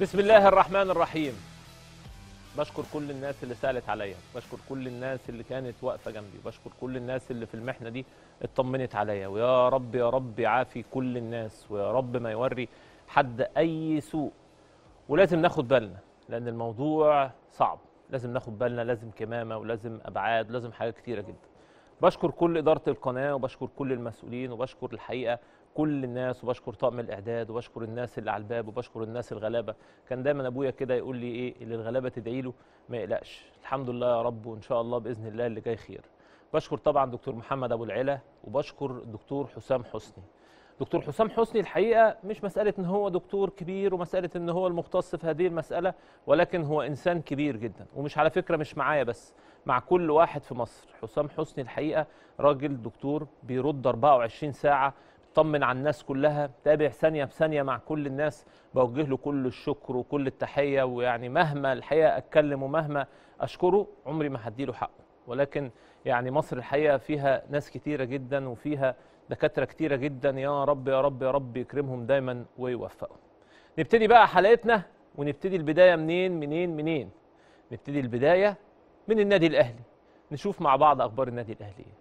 بسم الله الرحمن الرحيم بشكر كل الناس اللي سالت عليا بشكر كل الناس اللي كانت واقفه جنبي بشكر كل الناس اللي في المحنه دي اطمنت عليا ويا رب يا رب يعافي كل الناس ويا رب ما يوري حد اي سوء ولازم ناخد بالنا لان الموضوع صعب لازم ناخد بالنا لازم كمامه ولازم ابعاد ولازم حاجات كتيره جدا بشكر كل اداره القناه وبشكر كل المسؤولين وبشكر الحقيقه كل الناس وبشكر طاقم الاعداد وبشكر الناس اللي على الباب وبشكر الناس الغلابه كان دايما ابويا كده يقول لي ايه اللي الغلابه تدعي له ما يقلقش الحمد لله يا رب وان شاء الله باذن الله اللي جاي خير بشكر طبعا دكتور محمد ابو العلا وبشكر الدكتور حسام حسني دكتور حسام حسني الحقيقه مش مساله ان هو دكتور كبير ومساله ان هو المختص في هذه المساله ولكن هو انسان كبير جدا ومش على فكره مش معايا بس مع كل واحد في مصر حسام حسني الحقيقه راجل دكتور بيرد 24 ساعه طمن على الناس كلها تابع ثانيه بثانيه مع كل الناس بوجه له كل الشكر وكل التحيه ويعني مهما الحقيقه اتكلم ومهما اشكره عمري ما هديله حقه ولكن يعني مصر الحقيقه فيها ناس كتيره جدا وفيها دكاتره كتيره جدا يا رب يا رب يا رب يكرمهم دايما ويوفقهم. نبتدي بقى حلقتنا ونبتدي البدايه منين منين منين؟ نبتدي البدايه من النادي الاهلي. نشوف مع بعض اخبار النادي الاهلي ايه.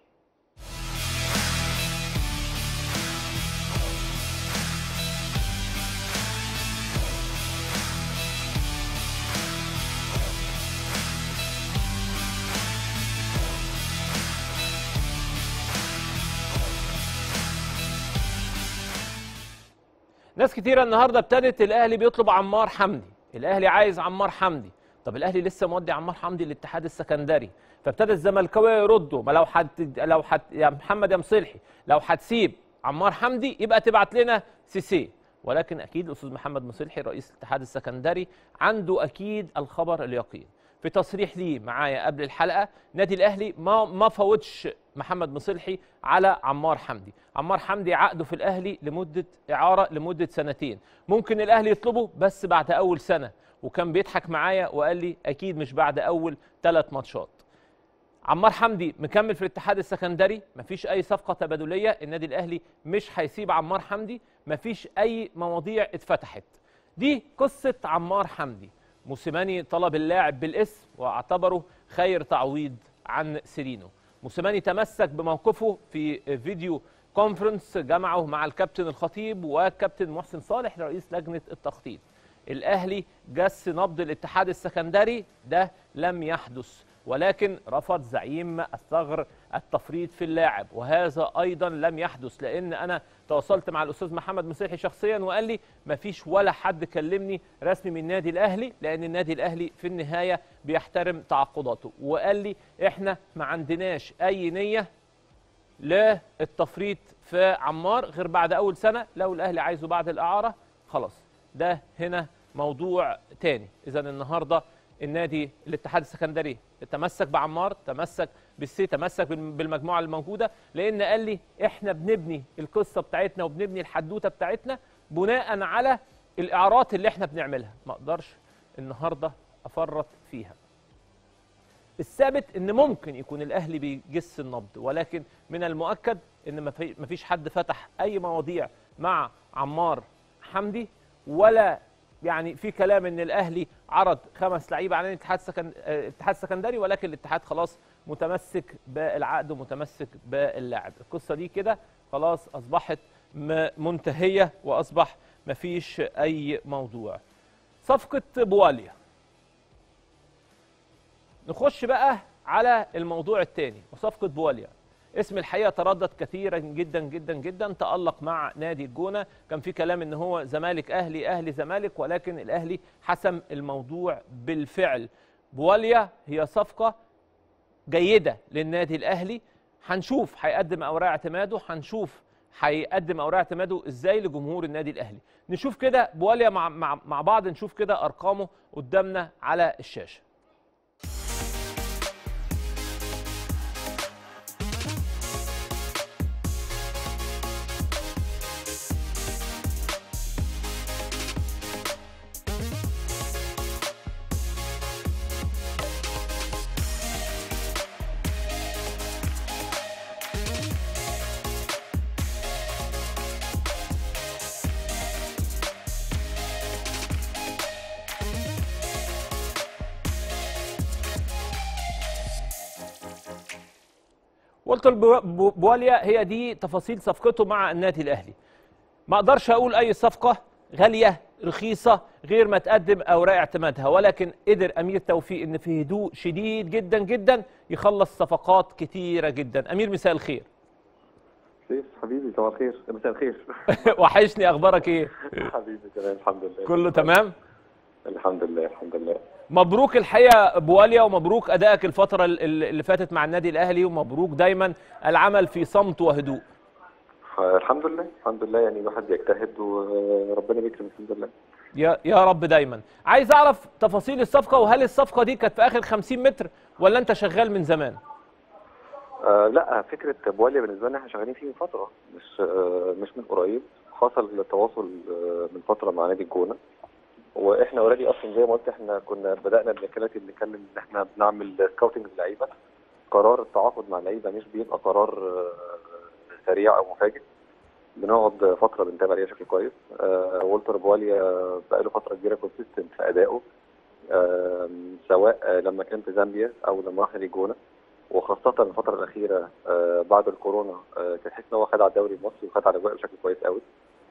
ناس كتيرة النهارده ابتدت الاهلي بيطلب عمار حمدي، الاهلي عايز عمار حمدي، طب الاهلي لسه مودي عمار حمدي للاتحاد السكندري، فابتدى الزملكاويه يردوا ما لو حد لو حد يا محمد يا مصلحي لو هتسيب عمار حمدي يبقى تبعت لنا سيسي، ولكن اكيد الاستاذ محمد مصلحي رئيس الاتحاد السكندري عنده اكيد الخبر اليقين. في تصريح ليه معايا قبل الحلقه نادي الاهلي ما ما فوتش محمد مصلحي على عمار حمدي عمار حمدي عقده في الاهلي لمده اعاره لمده سنتين ممكن الاهلي يطلبه بس بعد اول سنه وكان بيضحك معايا وقال لي اكيد مش بعد اول ثلاث ماتشات عمار حمدي مكمل في الاتحاد السكندري مفيش اي صفقه تبادليه النادي الاهلي مش هيسيب عمار حمدي مفيش اي مواضيع اتفتحت دي قصه عمار حمدي موسيماني طلب اللاعب بالاسم واعتبره خير تعويض عن سيرينو موسيماني تمسك بموقفه في فيديو كونفرنس جمعه مع الكابتن الخطيب والكابتن محسن صالح رئيس لجنه التخطيط الاهلي جس نبض الاتحاد السكندري ده لم يحدث ولكن رفض زعيم الثغر التفريط في اللاعب وهذا ايضا لم يحدث لان انا تواصلت مع الاستاذ محمد مسيحي شخصيا وقال لي ما فيش ولا حد كلمني رسمي من النادي الاهلي لان النادي الاهلي في النهايه بيحترم تعاقداته وقال لي احنا ما عندناش اي نيه للتفريط في عمار غير بعد اول سنه لو الاهلي عايزه بعد الاعاره خلاص ده هنا موضوع تاني اذا النهارده النادي الاتحاد السكندري تمسك بعمار تمسك بالسي تمسك بالمجموعه الموجوده لان قال لي احنا بنبني القصه بتاعتنا وبنبني الحدوته بتاعتنا بناء على الاعارات اللي احنا بنعملها ما اقدرش النهارده افرط فيها الثابت ان ممكن يكون الاهلي بيجس النبض ولكن من المؤكد ان ما فيش حد فتح اي مواضيع مع عمار حمدي ولا يعني في كلام ان الاهلي عرض خمس لعيبه على الاتحاد السكن... الاتحاد السكندري ولكن الاتحاد خلاص متمسك بالعقد ومتمسك باللاعب القصه دي كده خلاص اصبحت منتهيه واصبح مفيش اي موضوع صفقه بواليا نخش بقى على الموضوع الثاني وصفقه بواليا اسم الحقيقه تردد كثيرا جدا جدا جدا تالق مع نادي الجونه كان في كلام ان هو زمالك اهلي اهلي زمالك ولكن الاهلي حسم الموضوع بالفعل بواليا هي صفقه جيده للنادي الاهلي هنشوف هيقدم اوراق اعتماده هنشوف هيقدم اوراق اعتماده ازاي لجمهور النادي الاهلي نشوف كده بواليا مع, مع, مع بعض نشوف كده ارقامه قدامنا على الشاشه قلت البو- بو- بواليا هي دي تفاصيل صفقته مع النادي الاهلي ما اقدرش اقول اي صفقه غاليه رخيصه غير ما تقدم اوراق اعتمادها ولكن قدر امير توفيق ان في هدوء شديد جدا جدا يخلص صفقات كتيره جدا امير مساء الخير سيف حبيبي صباح الخير مساء الخير وحشني اخبارك ايه حبيبي تمام الحمد لله كله تمام الحمد لله الحمد لله مبروك الحقيقه بواليا ومبروك ادائك الفتره ال- ال- اللي فاتت مع النادي الاهلي ومبروك دايما العمل في صمت وهدوء الحمد لله الحمد لله يعني الواحد بيجتهد وربنا بيكرم الحمد لله يا يا رب دايما عايز اعرف تفاصيل الصفقه وهل الصفقه دي كانت في اخر 50 متر ولا انت شغال من زمان آه لا فكره بواليا بالنسبه لنا احنا شغالين فيه من فتره مش آه مش من قريب حصل تواصل آه من فتره مع نادي الجونه واحنا اوريدي اصلا زي ما قلت احنا كنا بدانا بنتكلم بنتكلم ان احنا بنعمل سكاوتنج للعيبه قرار التعاقد مع اللعيبه مش بيبقى قرار آه، سريع او مفاجئ بنقعد فتره بنتابع عليه بشكل كويس آه والتر بواليا بقاله فتره كبيره كونسيستنت في ادائه آه سواء آه لما كان في زامبيا او لما راح نادي الجونه وخاصة الفترة الأخيرة آه بعد الكورونا آه كان حس إن هو خد على الدوري المصري وخد على الأجواء بشكل كويس قوي.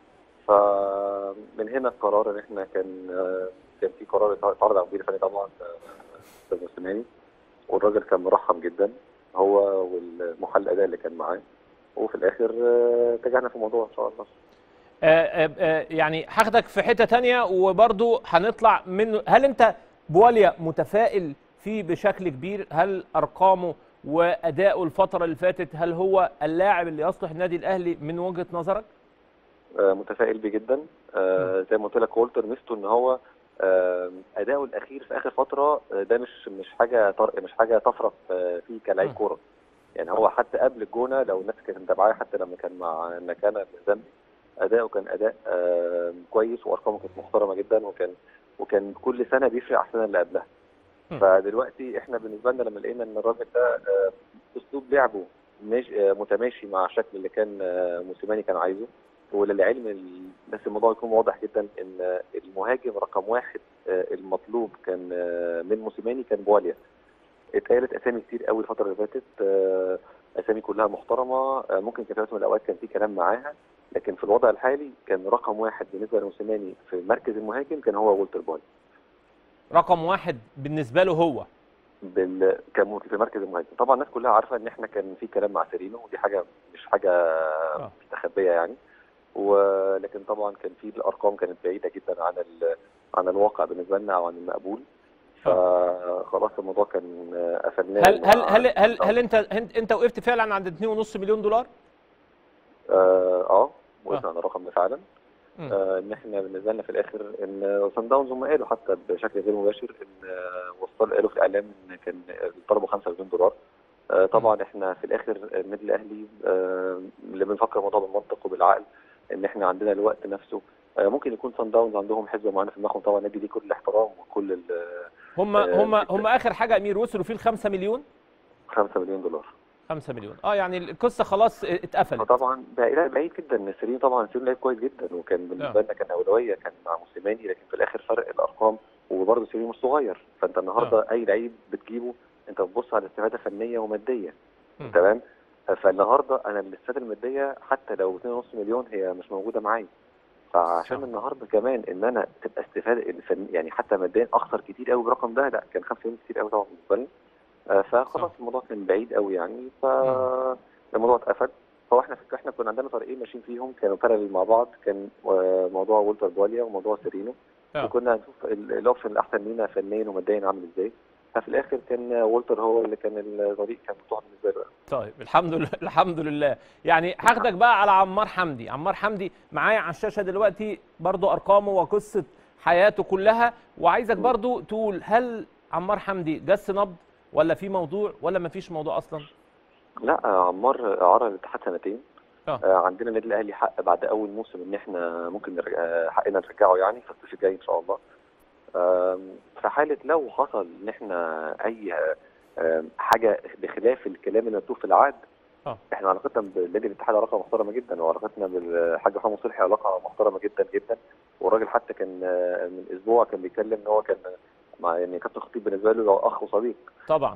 فمن هنا القرار إن إحنا كان آه كان في قرار اتعرض على المدير الفني طبعا آه، أستاذ موسيماني والراجل كان مرحب جدا هو والمحلل الأداء اللي كان معاه وفي الآخر آه، اتجهنا في الموضوع إن شاء الله. آه، آه، آه، يعني هاخدك في حته تانية وبرضو هنطلع منه هل انت بواليا متفائل فيه بشكل كبير هل ارقامه واداؤه الفتره اللي فاتت هل هو اللاعب اللي يصلح النادي الاهلي من وجهه نظرك آه، متفائل بيه جدا آه، زي ما قلت لك والتر ميزته ان هو آه، اداؤه الاخير في اخر فتره آه، ده مش مش حاجه طر... مش حاجه طفره في- فيه مم. كلاعب كوره يعني هو حتى قبل الجونه لو الناس كانت متابعاه حتى لما كان مع نكانا الزامبي اداؤه كان اداء آه، كويس وارقامه كانت محترمه جدا وكان وكان كل سنه بيفرق عن السنه اللي قبلها مم. فدلوقتي احنا بالنسبه لنا لما لقينا ان الراجل ده آه، اسلوب لعبه مش آه، متماشي مع الشكل اللي كان آه، موسيماني كان عايزه وللعلم ال- بس الموضوع يكون واضح جدا ان المهاجم رقم واحد آه، المطلوب كان آه، من موسيماني كان بواليا اتقالت اسامي كتير قوي الفتره اللي فاتت آه، اسامي كلها محترمه آه، ممكن كان في وقت من الاوقات كان في كلام معاها لكن في الوضع الحالي كان رقم واحد بالنسبه لموسيماني في مركز المهاجم كان هو والتر بواليا رقم واحد بالنسبه له هو بال... كان في مركز المهاجم طبعا الناس كلها عارفه ان احنا كان في كلام مع سيرينو ودي حاجه مش حاجه مستخبيه يعني ولكن طبعا كان في الارقام كانت بعيده جدا عن ال... عن الواقع بالنسبه لنا او عن المقبول فخلاص الموضوع كان قفلناه هل هل مع- هل هل, هل انت انت انت وقفت فعلا عند 2.5 مليون دولار اه اه آه. وقفنا على الرقم ده فعلا مم. آه ان احنا بالنسبه لنا في الاخر ان سان داونز هم قالوا حتى بشكل غير مباشر ان آه، وصل قالوا في الاعلام ان كان طلبوا 5 مليون دولار آه طبعا احنا في الاخر النادي الاهلي آه اللي بنفكر الموضوع بالمنطق وبالعقل ان احنا عندنا الوقت نفسه آه ممكن يكون سان داونز عندهم حسبه معينه في دماغهم طبعا النادي ليه كل الاحترام وكل ال هم آه، هم هم اخر حاجه امير وصلوا فيه ال 5 مليون 5 مليون دولار 5 مليون اه يعني القصه خلاص اتقفلت فطبعا بعيد بعيد جدا سيرين طبعا سيرين لعيب كويس جدا وكان بالنسبه لنا كان اولويه كان مع موسيماني لكن في الاخر فرق الارقام وبرضه سيرين مش صغير فانت النهارده اي لعيب بتجيبه انت بتبص على استفاده فنيه وماديه مم. تمام فالنهارده انا الاستفاده الماديه حتى لو 2.5 مليون هي مش موجوده معايا فعشان صح. النهارده كمان ان انا تبقى استفاده الفن يعني حتى ماديا اخسر كتير قوي بالرقم ده لا كان 5 مليون كتير قوي طبعا بالنسبه لي آه، فخلاص صح. الموضوع كان بعيد قوي يعني فالموضوع اتقفل فهو احنا احنا كنا عندنا طريقين ماشيين فيهم كانوا بارلل مع بعض كان آه، موضوع والتر بواليا وموضوع سيرينو آه. وكنا هنشوف ال- الاوبشن الاحسن لينا فنيا وماديا عامل ازاي ففي الاخر كان والتر هو اللي كان الطريق كان مفتوح بالنسبه له طيب الحمد لله الحمد لله يعني هاخدك بقى على عمار حمدي عمار حمدي معايا على الشاشه دلوقتي برضو ارقامه وقصه حياته كلها وعايزك برضو تقول هل عمار حمدي جس نبض ولا في موضوع ولا ما فيش موضوع اصلا لا آه، عمار اعاره الاتحاد سنتين آه. آه، عندنا النادي الاهلي حق بعد اول موسم ان احنا ممكن نرجع آه، حقنا نرجعه يعني في الصيف الجاي ان شاء الله آم، في حاله لو حصل ان احنا اي آم، حاجه بخلاف الكلام اللي مكتوب في العقد آه. احنا علاقتنا بالنادي الاتحاد علاقه محترمه جدا وعلاقتنا بالحاج محمد صلحي علاقه محترمه جدا جدا والراجل حتى كان آه، من اسبوع كان بيتكلم ان هو كان مع يعني كابتن خطيب بالنسبه له هو اخ وصديق طبعا ف-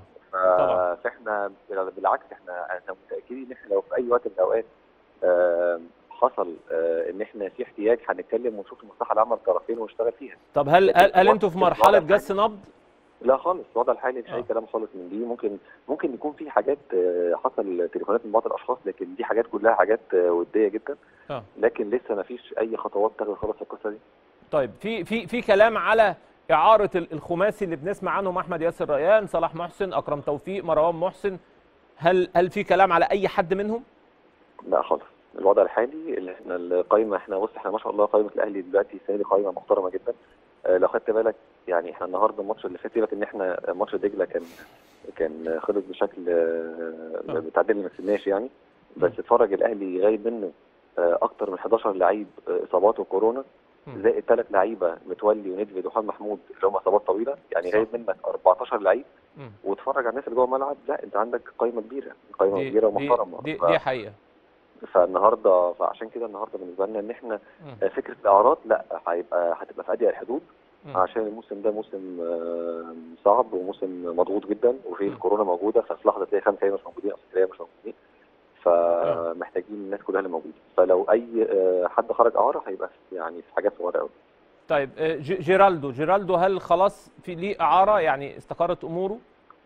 طبعا. فاحنا بالعكس احنا احنا متاكدين ان احنا لو في اي وقت من الاوقات آه، حصل آه، ان احنا في احتياج هنتكلم ونشوف المصلحه العامه للطرفين ونشتغل فيها طب هل لكن هل, هل الوضع- انتوا في الوضع مرحله الحالي- جس نبض لا خالص الوضع الحالي مش آه. اي كلام خالص من دي ممكن ممكن يكون في حاجات آه، حصل تليفونات من بعض الاشخاص لكن دي حاجات كلها حاجات آه، وديه جدا اه لكن لسه ما فيش اي خطوات تاخد خالص في القصه دي طيب في في في كلام على اعاره ال- الخماسي اللي بنسمع عنهم احمد ياسر ريان صلاح محسن اكرم توفيق مروان محسن هل هل في كلام على اي حد منهم لا خالص الوضع الحالي اللي احنا القايمه احنا بص احنا ما شاء الله قائمه الاهلي دلوقتي السنه دي قائمه محترمه جدا آه، لو خدت بالك يعني احنا النهارده الماتش اللي فات سيبك ان احنا ماتش دجله كان كان خلص بشكل آه، آه. متعدل ما كسبناش يعني بس اتفرج الاهلي غايب منه آه، اكتر من 11 لعيب آه، اصابات وكورونا مم. زائد ثلاث لعيبه متولي ونيدفيد وحمد محمود اللي هم اصابات طويله يعني صح. غايب منك 14 لعيب مم. واتفرج على الناس اللي جوه الملعب لا انت عندك قائمه كبيره قائمه دي كبيره دي ومحترمه دي, ف- دي حقيقه فالنهارده فعشان كده النهارده بالنسبه لنا ان احنا مم. آه، فكره الاعراض لا هيبقى هتبقى في اضيق الحدود مم. عشان الموسم ده موسم آه، صعب وموسم مضغوط جدا وفي مم. الكورونا موجوده ففي لحظه تلاقي خمسه مش موجودين او سته مش موجودين فمحتاجين الناس كلها اللي موجوده فلو اي آه، حد خرج اعاره هيبقى في- يعني في حاجات صغيره قوي طيب آه، ج- جيرالدو جيرالدو هل خلاص في ليه اعاره يعني استقرت اموره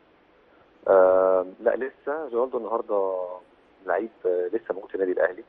آه لا لسه جوالدو النهارده لعيب آه، لسه موجود في النادي الاهلي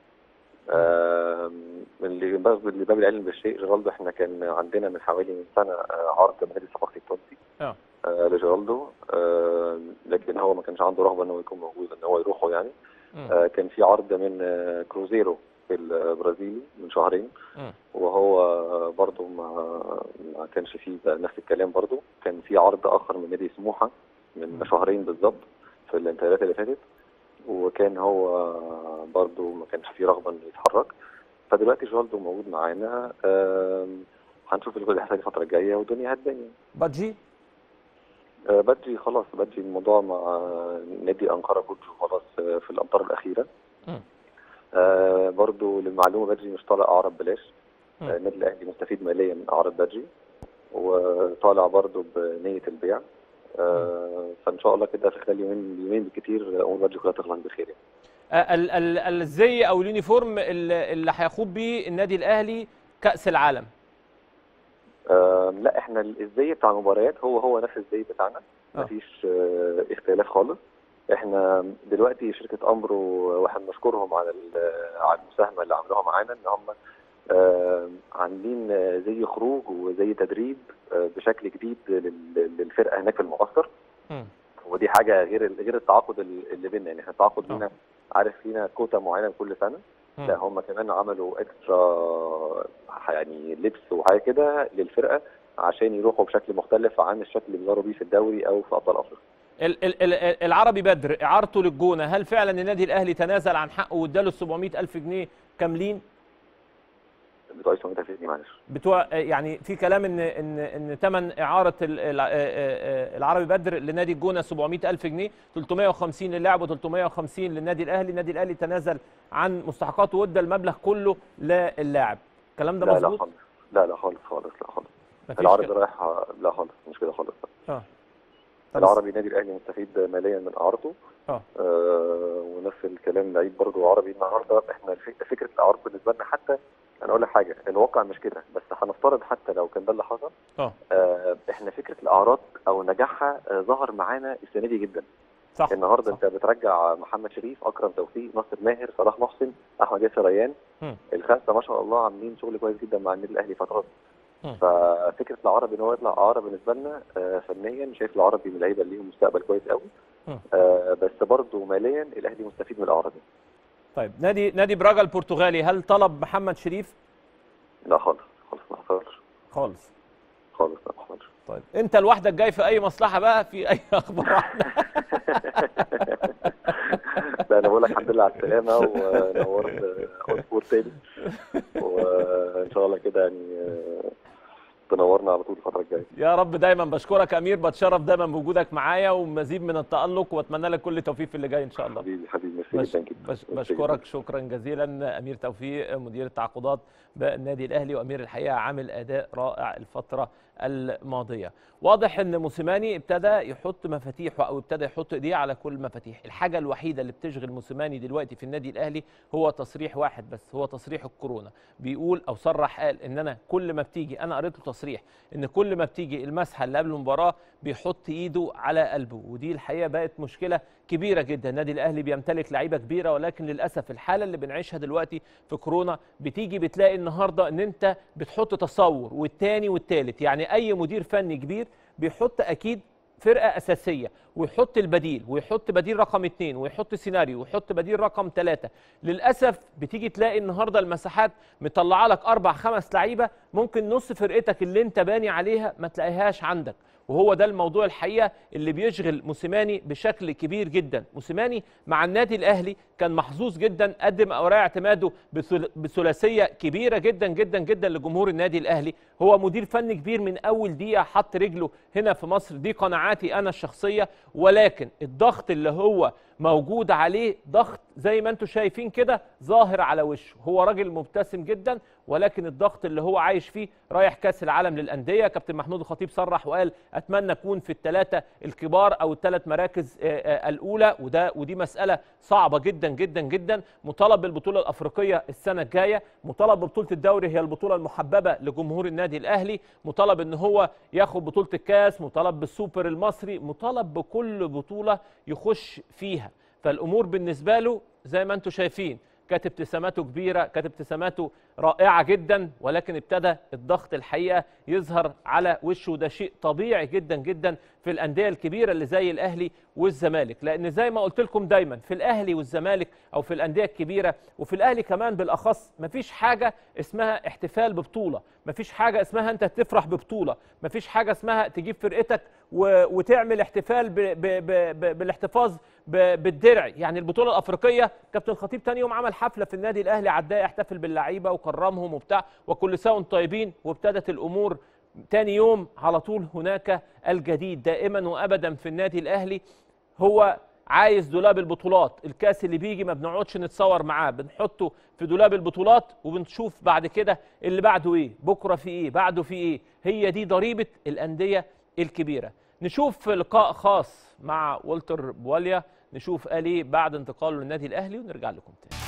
آه اللي باب اللي باب العلم بالشيء جيرالدو احنا كان عندنا من حوالي من سنه آه، عرض من نادي الصفاقسي التونسي اه آه لجيرالدو آه لكن هو ما كانش عنده رغبه ان هو يكون موجود ان هو يروحوا يعني مم. آه كان في عرض من آه كروزيرو في البرازيلي من شهرين مم. وهو آه، برضه ما ما كانش فيه بقى نفس الكلام برضه كان في عرض اخر من نادي سموحه من مم. شهرين بالظبط في الانتقالات اللي فاتت وكان هو آه، برضه ما كانش فيه رغبه انه يتحرك فدلوقتي جوالدو موجود معانا آم، هنشوف اللي هيحصل الفتره الجايه والدنيا هتبان بادجي آه، بدري خلاص بدري الموضوع مع نادي أنقرة كوتشو خلاص آه، في الأمطار الأخيرة مم. آه برضو للمعلومة بدري مش طالع أعرب بلاش مم. آه، النادي الأهلي مستفيد ماليا من أعراب بدري وطالع برضو بنية البيع آه فإن شاء الله كده في خلال يومين يومين بالكتير أمور بدري كلها تخلص بخير يعني. آه، ال- ال- الزي او اليونيفورم اللي اللي هيخوض بيه النادي الاهلي كاس العالم آه لا احنا الزي بتاع المباريات هو هو نفس الزي بتاعنا آه. مفيش آه اختلاف خالص احنا دلوقتي شركه امبرو واحنا بنشكرهم على ال- على المساهمه اللي عملوها معانا ان هم آه عاملين آه، زي خروج وزي تدريب آه بشكل جديد لل- للفرقه هناك في المعسكر مم. ودي حاجه غير ال- غير التعاقد ال- اللي بينا يعني احنا التعاقد آه. لينا عارف لينا كوتا معينه كل سنه مم. لا هم كمان عملوا اكسترا يعني لبس وحاجه كده للفرقه عشان يروحوا بشكل مختلف عن الشكل اللي بيظهروا بيه في الدوري او في ابطال افريقيا. ال- ال- ال- العربي بدر اعارته للجونه هل فعلا النادي الاهلي تنازل عن حقه واداله 700 الف جنيه كاملين بتوع 700 جنيه معلش. بتوع يعني في كلام ان ان ان ثمن اعاره ال- ال- آه، آه، العربي بدر لنادي الجونه 700 الف جنيه 350 للاعب و350 للنادي الاهلي النادي الاهلي تنازل عن مستحقاته وادى المبلغ كله للاعب الكلام ده لا لا مظبوط خالص لا لا خالص خالص لا خالص. مفيش العربي كده. رايح لا خالص مش كده خالص. اه طب العربي النادي الاهلي مستفيد ماليا من اعارته. اه آه ونفس الكلام لعيب برضه عربي النهارده احنا الفك- فكره الاعراض بالنسبه لنا حتى انا اقول لك حاجه الواقع مش كده بس هنفترض حتى لو كان ده اللي حصل اه آه، احنا فكره الاعراض او نجاحها آه، ظهر معانا السنه دي جدا صح النهارده صح. انت بترجع محمد شريف اكرم توفيق ناصر ماهر صلاح محسن احمد ياسر ريان مم. الخمسه ما شاء الله عاملين شغل كويس جدا مع النادي الاهلي فترات مم. ففكره العربي ان هو يطلع اعاره بالنسبه لنا آه، فنيا شايف العربي من اللعيبه اللي ليهم مستقبل كويس قوي مم. آه، بس برضه ماليا الاهلي مستفيد من الاعاره دي طيب نادي نادي براجا البرتغالي هل طلب محمد شريف لا خالص خالص ما حصلش خالص خالص لا ما حصلش طيب انت لوحدك جاي في اي مصلحه بقى في اي اخبار عنها لا انا بقول لك الحمد لله على السلامه ونورت اون تاني وان شاء الله كده يعني آه، تنورنا على طول الفتره الجايه يا رب دايما بشكرك امير بتشرف دايما بوجودك معايا ومزيد من التالق واتمنى لك كل توفيق في اللي جاي ان شاء الله حبيبي حبيبي ميرسي بش جدا جدا بش ميرسي بشكرك شكرا جزيلا امير توفيق مدير التعاقدات بالنادي الاهلي وامير الحقيقه عامل اداء رائع الفتره الماضيه واضح ان موسيماني ابتدى يحط مفاتيحه او ابتدى يحط ايديه على كل المفاتيح الحاجه الوحيده اللي بتشغل موسيماني دلوقتي في النادي الاهلي هو تصريح واحد بس هو تصريح الكورونا بيقول او صرح قال ان انا كل ما بتيجي انا قريت له تصريح ان كل ما بتيجي المسحه اللي قبل المباراه بيحط ايده على قلبه ودي الحقيقه بقت مشكله كبيره جدا النادي الاهلي بيمتلك لعيبه كبيره ولكن للاسف الحاله اللي بنعيشها دلوقتي في كورونا بتيجي بتلاقي النهارده ان انت بتحط تصور والتاني والتالت يعني اي مدير فني كبير بيحط اكيد فرقه اساسيه ويحط البديل ويحط بديل رقم اثنين ويحط سيناريو ويحط بديل رقم ثلاثه للاسف بتيجي تلاقي النهارده المساحات مطلعه لك اربع خمس لعيبه ممكن نص فرقتك اللي انت باني عليها ما تلاقيهاش عندك وهو ده الموضوع الحقيقه اللي بيشغل موسيماني بشكل كبير جدا موسيماني مع النادي الاهلي كان محظوظ جدا قدم اوراق اعتماده بثل- بثلاثيه كبيره جدا جدا جدا لجمهور النادي الاهلي هو مدير فني كبير من اول دقيقه حط رجله هنا في مصر دي قناعاتي انا الشخصيه ولكن الضغط اللي هو موجود عليه ضغط زي ما انتم شايفين كده ظاهر على وشه هو راجل مبتسم جدا ولكن الضغط اللي هو عايش فيه رايح كاس العالم للانديه كابتن محمود الخطيب صرح وقال اتمنى اكون في الثلاثه الكبار او الثلاث مراكز آه، آه، الاولى وده ودي مساله صعبه جدا جدا جدا مطالب بالبطوله الافريقيه السنه الجايه مطالب ببطوله الدوري هي البطوله المحببه لجمهور النادي الاهلي مطالب ان هو ياخد بطوله الكاس مطالب بالسوبر المصري مطالب بكل بطوله يخش فيها فالامور بالنسبه له زي ما انتم شايفين كانت ابتساماته كبيره كانت ابتساماته رائعه جدا ولكن ابتدى الضغط الحقيقه يظهر على وشه وده شيء طبيعي جدا جدا في الانديه الكبيره اللي زي الاهلي والزمالك لان زي ما قلت لكم دايما في الاهلي والزمالك او في الانديه الكبيره وفي الاهلي كمان بالاخص مفيش حاجه اسمها احتفال ببطوله مفيش حاجه اسمها انت تفرح ببطوله مفيش حاجه اسمها تجيب فرقتك و... وتعمل احتفال ب... ب... ب... ب... بالاحتفاظ ب... بالدرع يعني البطوله الافريقيه كابتن خطيب تاني يوم عمل حفله في النادي الاهلي عداه يحتفل باللعيبه وكرمهم وبتاع وكل سنه وانتم طيبين وابتدت الامور تاني يوم على طول هناك الجديد دائما وابدا في النادي الاهلي هو عايز دولاب البطولات الكاس اللي بيجي ما بنقعدش نتصور معاه بنحطه في دولاب البطولات وبنشوف بعد كده اللي بعده ايه بكره في ايه بعده في ايه هي دي ضريبه الانديه الكبيره نشوف لقاء خاص مع والتر بواليا نشوف قال ايه بعد انتقاله للنادي الاهلي ونرجع لكم تاني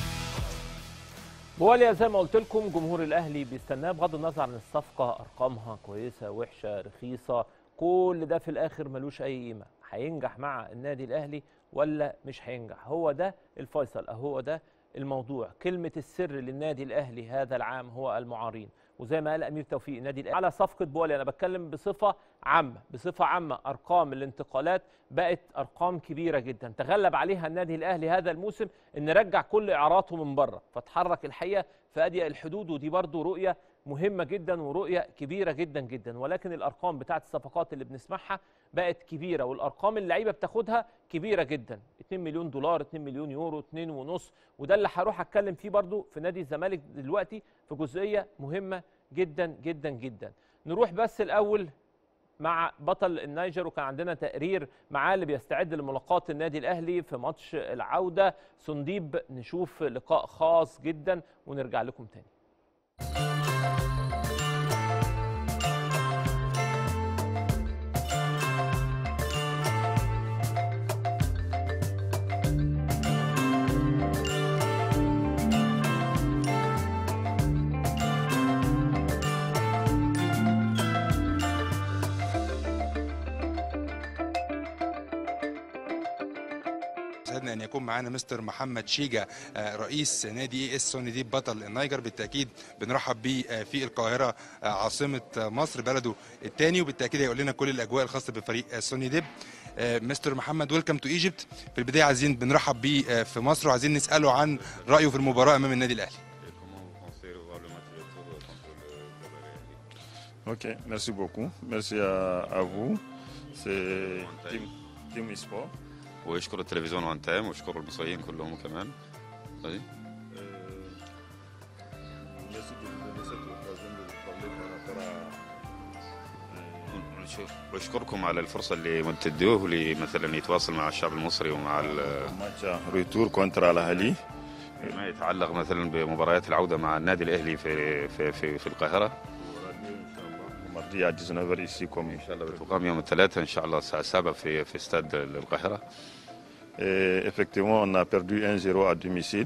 بواليا زي ما قلت لكم جمهور الاهلي بيستناه بغض النظر عن الصفقه ارقامها كويسه وحشه رخيصه كل ده في الاخر ملوش اي قيمه هينجح مع النادي الاهلي ولا مش هينجح هو ده الفيصل هو ده الموضوع كلمه السر للنادي الاهلي هذا العام هو المعارين وزي ما قال امير توفيق النادي الاهلي على صفقه بواليا انا بتكلم بصفه عامه بصفه عامه ارقام الانتقالات بقت ارقام كبيره جدا تغلب عليها النادي الاهلي هذا الموسم ان رجع كل اعاراته من بره فتحرك الحقيقه في اضيق الحدود ودي برضو رؤيه مهمه جدا ورؤيه كبيره جدا جدا ولكن الارقام بتاعه الصفقات اللي بنسمعها بقت كبيره والارقام اللي اللعيبه بتاخدها كبيره جدا 2 مليون دولار 2 مليون يورو 2 ونص وده اللي هروح اتكلم فيه برضو في نادي الزمالك دلوقتي في جزئيه مهمه جدا جدا جدا نروح بس الاول مع بطل النيجر وكان عندنا تقرير معاه اللي بيستعد لملاقاة النادي الاهلي في ماتش العوده سنديب نشوف لقاء خاص جدا ونرجع لكم تاني سعدنا ان يكون معانا مستر محمد شيجا آه، رئيس نادي اي اس سوني ديب بطل النيجر بالتاكيد بنرحب بيه آه، في القاهره آه، عاصمه آه، مصر بلده الثاني وبالتاكيد هيقول لنا كل الاجواء الخاصه بفريق آه، سوني ديب آه، مستر محمد ويلكم تو ايجيبت في البدايه عايزين بنرحب بيه آه، في مصر وعايزين نساله عن رايه في المباراه امام النادي الاهلي Et comment vous pensez revoir le match retour euh, contre le Club Real Ok, merci beaucoup. Merci à, à vous. C'est Team, Team Esport. ويشكر التلفزيون وان تايم ويشكر المصريين كلهم كمان طيب. Euh, merci de nous donner cette occasion de vous parler par rapport à euh, ويشكركم على الفرصة اللي بتدوه لي مثلا يتواصل مع الشعب المصري ومع ال- le match retour contre Al Ahly. ما يتعلق مثلا بمباريات العودة مع النادي الأهلي في في في, في القاهرة mardi à 19h ici comme ان شاء الله بتقام يوم الثلاثاء ان شاء الله الساعه 7 في في استاد القاهره Et effectivement, on a perdu 1-0 à domicile.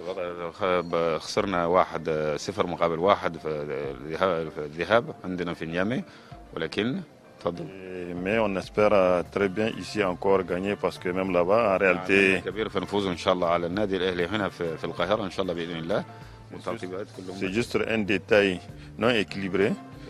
خ- خسرنا واحد صفر مقابل واحد في الذهاب في الذهاب عندنا في نيامي ولكن تفضل Et- mais on espère euh, très bien ici encore gagner parce que même là-bas, en réalité, كبير فنفوز ان شاء الله على النادي الاهلي هنا في, في القاهره ان شاء الله باذن الله والترتيبات c'est كلهم juste un détail non équilibré.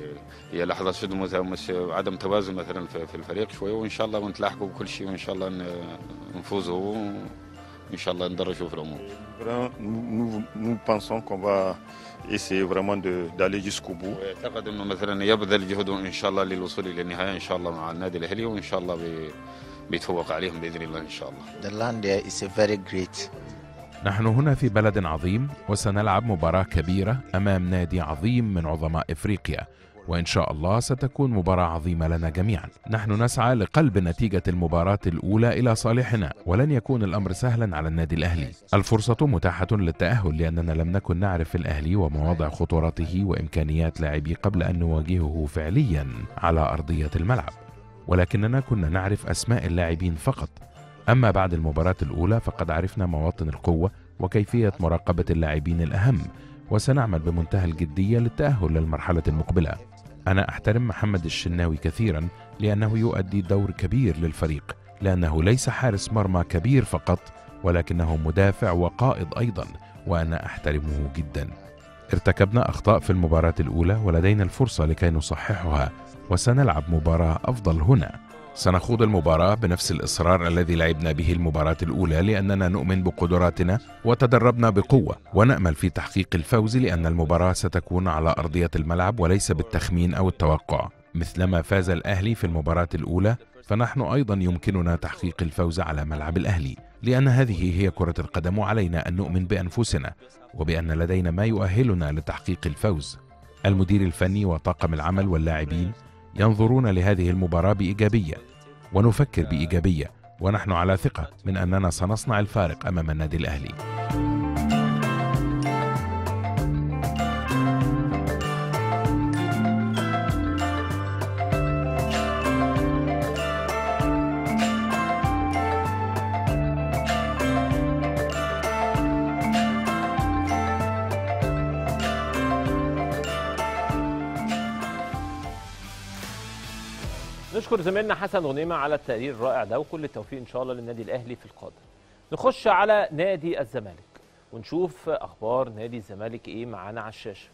هي لحظه شد مت- مش عدم توازن مثلا في, في الفريق شوي وان شاء الله نتلاحقوا بكل شيء وان شاء الله ن- نفوزوا وان شاء الله ندرجوا في الامور Vraiment, Nous, nous, nous pensons qu'on va essayer vraiment de- d'aller jusqu'au bout. واعتقد انه مثلا يبذل جهده ان شاء الله للوصول الى النهايه ان شاء الله مع النادي الاهلي وان شاء الله بي- بيتفوق عليهم باذن الله ان شاء الله The land there is a very great. نحن هنا في بلد عظيم وسنلعب مباراة كبيرة أمام نادي عظيم من عظماء إفريقيا وإن شاء الله ستكون مباراة عظيمة لنا جميعا نحن نسعى لقلب نتيجة المباراة الأولى إلى صالحنا ولن يكون الأمر سهلا على النادي الأهلي الفرصة متاحة للتأهل لأننا لم نكن نعرف الأهلي ومواضع خطورته وإمكانيات لاعبيه قبل أن نواجهه فعليا على أرضية الملعب ولكننا كنا نعرف أسماء اللاعبين فقط أما بعد المباراة الأولى فقد عرفنا مواطن القوة وكيفية مراقبة اللاعبين الأهم وسنعمل بمنتهى الجدية للتأهل للمرحلة المقبلة أنا أحترم محمد الشناوي كثيرا لأنه يؤدي دور كبير للفريق لأنه ليس حارس مرمى كبير فقط ولكنه مدافع وقائد أيضا وأنا أحترمه جدا ارتكبنا أخطاء في المباراة الأولى ولدينا الفرصة لكي نصححها وسنلعب مباراة أفضل هنا سنخوض المباراة بنفس الإصرار الذي لعبنا به المباراة الأولى لأننا نؤمن بقدراتنا وتدربنا بقوة ونأمل في تحقيق الفوز لأن المباراة ستكون على أرضية الملعب وليس بالتخمين أو التوقع مثلما فاز الأهلي في المباراة الأولى فنحن أيضا يمكننا تحقيق الفوز على ملعب الأهلي لأن هذه هي كرة القدم وعلينا أن نؤمن بأنفسنا وبأن لدينا ما يؤهلنا لتحقيق الفوز المدير الفني وطاقم العمل واللاعبين ينظرون لهذه المباراة بإيجابية ونفكر بإيجابية ونحن على ثقة من أننا سنصنع الفارق أمام النادي الأهلي نشكر زميلنا حسن غنيمة على التقرير الرائع ده وكل التوفيق إن شاء الله للنادي الأهلي في القادم نخش على نادي الزمالك ونشوف أخبار نادي الزمالك إيه معانا على الشاشة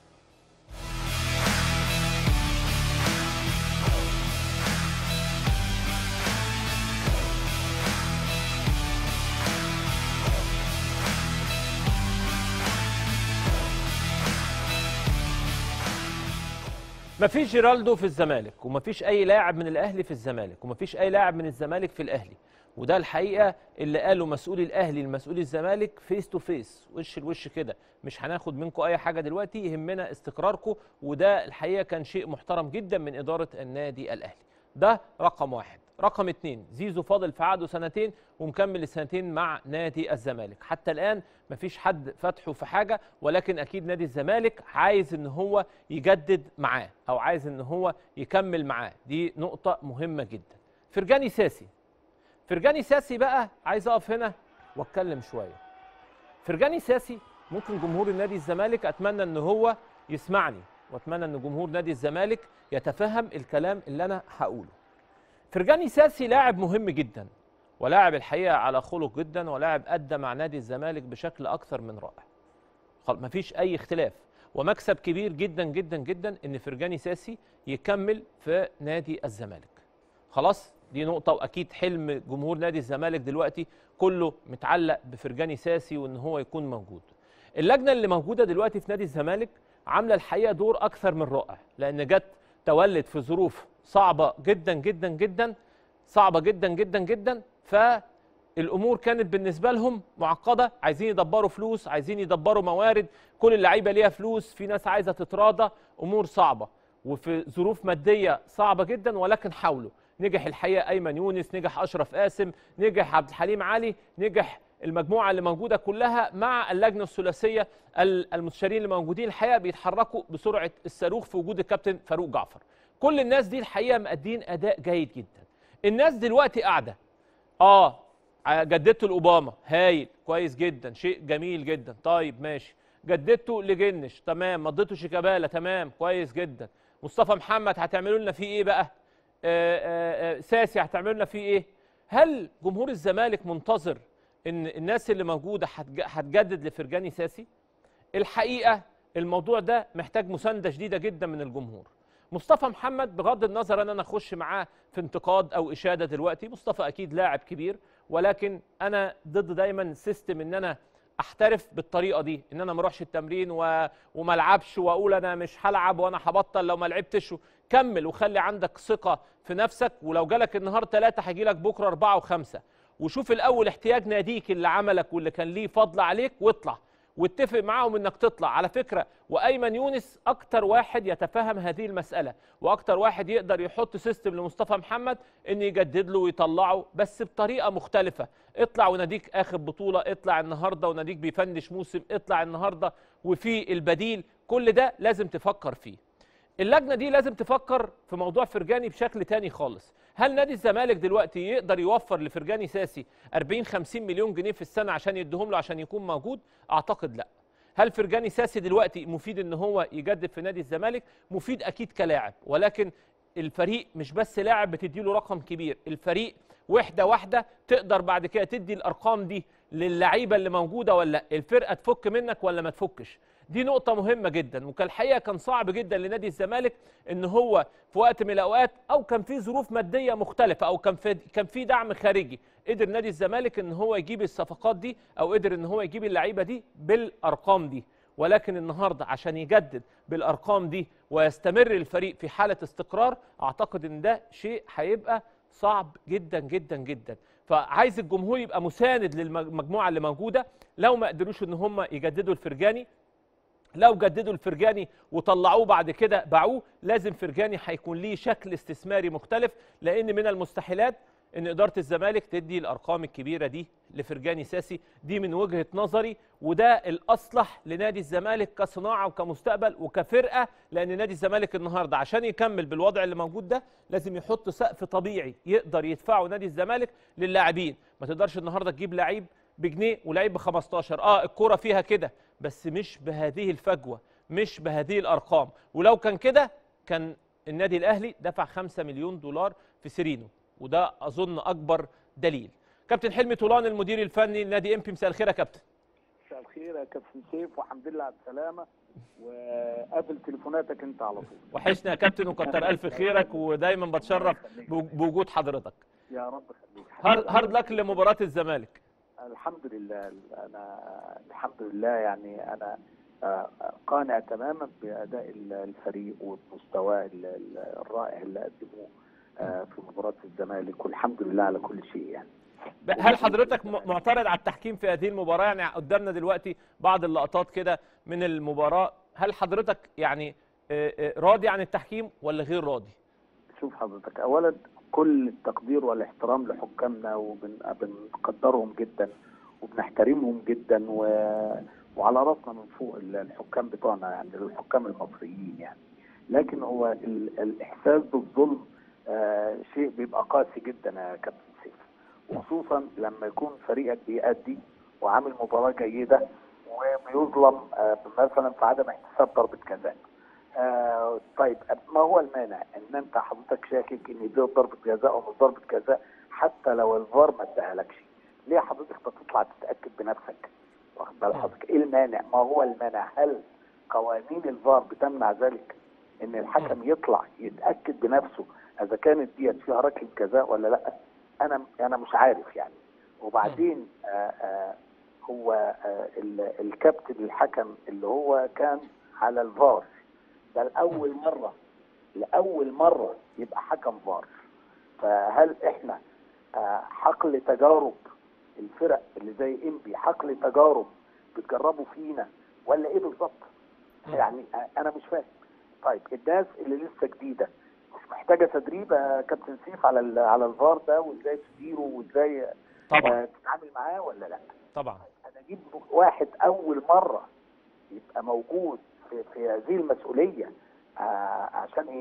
مفيش جيرالدو في الزمالك ومفيش اي لاعب من الاهلي في الزمالك ومفيش اي لاعب من الزمالك في الاهلي وده الحقيقه اللي قاله مسؤول الاهلي لمسؤول الزمالك فيس تو فيس وش لوش كده مش هناخد منكم اي حاجه دلوقتي يهمنا استقراركم وده الحقيقه كان شيء محترم جدا من اداره النادي الاهلي ده رقم واحد رقم اتنين زيزو فاضل في عقده سنتين ومكمل السنتين مع نادي الزمالك حتى الان مفيش حد فتحه في حاجه ولكن اكيد نادي الزمالك عايز ان هو يجدد معاه او عايز ان هو يكمل معاه دي نقطه مهمه جدا فرجاني ساسي فرجاني ساسي بقى عايز اقف هنا واتكلم شويه فرجاني ساسي ممكن جمهور النادي الزمالك اتمنى ان هو يسمعني واتمنى ان جمهور نادي الزمالك يتفهم الكلام اللي انا هقوله فرجاني ساسي لاعب مهم جدا ولاعب الحقيقه على خلق جدا ولاعب ادى مع نادي الزمالك بشكل اكثر من رائع خل- مفيش اي اختلاف ومكسب كبير جدا جدا جدا ان فرجاني ساسي يكمل في نادي الزمالك خلاص دي نقطة وأكيد حلم جمهور نادي الزمالك دلوقتي كله متعلق بفرجاني ساسي وإن هو يكون موجود. اللجنة اللي موجودة دلوقتي في نادي الزمالك عاملة الحقيقة دور أكثر من رائع لأن جت تولد في ظروف صعبة جدا جدا جدا صعبة جدا جدا جدا فالأمور كانت بالنسبة لهم معقدة عايزين يدبروا فلوس عايزين يدبروا موارد كل اللعيبة ليها فلوس في ناس عايزة تتراضى أمور صعبة وفي ظروف مادية صعبة جدا ولكن حاولوا نجح الحقيقه ايمن يونس نجح اشرف قاسم نجح عبد الحليم علي نجح المجموعه اللي موجوده كلها مع اللجنه الثلاثيه ال- المستشارين اللي موجودين الحقيقه بيتحركوا بسرعه الصاروخ في وجود الكابتن فاروق جعفر كل الناس دي الحقيقه مأدين اداء جيد جدا الناس دلوقتي قاعده اه ع- جددته لاوباما هايل كويس جدا شيء جميل جدا طيب ماشي جددته لجنش تمام مضيته شيكابالا تمام كويس جدا مصطفى محمد هتعملوا لنا فيه ايه بقى آه آه آه ساسي هتعملوا لنا فيه ايه هل جمهور الزمالك منتظر ان الناس اللي موجوده هتج- هتجدد لفرجاني ساسي الحقيقه الموضوع ده محتاج مسانده شديده جدا من الجمهور مصطفى محمد بغض النظر ان انا اخش معاه في انتقاد او اشاده دلوقتي مصطفى اكيد لاعب كبير ولكن انا ضد دايما سيستم ان انا احترف بالطريقه دي ان انا ما اروحش التمرين و... وما العبش واقول انا مش هلعب وانا هبطل لو ما لعبتش كمل وخلي عندك ثقه في نفسك ولو جالك النهارده ثلاثه هيجي لك بكره اربعه وخمسه وشوف الاول احتياج ناديك اللي عملك واللي كان ليه فضل عليك واطلع واتفق معاهم انك تطلع على فكره وايمن يونس اكتر واحد يتفهم هذه المساله واكتر واحد يقدر يحط سيستم لمصطفى محمد ان يجدد له ويطلعه بس بطريقه مختلفه اطلع وناديك اخر بطوله اطلع النهارده وناديك بيفنش موسم اطلع النهارده وفي البديل كل ده لازم تفكر فيه اللجنه دي لازم تفكر في موضوع فرجاني بشكل تاني خالص هل نادي الزمالك دلوقتي يقدر يوفر لفرجاني ساسي 40 50 مليون جنيه في السنه عشان يديهم له عشان يكون موجود اعتقد لا هل فرجاني ساسي دلوقتي مفيد ان هو يجدد في نادي الزمالك مفيد اكيد كلاعب ولكن الفريق مش بس لاعب بتديله رقم كبير الفريق وحده واحده تقدر بعد كده تدي الارقام دي للعيبه اللي موجوده ولا لأ؟ الفرقه تفك منك ولا ما تفكش دي نقطة مهمة جدا وكان الحقيقة كان صعب جدا لنادي الزمالك ان هو في وقت من الاوقات او كان في ظروف مادية مختلفة او كان في كان في دعم خارجي قدر نادي الزمالك ان هو يجيب الصفقات دي او قدر ان هو يجيب اللعيبة دي بالارقام دي ولكن النهارده عشان يجدد بالارقام دي ويستمر الفريق في حالة استقرار اعتقد ان ده شيء هيبقى صعب جدا جدا جدا فعايز الجمهور يبقى مساند للمجموعة اللي موجودة لو ما قدروش ان هم يجددوا الفرجاني لو جددوا الفرجاني وطلعوه بعد كده باعوه لازم فرجاني هيكون ليه شكل استثماري مختلف لان من المستحيلات ان اداره الزمالك تدي الارقام الكبيره دي لفرجاني ساسي دي من وجهه نظري وده الاصلح لنادي الزمالك كصناعه وكمستقبل وكفرقه لان نادي الزمالك النهارده عشان يكمل بالوضع اللي موجود ده لازم يحط سقف طبيعي يقدر يدفعه نادي الزمالك للاعبين ما تقدرش النهارده تجيب لعيب بجنيه ولعيب ب 15 اه الكوره فيها كده بس مش بهذه الفجوه مش بهذه الارقام ولو كان كده كان النادي الاهلي دفع 5 مليون دولار في سيرينو وده اظن اكبر دليل كابتن حلمي طولان المدير الفني لنادي امبي مساء الخير يا كابتن مساء الخير يا كابتن سيف والحمد لله على السلامه وقابل تليفوناتك انت على طول وحشنا يا كابتن وكتر الف خيرك ودايما بتشرف بوجود حضرتك يا رب خليك هارد هارد لك لمباراه الزمالك الحمد لله انا الحمد لله يعني انا آه، قانع تماما باداء الفريق ومستواه ال- ال- الرائع اللي قدموه آه، في مباراه الزمالك والحمد لله على كل شيء يعني هل حضرتك م- معترض على التحكيم في هذه المباراه يعني قدامنا دلوقتي بعض اللقطات كده من المباراه هل حضرتك يعني آه، آه، راضي عن التحكيم ولا غير راضي شوف حضرتك اولا كل التقدير والاحترام لحكامنا وبنقدرهم جدا وبنحترمهم جدا و... وعلى راسنا من فوق ال- الحكام بتوعنا يعني الحكام المصريين يعني لكن هو ال... الاحساس بالظلم آه شيء بيبقى قاسي جدا يا كابتن سيف وخصوصا لما يكون فريقك بيأدي وعامل مباراه جيده وبيظلم آه مثلا في عدم احتساب ضربه جزاء آه طيب ما هو المانع ان انت حضرتك شاكك ان دي ضربه جزاء او مش ضربه جزاء حتى لو الفار ما اداهالكش ليه حضرتك بتطلع تتاكد بنفسك واخد بال حضرتك ايه المانع ما هو المانع هل قوانين الفار بتمنع ذلك ان الحكم يطلع يتاكد بنفسه اذا كانت ديت فيها ركله جزاء ولا لا انا انا مش عارف يعني وبعدين آه آه هو آه ال- الكابتن الحكم اللي هو كان على الفار ده لاول مره لاول مره يبقى حكم فار فهل احنا آه، حقل تجارب الفرق اللي زي انبي حقل تجارب بتجربوا فينا ولا ايه بالظبط؟ يعني آه، انا مش فاهم طيب الناس اللي لسه جديده مش محتاجه تدريب يا كابتن سيف على ال- على الفار ده وازاي تديره وازاي طبعا آه، تتعامل معاه ولا لا؟ طبعا انا اجيب واحد اول مره يبقى موجود في, في هذه المسؤوليه آه عشان ايه يعني؟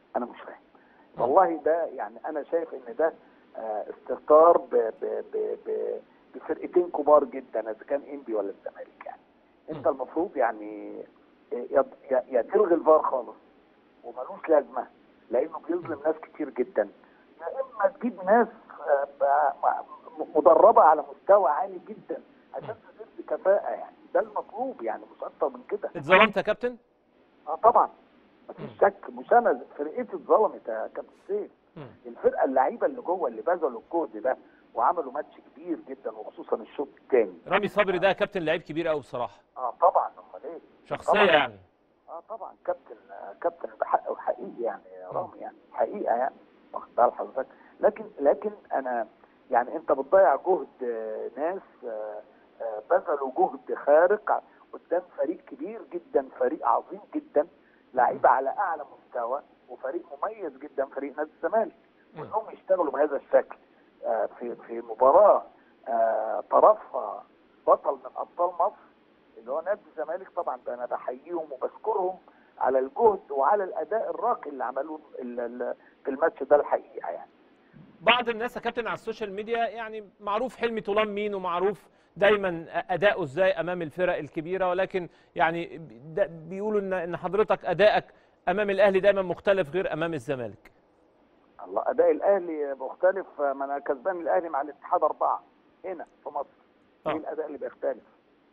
انا مش فاهم والله ده يعني انا شايف ان ده آه، استهتار ب ب ب ب بفرقتين كبار جدا اذا كان انبي ولا الزمالك يعني انت مم. المفروض يعني يا يا- يا تلغي الفار خالص وملوش لازمه لانه بيظلم ناس كتير جدا يا اما تجيب ناس آه، ب- م- مدربه على مستوى عالي جدا عشان تدير بكفاءه يعني ده المطلوب يعني مش اكتر من كده اتظلمت يا كابتن اه طبعا مفيش شك مش انا فرقتي اتظلمت يا كابتن سيف مم. الفرقه اللعيبه اللي جوه اللي بذلوا الجهد ده وعملوا ماتش كبير جدا وخصوصا الشوط الثاني رامي صبري ده كابتن لعيب كبير قوي بصراحه اه طبعا امال ايه شخصيه طبعاً. يعني اه طبعا كابتن آه كابتن بحق وحقيقي يعني يا رامي يعني حقيقه يعني واخد بال حضرتك لكن لكن انا يعني انت بتضيع جهد آه، ناس آه، آه، بذلوا جهد خارق قدام فريق كبير جدا فريق عظيم جدا لعيبه على اعلى مستوى وفريق مميز جدا فريق نادي الزمالك مم. وانهم يشتغلوا بهذا الشكل آه، في في مباراه آه، طرفها بطل من ابطال مصر اللي هو نادي الزمالك طبعا ده انا بحييهم وبشكرهم على الجهد وعلى الاداء الراقي اللي عملوه ال- ال- في الماتش ده الحقيقه يعني بعض الناس يا كابتن على السوشيال ميديا يعني معروف حلمي طولان مين ومعروف دايما اداؤه ازاي امام الفرق الكبيره ولكن يعني ده بيقولوا ان ان حضرتك ادائك امام الاهلي دايما مختلف غير امام الزمالك الله اداء الاهلي مختلف ما انا كسبان الاهلي مع الاتحاد اربعه هنا في مصر آه. ايه الاداء اللي بيختلف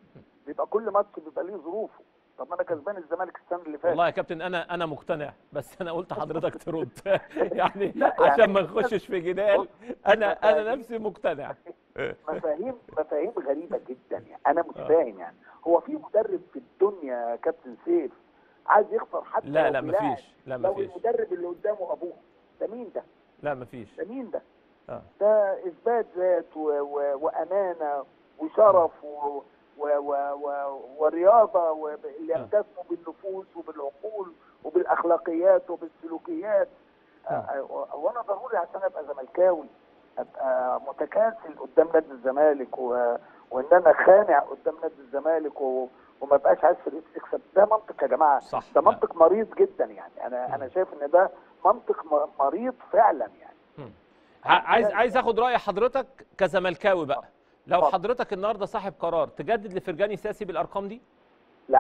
بيبقى كل ماتش بيبقى ليه ظروفه طب ما انا كسبان الزمالك السنه اللي فاتت والله يا كابتن انا انا مقتنع بس انا قلت حضرتك ترد يعني لا، عشان يعني ما نخشش في جدال انا انا نفسي مقتنع مفاهيم مفاهيم غريبه جدا يعني انا مش آه. فاهم يعني هو في مدرب في الدنيا يا كابتن سيف عايز يخسر حتى لا لو لا بلاعب. مفيش لا لو مفيش المدرب اللي قدامه ابوه ده مين ده؟ لا مفيش ده مين ده؟ اه ده اثبات ذات و... و... وامانه وشرف و... و... و... و... ورياضه و... اللي آه. يمتثلوا بالنفوس وبالعقول وبالاخلاقيات وبالسلوكيات آه. آه، وانا ضروري عشان ابقى زملكاوي ابقى متكاسل قدام نادي الزمالك و... وان انا خانع قدام نادي الزمالك و... وما بقاش عايز فرقتي تكسب ده منطق يا جماعه صح ده لا. منطق مريض جدا يعني انا انا شايف ان ده منطق م- مريض فعلا يعني ع- عايز عايز اخد راي حضرتك كزملكاوي بقى لو اتفضل. حضرتك النهارده صاحب قرار تجدد لفرجاني ساسي بالارقام دي لا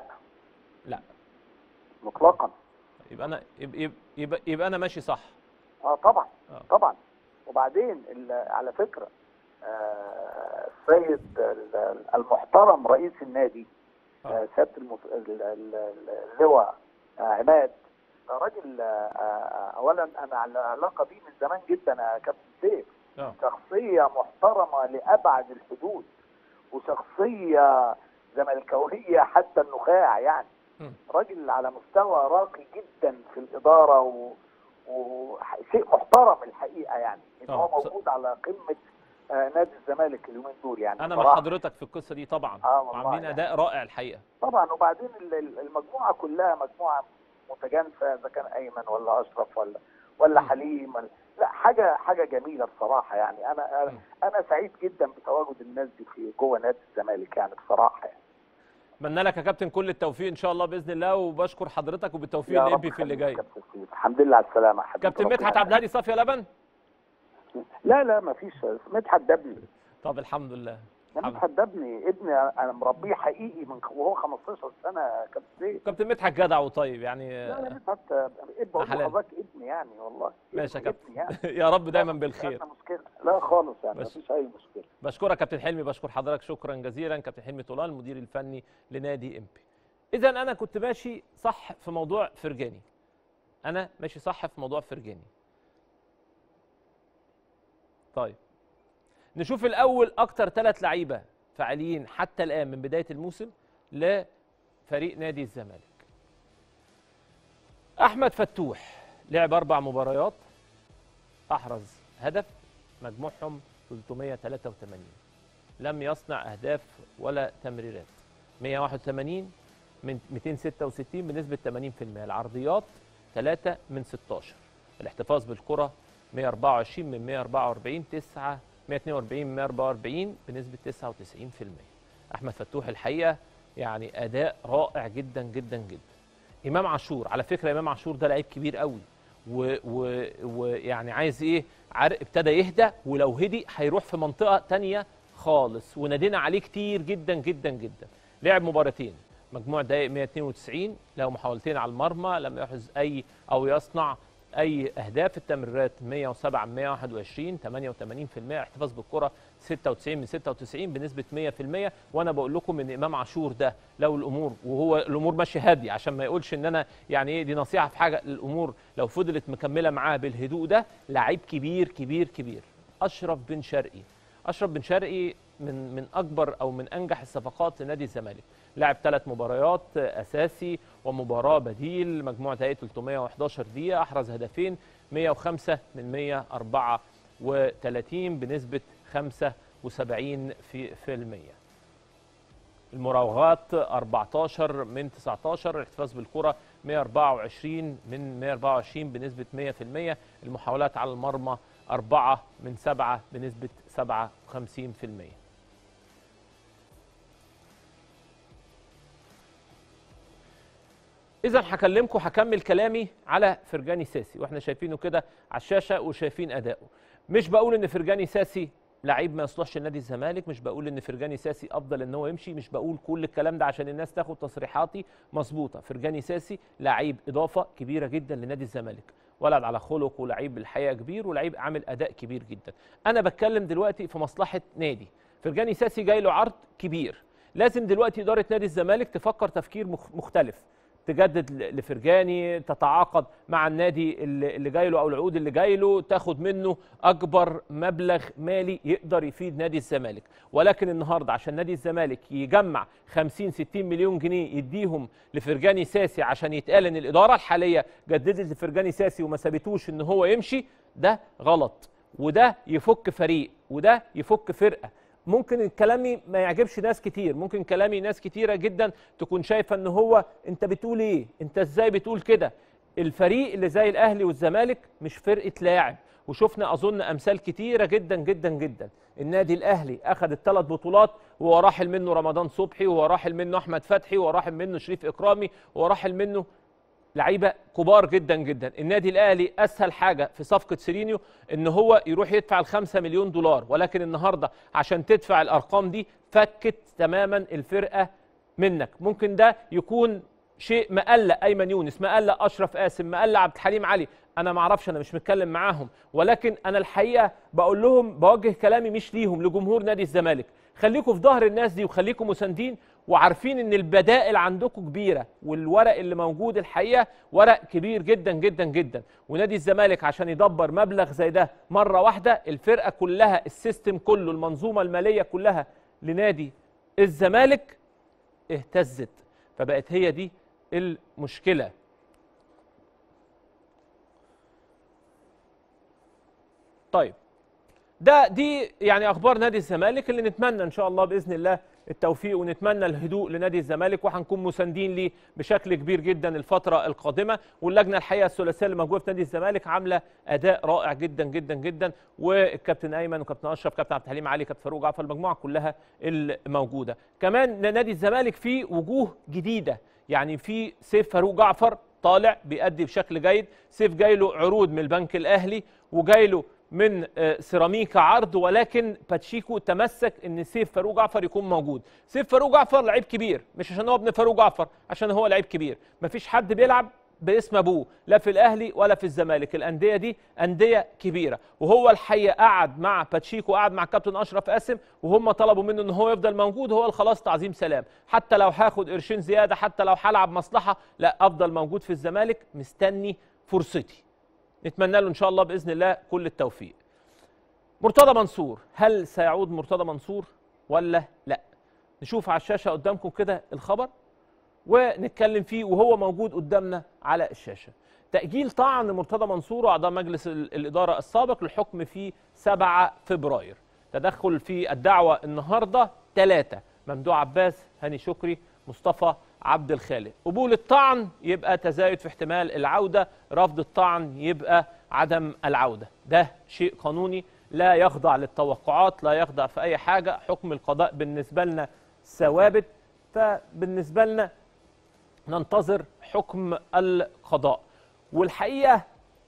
لا مطلقا يبقى انا يبقى, يبقى, يبقى انا ماشي صح اه طبعا آه. طبعا وبعدين ال- على فكره آه، السيد ال- المحترم رئيس النادي آه. آه، سياده المف... ال- ال- اللواء آه، عماد ده راجل آه، آه، اولا انا على علاقه بيه من زمان جدا يا كابتن سيف اه شخصيه محترمه لابعد الحدود وشخصيه زملكاويه حتى النخاع يعني مم. راجل على مستوى راقي جدا في الاداره و... وشيء محترم الحقيقه يعني ان آه، هو ص- موجود على قمه آه، نادي الزمالك اليومين دول يعني انا مع بصراحة. حضرتك في القصه دي طبعا آه والله وعاملين يعني. اداء رائع الحقيقه طبعا وبعدين ال- ال- المجموعه كلها مجموعه متجانسه اذا كان ايمن ولا اشرف ولا ولا مم. حليم ولا لا حاجه حاجه جميله بصراحه يعني انا مم. انا انا سعيد جدا بتواجد الناس دي في جوه نادي الزمالك يعني بصراحه يعني اتمنى لك يا كابتن كل التوفيق ان شاء الله باذن الله وبشكر حضرتك وبالتوفيق يا رب لابي في اللي خليك جاي كابتن سيف. الحمد لله على السلامه حبيبي كابتن ربنا مدحت عبد الهادي صافيه لبن لا لا ما فيش مدحت ده ابني طب الحمد لله ده الحمد. مدحت ده ابني ابني انا مربيه حقيقي من وهو 15 سنه يا كابتن سيف كابتن مدحت جدع وطيب يعني لا لا مدحت ابن بقول حلال. لحضرتك ابني يعني والله ماشي يا ابني كابتن يعني يا رب دايما لا، بالخير مفيش مشكله لا خالص يعني بس. مفيش اي مشكله بشكرك كابتن حلمي بشكر حضرتك شكرا جزيلا كابتن حلمي طولان المدير الفني لنادي امبي اذا انا كنت ماشي صح في موضوع فرجاني انا ماشي صح في موضوع فرجاني طيب نشوف الاول اكتر ثلاث لعيبه فعاليين حتى الان من بدايه الموسم لفريق نادي الزمالك احمد فتوح لعب اربع مباريات احرز هدف مجموعهم 383 لم يصنع اهداف ولا تمريرات 181 من 266 بنسبه 80% العرضيات 3 من 16 الاحتفاظ بالكره 124 من 144 9 142 من 144 بنسبه 99% احمد فتوح الحقيقه يعني اداء رائع جدا جدا جدا امام عاشور على فكره امام عاشور ده لعيب كبير قوي ويعني و... ويعني عايز ايه عرق ابتدى يهدى ولو هدي هيروح في منطقه تانية خالص ونادينا عليه كتير جدا جدا جدا لعب مباراتين مجموع دقائق 192 له محاولتين على المرمى لم يحرز اي او يصنع اي اهداف التمريرات 107 من 121 88% احتفاظ بالكره 96 من 96 بنسبه 100% وانا بقول لكم ان امام عاشور ده لو الامور وهو الامور ماشيه هاديه عشان ما يقولش ان انا يعني ايه دي نصيحه في حاجه الامور لو فضلت مكمله معاه بالهدوء ده لعيب كبير كبير كبير اشرف بن شرقي اشرف بن شرقي من من اكبر او من انجح الصفقات لنادي الزمالك لعب ثلاث مباريات اساسي ومباراه بديل مجموع دقائق 311 دقيقه احرز هدفين 105 من 134 بنسبه 75 في في المية المراوغات 14 من 19 الاحتفاظ بالكره 124 من 124 بنسبه 100% المحاولات على المرمى 4 من 7 بنسبه 57% اذا هكلمكم هكمل كلامي على فرجاني ساسي واحنا شايفينه كده على الشاشه وشايفين اداؤه مش بقول ان فرجاني ساسي لعيب ما يصلحش لنادي الزمالك مش بقول ان فرجاني ساسي افضل ان هو يمشي مش بقول كل الكلام ده عشان الناس تاخد تصريحاتي مظبوطه فرجاني ساسي لعيب اضافه كبيره جدا لنادي الزمالك ولد على خلق ولعيب الحقيقه كبير ولعيب عامل اداء كبير جدا انا بتكلم دلوقتي في مصلحه نادي فرجاني ساسي جاي له عرض كبير لازم دلوقتي اداره نادي الزمالك تفكر تفكير مخ- مختلف تجدد ل- لفرجاني تتعاقد مع النادي اللي اللي جاي له او العقود اللي جاي له تاخد منه اكبر مبلغ مالي يقدر يفيد نادي الزمالك ولكن النهارده عشان نادي الزمالك يجمع 50 60 مليون جنيه يديهم لفرجاني ساسي عشان يتقال ان الاداره الحاليه جددت لفرجاني ساسي وما سابتوش ان هو يمشي ده غلط وده يفك فريق وده يفك فرقه ممكن كلامي ما يعجبش ناس كتير ممكن كلامي ناس كتيره جدا تكون شايفه ان هو انت بتقول ايه انت ازاي بتقول كده الفريق اللي زي الاهلي والزمالك مش فرقه لاعب وشفنا اظن امثال كتيره جدا جدا جدا النادي الاهلي اخذ الثلاث بطولات وهو راحل منه رمضان صبحي وهو راحل منه احمد فتحي وهو راحل منه شريف اكرامي وهو راحل منه لعيبه كبار جدا جدا النادي الاهلي اسهل حاجه في صفقه سيرينيو ان هو يروح يدفع الخمسة مليون دولار ولكن النهارده عشان تدفع الارقام دي فكت تماما الفرقه منك ممكن ده يكون شيء مقلق ايمن يونس مقلق اشرف قاسم مقلق عبد الحليم علي انا ما اعرفش انا مش متكلم معاهم ولكن انا الحقيقه بقول لهم بوجه كلامي مش ليهم لجمهور نادي الزمالك خليكم في ظهر الناس دي وخليكم مساندين وعارفين ان البدائل عندكم كبيره والورق اللي موجود الحقيقه ورق كبير جدا جدا جدا ونادي الزمالك عشان يدبر مبلغ زي ده مره واحده الفرقه كلها السيستم كله المنظومه الماليه كلها لنادي الزمالك اهتزت فبقت هي دي المشكله طيب ده دي يعني اخبار نادي الزمالك اللي نتمنى ان شاء الله باذن الله التوفيق ونتمنى الهدوء لنادي الزمالك وهنكون مساندين ليه بشكل كبير جدا الفتره القادمه واللجنه الحقيقه الثلاثيه اللي موجوده في نادي الزمالك عامله اداء رائع جدا جدا جدا والكابتن ايمن وكابتن اشرف كابتن عبد الحليم علي كابتن فاروق جعفر المجموعه كلها الموجوده كمان نادي الزمالك فيه وجوه جديده يعني في سيف فاروق جعفر طالع بيأدي بشكل جيد سيف جاي له عروض من البنك الاهلي وجاي له من آه، سيراميكا عرض ولكن باتشيكو تمسك ان سيف فاروق جعفر يكون موجود سيف فاروق جعفر لعيب كبير مش عشان هو ابن فاروق جعفر عشان هو لعيب كبير مفيش حد بيلعب باسم ابوه لا في الاهلي ولا في الزمالك الانديه دي انديه كبيره وهو الحقيقه قعد مع باتشيكو قعد مع كابتن اشرف قاسم وهم طلبوا منه ان هو يفضل موجود هو خلاص تعظيم سلام حتى لو هاخد قرشين زياده حتى لو هلعب مصلحه لا افضل موجود في الزمالك مستني فرصتي نتمنى له ان شاء الله باذن الله كل التوفيق مرتضى منصور هل سيعود مرتضى منصور ولا لا نشوف على الشاشه قدامكم كده الخبر ونتكلم فيه وهو موجود قدامنا على الشاشه تاجيل طعن مرتضى منصور واعضاء مجلس ال- الاداره السابق للحكم في 7 فبراير تدخل في الدعوه النهارده ثلاثه ممدوح عباس هاني شكري مصطفى عبد الخالق قبول الطعن يبقى تزايد في احتمال العوده رفض الطعن يبقى عدم العوده ده شيء قانوني لا يخضع للتوقعات لا يخضع في اي حاجه حكم القضاء بالنسبه لنا ثوابت فبالنسبه لنا ننتظر حكم القضاء والحقيقه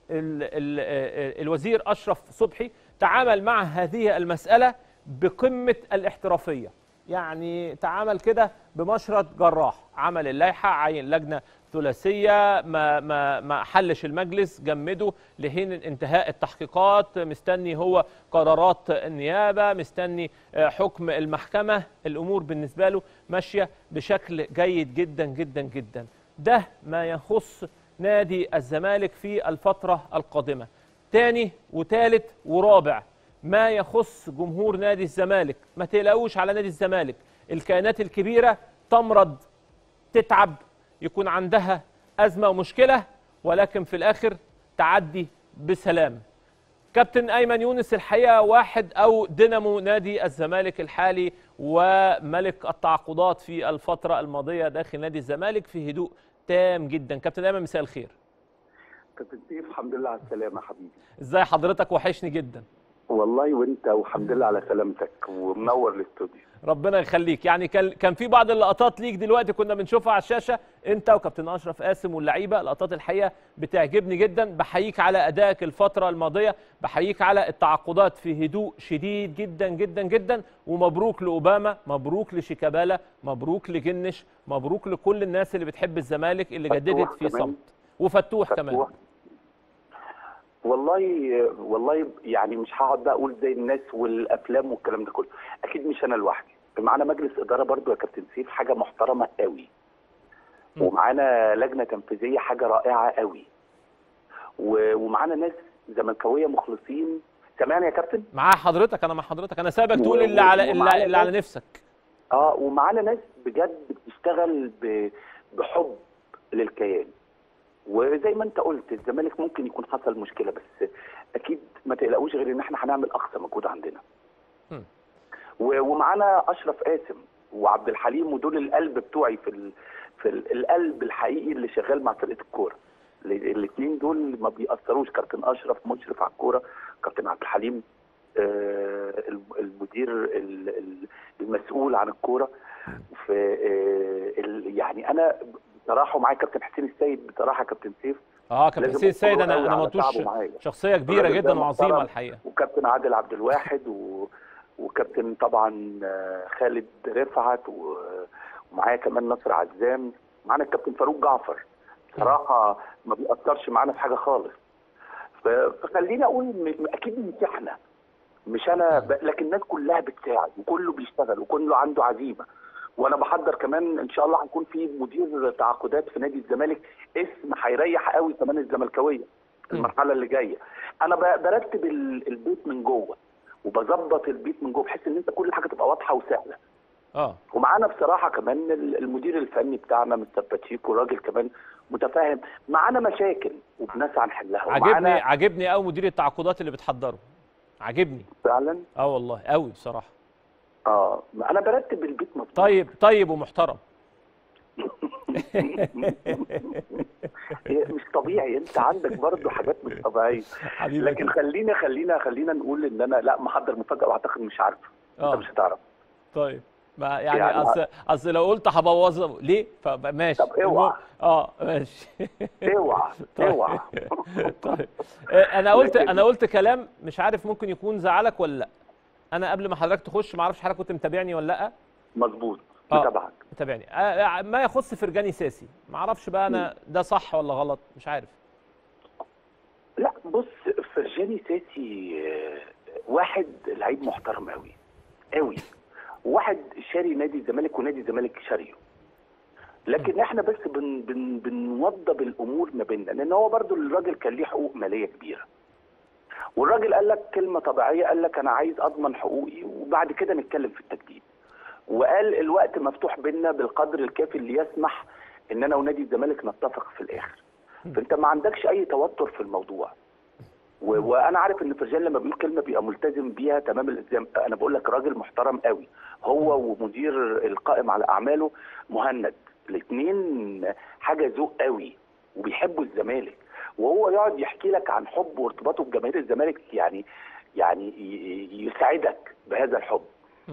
ال ال آه، الوزير اشرف صبحي تعامل مع هذه المساله بقمه الاحترافيه يعني تعامل كده بمشرط جراح عمل اللائحه عين لجنه ثلاثيه ما ما ما حلش المجلس جمده لحين انتهاء التحقيقات مستني هو قرارات النيابه مستني آه، حكم المحكمه الامور بالنسبه له ماشيه بشكل جيد جدا جدا جدا ده ما يخص نادي الزمالك في الفتره القادمه تاني وتالت ورابع ما يخص جمهور نادي الزمالك ما تقلقوش على نادي الزمالك الكيانات الكبيره تمرض تتعب يكون عندها أزمة ومشكلة ولكن في الآخر تعدي بسلام كابتن أيمن يونس الحقيقة واحد أو دينامو نادي الزمالك الحالي وملك التعاقدات في الفترة الماضية داخل نادي الزمالك في هدوء تام جدا كابتن أيمن مساء الخير كابتن سيف الحمد لله على السلامة يا حبيبي ازاي حضرتك وحشني جدا والله وانت والحمد لله على سلامتك ومنور الاستوديو ربنا يخليك يعني كان كان في بعض اللقطات ليك دلوقتي كنا بنشوفها على الشاشه انت وكابتن اشرف قاسم واللعيبه لقطات الحقيقه بتعجبني جدا بحييك على ادائك الفتره الماضيه بحييك على التعاقدات في هدوء شديد جدا جدا جدا ومبروك لاوباما مبروك لشيكابالا مبروك لجنش مبروك لكل الناس اللي بتحب الزمالك اللي فتوح جددت في كمان. صمت وفتوح كمان فتوح. والله والله يعني مش هقعد بقى اقول زي الناس والافلام والكلام ده كله اكيد مش انا لوحدي معانا مجلس اداره برضو يا كابتن سيف حاجه محترمه قوي م. ومعانا لجنه تنفيذيه حاجه رائعه قوي و- ومعانا ناس زملكاويه مخلصين سامعني يا كابتن معاه حضرتك انا مع حضرتك انا سابك و- تقول اللي و- على اللي, ومعانا اللي على ناس- نفسك اه ومعانا ناس بجد بتشتغل ب- بحب للكيان وزي ما انت قلت الزمالك ممكن يكون حصل مشكله بس اكيد ما تقلقوش غير ان احنا هنعمل اقصى مجهود عندنا مم. و- ومعانا اشرف قاسم وعبد الحليم ودول القلب بتوعي في ال... في ال- القلب الحقيقي اللي شغال مع فرقه الكوره الاثنين دول ما بيأثروش كابتن اشرف مشرف على الكوره كابتن عبد الحليم آه، الم- المدير ال- ال- المسؤول عن الكوره في آه، ال- يعني انا بصراحه معايا كابتن حسين السيد بصراحه كابتن سيف اه كابتن لازم حسين السيد أشكره انا قوي انا ما على قلتوش تعبه معايا. شخصيه كبيره الراجل جدا ده وعظيمه محترم. الحقيقه وكابتن عادل عبد الواحد و... وكابتن طبعا آه، خالد رفعت و... ومعايا كمان نصر عزام معانا الكابتن فاروق جعفر بصراحه ما بيأثرش معانا في حاجه خالص ف... فخليني اقول م... اكيد مش احنا مش انا ب... لكن الناس كلها بتساعد وكله بيشتغل وكله عنده عزيمه وانا بحضر كمان ان شاء الله هيكون في مدير تعاقدات في نادي الزمالك اسم هيريح قوي كمان الزملكاويه المرحله اللي جايه انا ب- برتب ال- البيت من جوه وبظبط البيت من جوه بحيث ان انت كل حاجه تبقى واضحه وسهله اه ومعانا بصراحه كمان ال- المدير الفني بتاعنا مستر باتشيكو راجل كمان متفاهم معانا مشاكل وبنسعى نحلها عاجبني ومعانا عاجبني قوي مدير التعاقدات اللي بتحضره عاجبني فعلا اه والله قوي بصراحه اه انا برتب البيت مظبوط طيب طيب ومحترم هي مش طبيعي انت عندك برضه حاجات مش طبيعيه حبيبي لكن خلينا خلينا خلينا نقول ان انا لا محضر مفاجاه واعتقد مش عارفه آه. انت مش هتعرف طيب ما يعني, يعني اصل اصل لو قلت هبوظه ليه فماشي طب اوعى. اه ماشي اوعى طيب. اوعى طيب آه، انا قلت لكن- انا قلت كلام مش عارف ممكن يكون زعلك ولا لا انا قبل ما حضرتك تخش ما اعرفش حضرتك كنت متابعني ولا لا مظبوط آه. متابعك متابعني آه، آه، ما يخص فرجاني ساسي ما اعرفش بقى انا ده صح ولا غلط مش عارف لا بص فرجاني ساسي آه، واحد لعيب محترم قوي قوي واحد شاري نادي الزمالك ونادي الزمالك شاريه لكن احنا بس بن بن بنوضب الامور ما بيننا لان هو برضو الراجل كان ليه حقوق ماليه كبيره والراجل قال لك كلمه طبيعيه قال لك انا عايز اضمن حقوقي وبعد كده نتكلم في التجديد وقال الوقت مفتوح بينا بالقدر الكافي اللي يسمح ان انا ونادي الزمالك نتفق في الاخر فانت ما عندكش اي توتر في الموضوع و- وانا عارف ان فرجان لما بيقول كلمه بيبقى ملتزم بيها تمام الالتزام انا بقول لك راجل محترم قوي هو ومدير القائم على اعماله مهند الاثنين حاجه ذوق قوي وبيحبوا الزمالك وهو يقعد يحكي لك عن حب وارتباطه بجماهير الزمالك يعني يعني ي- ي- يسعدك بهذا الحب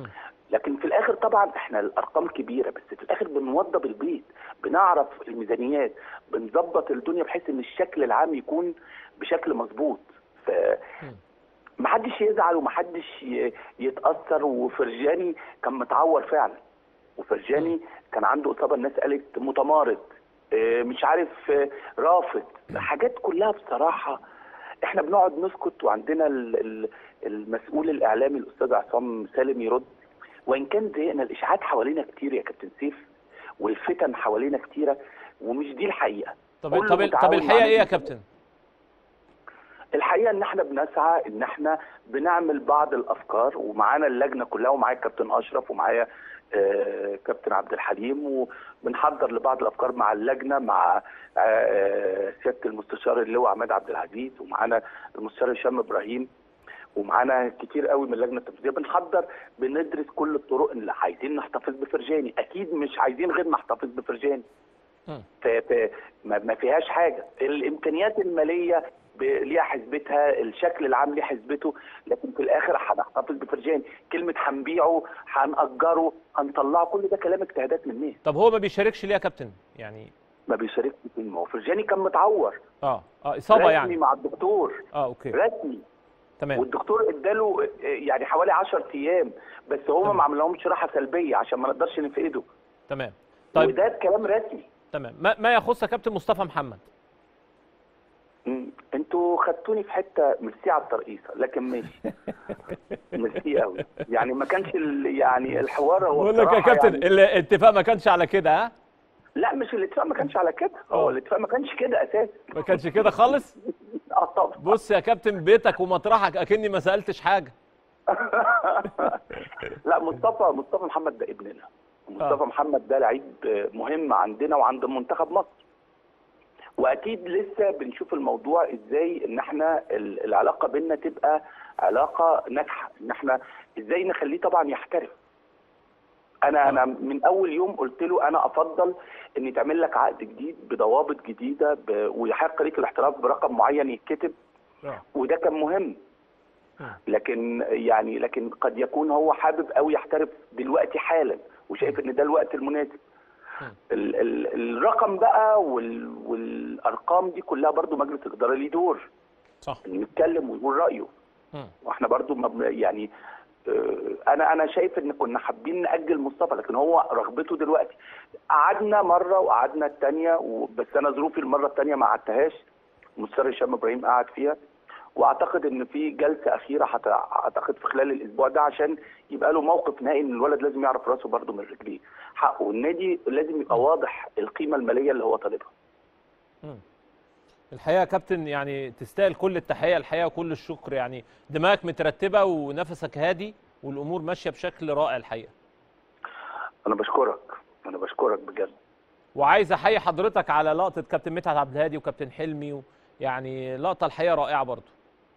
لكن في الاخر طبعا احنا الارقام كبيره بس في الاخر بنوضب البيت بنعرف الميزانيات بنظبط الدنيا بحيث ان الشكل العام يكون بشكل مظبوط ف محدش يزعل ومحدش ي- يتاثر وفرجاني كان متعور فعلا وفرجاني كان عنده اصابه الناس قالت متمارض آه، مش عارف آه، رافض حاجات كلها بصراحه احنا بنقعد نسكت وعندنا ال- ال- المسؤول الاعلامي الاستاذ عصام سالم يرد وان كان زهقنا الاشاعات حوالينا كتير يا كابتن سيف والفتن حوالينا كتيره ومش دي الحقيقه طب كله طب طب متعاون مع الحقيقه ايه يا نادي كابتن الحقيقه ان احنا بنسعى ان احنا بنعمل بعض الافكار ومعانا اللجنه كلها ومعايا كابتن اشرف ومعايا آه، كابتن عبد الحليم وبنحضر لبعض الافكار مع اللجنه مع آه، سياده المستشار اللواء عماد عبد العزيز ومعانا المستشار هشام ابراهيم ومعانا كتير قوي من اللجنه التنفيذيه بنحضر بندرس كل الطرق اللي عايزين نحتفظ بفرجاني اكيد مش عايزين غير نحتفظ بفرجاني مم. ف- ف- ما ما فيهاش حاجه الامكانيات الماليه ب- ليها حسبتها الشكل العام ليه حسبته لكن في الاخر هنحتفظ بفرجاني كلمه هنبيعه هنأجره هنطلعه كل ده كلام اجتهادات مني طب هو ما بيشاركش ليه يا كابتن يعني ما بيشاركش فيه ما هو فرجاني كان متعور اه اه اصابه رسمي يعني مع الدكتور اه اوكي رسمي تمام والدكتور اداله آه، يعني حوالي 10 ايام بس هو تمام. ما عملهمش راحه سلبيه عشان ما نقدرش نفقده تمام طيب وده كلام رسمي تمام ما, ما يخص يا كابتن مصطفى محمد مم. انتوا خدتوني في حته ميرسي على الترقيصه لكن ماشي ميرسي قوي يعني ما كانش ال- يعني الحوار هو بقول لك يا بصراحة كابتن يعني الاتفاق ما كانش على كده ها لا مش الاتفاق ما كانش على كده هو اه. الاتفاق ما كانش كده اساسا ما كانش كده خالص اه طبعا بص يا كابتن بيتك ومطرحك اكني ما سالتش حاجه لا مصطفى مصطفى محمد ده ابننا مصطفى اه. محمد ده لعيب مهم عندنا وعند منتخب مصر واكيد لسه بنشوف الموضوع ازاي ان احنا ال- العلاقه بيننا تبقى علاقه ناجحه ان احنا ازاي نخليه طبعا يحترف انا انا من اول يوم قلت له انا افضل ان يتعمل لك عقد جديد بضوابط جديده ب... ويحق ليك الاحتراف برقم معين يتكتب اه وده كان مهم لكن يعني لكن قد يكون هو حابب قوي يحترف دلوقتي حالا وشايف ان ده الوقت المناسب ال ال الرقم بقى وال والارقام دي كلها برضو مجلس الاداره ليه دور صح إنه يتكلم ويقول رايه مم. واحنا برضو ما بن- يعني آه، انا انا شايف ان كنا حابين ناجل مصطفى لكن هو رغبته دلوقتي قعدنا مره وقعدنا الثانيه بس انا ظروفي المره الثانيه ما قعدتهاش مستر هشام ابراهيم قعد فيها واعتقد ان في جلسه اخيره هت- اعتقد في خلال الاسبوع ده عشان يبقى له موقف نهائي ان الولد لازم يعرف راسه برده من رجليه حقه والنادي لازم يبقى واضح القيمه الماليه اللي هو طالبها الحقيقه يا كابتن يعني تستاهل كل التحيه الحقيقه وكل الشكر يعني دماغك مترتبه ونفسك هادي والامور ماشيه بشكل رائع الحقيقه انا بشكرك انا بشكرك بجد وعايز احيي حضرتك على لقطه كابتن مدحت عبد الهادي وكابتن حلمي و يعني لقطه الحقيقه رائعه برضو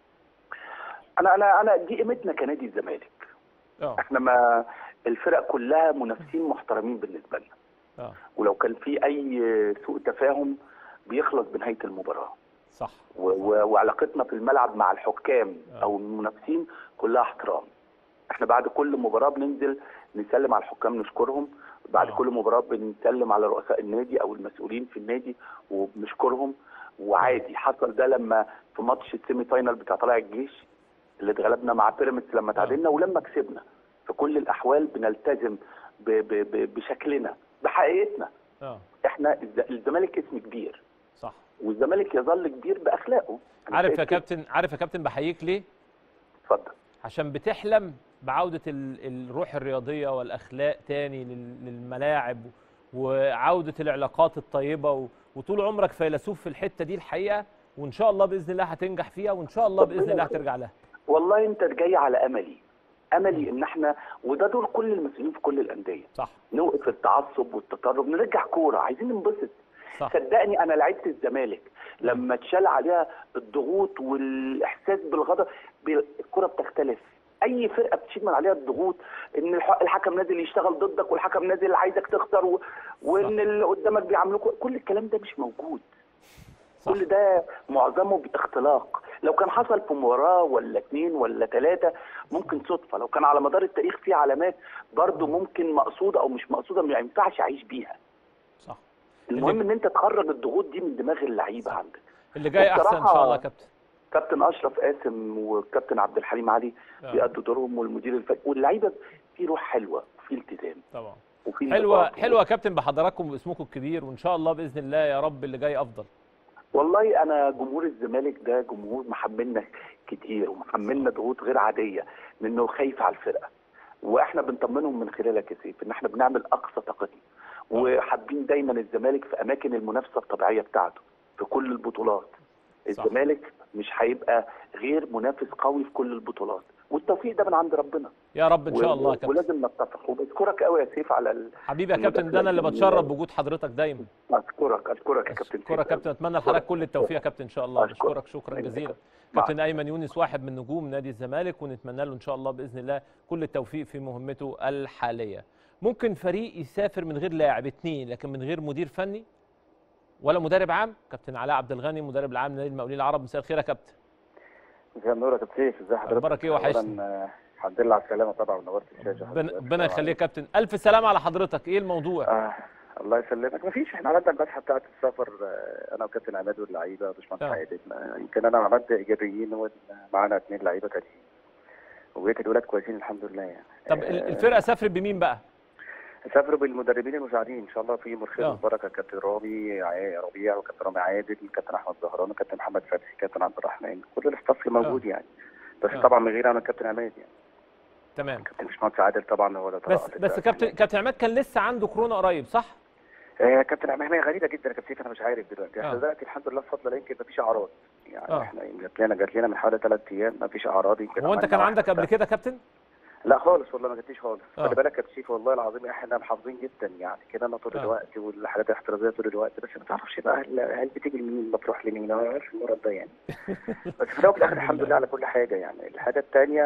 انا انا انا دي قيمتنا كنادي الزمالك اه احنا ما الفرق كلها منافسين محترمين بالنسبه لنا اه ولو كان في اي سوء تفاهم بيخلص بنهايه المباراه صح و- و- وعلاقتنا في الملعب مع الحكام آه. او المنافسين كلها احترام احنا بعد كل مباراه بننزل نسلم على الحكام نشكرهم بعد آه. كل مباراه بنسلم على رؤساء النادي او المسؤولين في النادي وبنشكرهم وعادي حصل ده لما في ماتش السيمي فاينال بتاع طلائع الجيش اللي اتغلبنا مع بيراميدز لما تعادلنا ولما كسبنا في كل الاحوال بنلتزم ب ب ب بشكلنا بحقيقتنا اه احنا الز- الزمالك اسم كبير صح والزمالك يظل كبير باخلاقه أنا عارف شايف يا كده. كابتن عارف يا كابتن بحييك ليه اتفضل عشان بتحلم بعودة ال- الروح الرياضية والأخلاق تاني لل- للملاعب وعودة العلاقات الطيبة و- وطول عمرك فيلسوف في الحتة دي الحقيقة وإن شاء الله بإذن الله هتنجح فيها وإن شاء الله بإذن الله هترجع لها والله انت جاي على املي املي ان احنا وده دور كل المسؤولين في كل الانديه صح نوقف التعصب والتطرف نرجع كوره عايزين ننبسط صح صدقني انا لعيبه الزمالك لما اتشال عليها الضغوط والاحساس بالغضب ب- الكره بتختلف اي فرقه بتشيل من عليها الضغوط ان الح- الحكم نازل يشتغل ضدك والحكم نازل عايزك تخسر و... وان اللي قدامك بيعاملوك كل الكلام ده مش موجود صح. كل ده معظمه باختلاق لو كان حصل في مباراه ولا اتنين ولا ثلاثه ممكن صدفه لو كان على مدار التاريخ في علامات برضه ممكن مقصوده او مش مقصوده ما ينفعش اعيش بيها صح المهم ان انت تخرج الضغوط دي من دماغ اللعيبه عندك اللي جاي احسن ان شاء الله يا كابتن كابتن اشرف قاسم وكابتن عبد الحليم علي آه. بيأدوا دورهم والمدير الفني واللعيبه في روح حلوه وفي التزام طبعا وفي حلوه انضباط. حلوه يا كابتن بحضراتكم واسمكم الكبير وان شاء الله باذن الله يا رب اللي جاي افضل والله انا جمهور الزمالك ده جمهور محملنا كتير ومحملنا ضغوط غير عاديه لانه خايف على الفرقه واحنا بنطمنهم من خلالك يا سيف ان احنا بنعمل اقصى طاقتنا وحابين دايما الزمالك في اماكن المنافسه الطبيعيه بتاعته في كل البطولات صح. الزمالك مش هيبقى غير منافس قوي في كل البطولات والتوفيق ده من عند ربنا يا رب ان شاء و- الله يا كابتن ولازم نتفق وبشكرك قوي يا سيف على ال... حبيبي يا كابتن ده انا اللي بتشرف بوجود حضرتك دايما اشكرك اشكرك يا كابتن اشكرك يا كابتن اتمنى لحضرتك كل التوفيق يا كابتن ان شاء الله أشكرك. بشكرك شكرا أشكرك. جزيلا مع كابتن ايمن يونس واحد من نجوم نادي الزمالك ونتمنى له ان شاء الله باذن الله كل التوفيق في مهمته الحاليه ممكن فريق يسافر من غير لاعب اثنين لكن من غير مدير فني ولا مدرب عام كابتن علاء عبد الغني مدرب العام لنادي المقاولين العرب مساء الخير يا كابتن مساء النور يا كابتن سيف ازي حضرتك اخبارك ايه وحشني أولاً، آه، الحمد لله على السلامه طبعا ونورت الشاشه ربنا ربنا يخليك يا كابتن الف سلامه على حضرتك ايه الموضوع آه الله يسلمك مفيش احنا عملنا البحثه بتاعت السفر آه، انا وكابتن عماد واللعيبه باشمهندس آه. عادل آه، يمكن انا عملت ايجابيين ومعانا اثنين لعيبه تانيين وبقيت الولاد كويسين الحمد لله يعني طب ال- الفرقه سافرت بمين بقى سافروا بالمدربين المساعدين ان شاء الله في مرشد آه. البركه كابتن رامي ع- ربيع وكابتن رامي عادل كابتن احمد زهران وكابتن محمد فتحي كابتن عبد الرحمن كل الاستاف اللي موجود يعني بس آه. طبعا من غير انا كابتن عماد يعني تمام كابتن باشمهندس عادل طبعا هو ده بس بس كابتن كابتن عماد كان لسه عنده كورونا قريب صح آه كابتن عماد هي غريبه جدا يا كابتن انا مش عارف دلوقتي احنا آه. دلوقتي الحمد لله بفضل الله يمكن مفيش اعراض يعني آه. احنا جات لنا جات لنا من حوالي ثلاث ايام مفيش اعراض يمكن هو انت عملنا كان واحد عندك قبل بتاع- كده كابتن لا خالص والله ما جاتليش خالص آه. خلي بالك يا كابتن سيف والله العظيم احنا محافظين جدا يعني كده انا طول آه. الوقت والحالات الاحترازيه طول الوقت بس ما تعرفش بقى هل هل بتيجي لمين بتروح لمين انا عارف المرض ده يعني بس في الاول وفي الاخر الحمد لله على كل حاجه يعني الحاجه الثانيه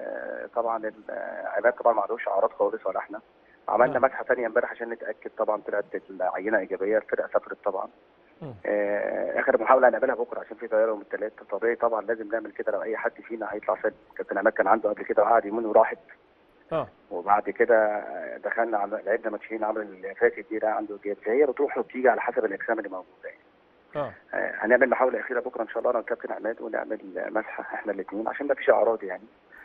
طبعا ال- آه، عماد طبعا ما عندوش اعراض خالص ولا احنا عملنا آه. مسحه ثانيه امبارح عشان نتاكد طبعا طلعت العينه ايجابيه الفرقه سافرت طبعا مم. آه، اخر محاوله هنعملها بكره عشان في طياره يوم الثلاث طبيعي طبعا لازم نعمل كده لو اي حد فينا هيطلع سلم كابتن عماد كان عنده قبل كده وقعد يومين وراحت اه وبعد كده دخلنا عم- لعبنا ماتشين عمل اللي فاتت دي ده عنده ايجابي فهي بتروح وبتيجي على حسب الاجسام اللي موجوده يعني. اه آه، هنعمل محاوله اخيره بكره ان شاء الله انا والكابتن عماد ونعمل مسحه احنا الاثنين عشان ما فيش اعراض يعني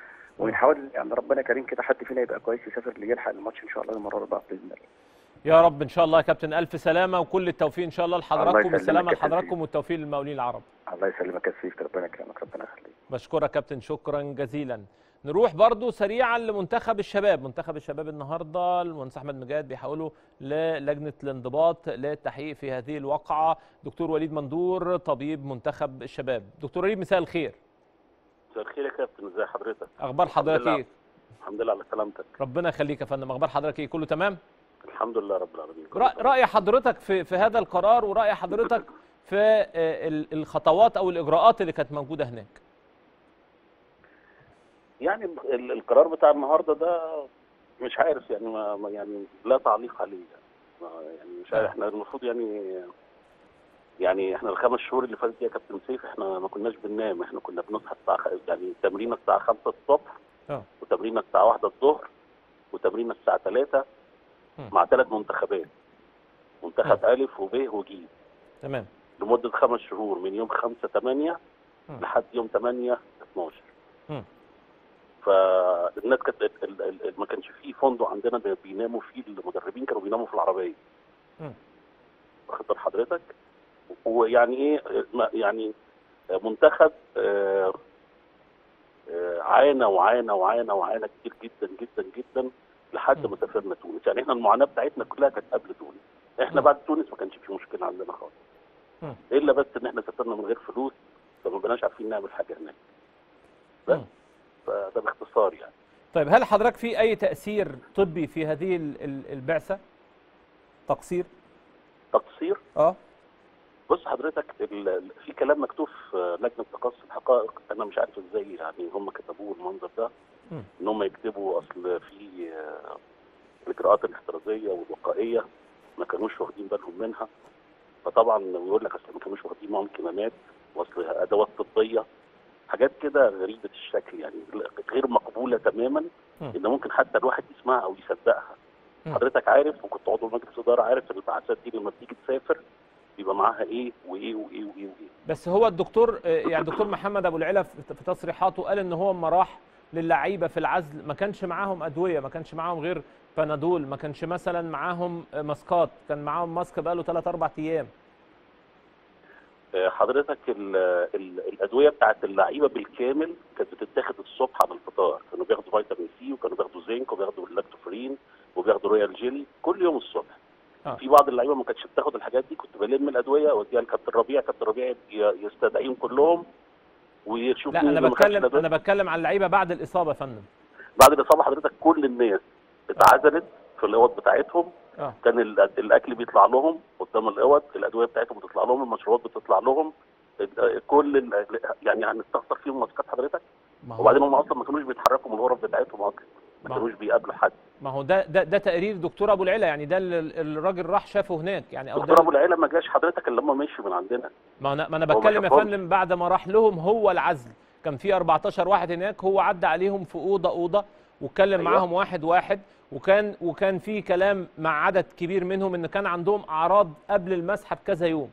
ونحاول يعني ربنا كريم كده حد فينا يبقى كويس يسافر اللي يلحق الماتش ان شاء الله المره الرابعه باذن الله يا رب ان شاء الله يا كابتن الف سلامه وكل التوفيق ان شاء الله لحضراتكم يسلمك بالسلامه يا كابتن لحضراتكم والتوفيق للمقاولين العرب الله يسلمك يا سيف ربنا يكرمك ربنا يخليك بشكرك كابتن شكرا جزيلا نروح برضو سريعا لمنتخب الشباب منتخب الشباب النهارده المهندس احمد مجاد بيحاولوا للجنه الانضباط للتحقيق في هذه الواقعه دكتور وليد مندور طبيب منتخب الشباب دكتور وليد مساء الخير مساء الخير يا كابتن ازي حضرتك اخبار الحمد حضرتك لله. ايه الحمد لله على سلامتك ربنا يخليك يا فندم اخبار حضرتك ايه كله تمام الحمد لله رب العالمين رأ- راي حضرتك في في هذا القرار وراي حضرتك في آه، ال- الخطوات او الاجراءات اللي كانت موجوده هناك يعني ال- القرار بتاع النهارده ده مش عارف يعني ما ما- يعني لا تعليق عليه يعني, ما- يعني مش عارف احنا المفروض يعني يعني احنا الخمس شهور اللي فاتت دي يا كابتن سيف احنا ما كناش بننام احنا كنا بنصحى الساعه خ- يعني تمرين الساعه 5 الصبح اه وتمرين الساعه 1 الظهر وتمرين الساعه 3 مم. مع ثلاث منتخبات منتخب الف وب وج تمام لمده خمس شهور من يوم 5 8 مم. لحد يوم 8 12 مم. فالناس كانت ال- ال- ال- ما كانش فيه فندق عندنا بي- بيناموا فيه المدربين كانوا بيناموا في العربيه مم. واخد بال حضرتك ويعني ايه ما- يعني منتخب آه، آه، عانى وعانى وعانى وعانى كتير جدا جدا جدا لحد ما سافرنا تونس يعني احنا المعاناه بتاعتنا كلها كانت قبل تونس احنا بعد تونس ما كانش في مشكله عندنا خالص مم. الا بس ان احنا سافرنا من غير فلوس فما بقناش عارفين نعمل حاجه هناك بس مم. فده باختصار يعني طيب هل حضرتك في اي تاثير طبي في هذه ال- ال- البعثه تقصير تقصير اه بص حضرتك ال- ال- في كلام مكتوب في لجنه تقصي الحقائق انا مش عارف ازاي يعني هم كتبوه المنظر ده مم. ان هم يكتبوا اصل في آه، الاجراءات الاحترازيه والوقائيه ما كانوش واخدين بالهم منها فطبعا بيقول لك اصل ما كانوش واخدين معاهم كمامات واصل ادوات طبيه حاجات كده غريبه الشكل يعني غير مقبوله تماما مم. ان ممكن حتى الواحد يسمعها او يصدقها مم. حضرتك عارف وكنت عضو مجلس اداره عارف ان البعثات دي لما بتيجي تسافر بيبقى معاها ايه وايه وايه وايه وايه بس هو الدكتور آه، يعني الدكتور محمد ابو العلا في في تصريحاته قال ان هو اما راح للعيبه في العزل ما كانش معاهم ادويه ما كانش معاهم غير بنادول ما كانش مثلا معاهم آه، ماسكات كان معاهم ماسك بقاله 3 4 ايام آه، حضرتك ال ال الادويه بتاعت اللعيبه بالكامل كانت بتتاخد الصبح على الفطار كانوا بياخدوا فيتامين سي وكانوا بياخدوا زنك وبياخدوا لاكتوفرين وبياخدوا رويال جيلي كل يوم الصبح آه. في بعض اللعيبه ما كانتش بتاخد الحاجات دي كنت بلم الادويه واديها لكابتن ربيع كابتن ربيع ي- يستدعيهم كلهم ويشوف لا مين انا اللي ما خدش بتكلم الأدوية. انا بتكلم عن اللعيبه بعد الاصابه يا فندم بعد الاصابه حضرتك كل الناس اتعزلت في الاوض بتاعتهم اه كان ال- الاكل بيطلع لهم قدام الاوض الادويه بتاعتهم بتطلع لهم المشروبات بتطلع لهم ال- كل ال- يعني هنستخسر فيهم ماسكات حضرتك ما هو وبعدين هم اصلا ما كانوش بيتحركوا من الغرف بتاعتهم اصلا ما ما- كانوش بيقابلوا حد ما هو ده ده ده تقرير دكتور ابو العلا يعني ده اللي ال- الراجل راح شافه هناك يعني او دكتور ده ابو العيله ما جاش حضرتك الا لما مشي من عندنا ما انا ما انا هو ما بتكلم يا شافهمش. فندم بعد ما راح لهم هو العزل كان في 14 واحد هناك هو عدى عليهم في اوضه اوضه واتكلم أيوة. معاهم واحد واحد وكان وكان في كلام مع عدد كبير منهم ان كان عندهم اعراض قبل المسحه بكذا يوم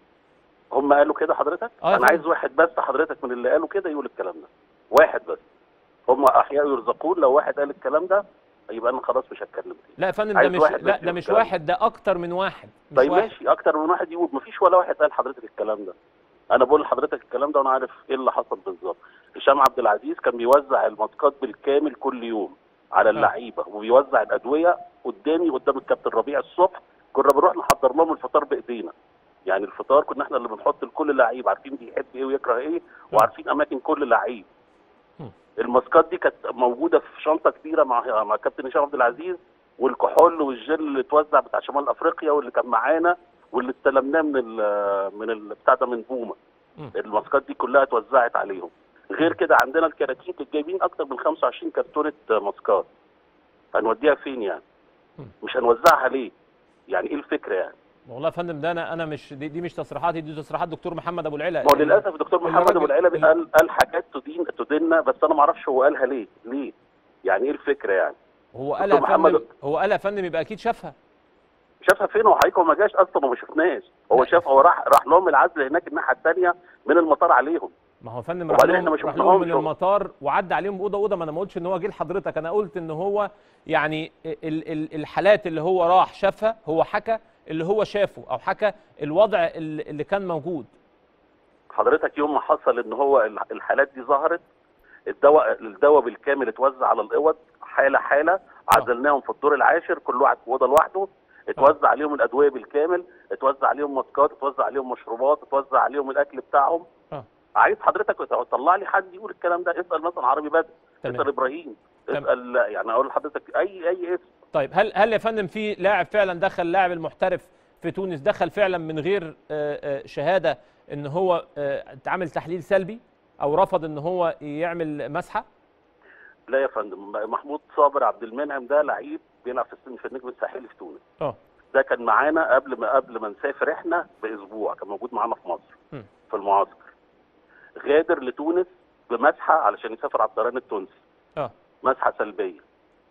هم قالوا كده حضرتك آه يا انا فندم. عايز واحد بس حضرتك من اللي قالوا كده يقول الكلام ده واحد بس هم احياء يرزقون لو واحد قال الكلام ده يبقى انا خلاص مش هتكلم تاني لا يا فندم ده عايز مش واحد لا بس ده مش يقول واحد ده اكتر من واحد مش طيب واحد. ماشي اكتر من واحد يقول مفيش ولا واحد قال حضرتك الكلام ده انا بقول لحضرتك الكلام ده وانا عارف ايه اللي حصل بالظبط هشام عبد العزيز كان بيوزع الماسكات بالكامل كل يوم على اللعيبه وبيوزع الادويه قدامي قدام الكابتن ربيع الصبح كنا بنروح نحضر لهم الفطار بايدينا يعني الفطار كنا احنا اللي بنحط لكل لعيب عارفين بيحب ايه ويكره ايه وعارفين اماكن كل لعيب الماسكات دي كانت موجوده في شنطه كبيره مع مع كابتن هشام عبد العزيز والكحول والجل اللي اتوزع بتاع شمال افريقيا واللي كان معانا واللي استلمناه من ال من ال بتاع ده من بوما الماسكات دي كلها اتوزعت عليهم غير كده عندنا الكراتين كانت جايبين اكتر من 25 كرتونه ماسكات هنوديها فين يعني مش هنوزعها ليه يعني ايه الفكره يعني والله يا فندم ده انا انا مش دي, دي مش تصريحاتي دي تصريحات دكتور محمد ابو العلا ما هو للاسف الدكتور محمد الراجل- ابو العلا قال قال حاجات تدين تديننا بس انا ما اعرفش هو قالها ليه ليه يعني ايه الفكره يعني هو قالها يا دكتور محمد- فندم هو قالها يا فندم يبقى اكيد شافها شافها فين هو حضرتك هو ما جاش اصلا وما شفناش هو شاف هو راح راح لهم العزل هناك الناحيه الثانيه من المطار عليهم ما هو يا فندم راح وبعدين لهم, احنا ما راح لهم من شفناهمش. المطار وعدى عليهم اوضه اوضه ما انا ما قلتش ان هو جه لحضرتك انا قلت ان هو يعني ال ال الحالات اللي هو راح شافها هو حكى اللي هو شافه او حكى الوضع اللي اللي كان موجود حضرتك يوم ما حصل ان هو ال- الحالات دي ظهرت الدواء الدواء بالكامل اتوزع على الاوض حاله حاله عزلناهم في الدور العاشر كل واحد في اوضه لوحده اتوزع عليهم الادويه بالكامل اتوزع عليهم ماسكات اتوزع عليهم مشروبات اتوزع عليهم الاكل بتاعهم آه. عايز حضرتك طلع لي حد يقول الكلام ده اسال مثلا عربي بدر تمام. اسال ابراهيم تمام. اسال يعني اقول لحضرتك اي اي اسم طيب هل هل يا فندم في لاعب فعلا دخل لاعب المحترف في تونس دخل فعلا من غير آه، آه، شهاده ان هو آه، اتعمل تحليل سلبي او رفض ان هو يعمل مسحه لا يا فندم محمود صابر عبد المنعم ده لعيب بيلعب في السن في النجم الساحلي في تونس اه ده كان معانا قبل ما قبل ما نسافر احنا باسبوع كان موجود معانا في مصر م. في المعسكر غادر لتونس بمسحه علشان يسافر على الطيران التونسي اه مسحه سلبيه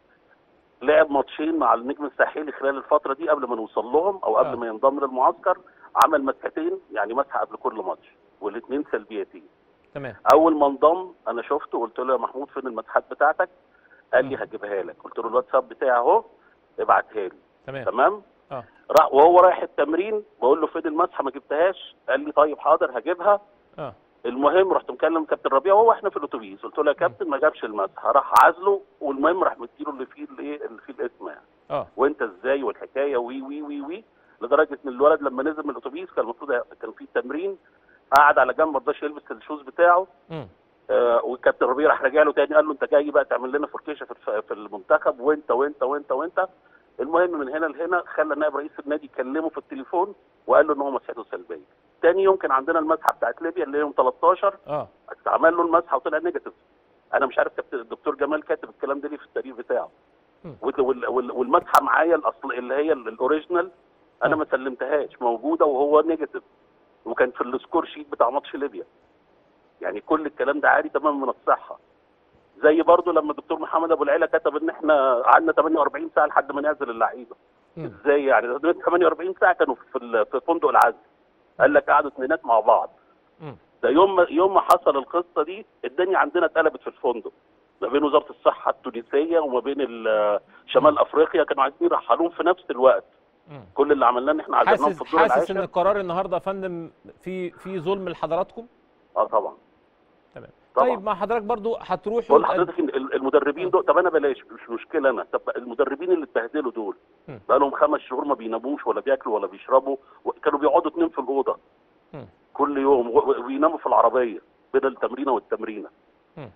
لعب ماتشين مع النجم الساحلي خلال الفتره دي قبل ما نوصل لهم او قبل آه. ما ينضم للمعسكر عمل مسحتين يعني مسحه قبل كل ماتش والاثنين سلبيتين تمام اول ما انضم انا شفته قلت له يا محمود فين المسحات بتاعتك قال لي هجيبها لك قلت له الواتساب بتاعي اهو ابعتها لي تمام تمام اه راح وهو رايح التمرين بقول له فين المسحه ما جبتهاش قال لي طيب حاضر هجيبها اه المهم رحت مكلم كابتن ربيع وهو احنا في الاتوبيس قلت له يا كابتن ما جابش المسحه راح عازله والمهم راح مديله اللي فيه الايه اللي فيه الاسم يعني اه وانت ازاي والحكايه وي وي وي وي لدرجه ان الولد لما نزل من الاتوبيس كان المفروض كان في تمرين قعد على جنب ما رضاش يلبس الشوز بتاعه مم. آه والكابتن ربيع راح راجع له تاني قال له انت جاي بقى تعمل لنا فركيشه في الف- في المنتخب وانت وانت وانت وانت المهم من هنا لهنا خلى نائب رئيس النادي يكلمه في التليفون وقال له ان هو مسحته سلبيه تاني يوم كان عندنا المسحه بتاعت ليبيا اللي هي يوم 13 اه اتعمل له المسحه وطلع نيجاتيف انا مش عارف كابتن الدكتور جمال كاتب الكلام ده ليه في التقرير بتاعه مم. وال- وال- وال- والمسحه معايا الاصل اللي هي ال- الاوريجينال انا ما سلمتهاش موجوده وهو نيجاتيف وكان في السكور شيت بتاع ماتش ليبيا يعني كل الكلام ده عادي تماما من الصحه زي برضو لما الدكتور محمد ابو العلا كتب ان احنا قعدنا 48 ساعه لحد ما نعزل اللعيبه ازاي يعني ده 48 ساعه كانوا في ال- في فندق العزل قال لك قعدوا اثنينات مع بعض ده يوم ما يوم ما حصل القصه دي الدنيا عندنا اتقلبت في الفندق ما بين وزاره الصحه التونسيه وما بين ال- شمال افريقيا كانوا عايزين يرحلوهم في نفس الوقت كل اللي عملناه ان احنا عزلناهم في حاسس الدور حاسس ان العاشر القرار النهارده يا فندم في في ظلم لحضراتكم اه طبعا تمام طبعا. طيب ما حضرتك برضو هتروحوا بقول لحضرتك إن ال- المدربين دول طب انا بلاش مش مشكله انا طب المدربين اللي اتبهدلوا دول مم. بقى لهم خمس شهور ما بيناموش ولا بياكلوا ولا بيشربوا و- كانوا بيقعدوا اتنين في الاوضه مم. كل يوم و- و- ويناموا في العربيه بين التمرينه والتمرينه مم.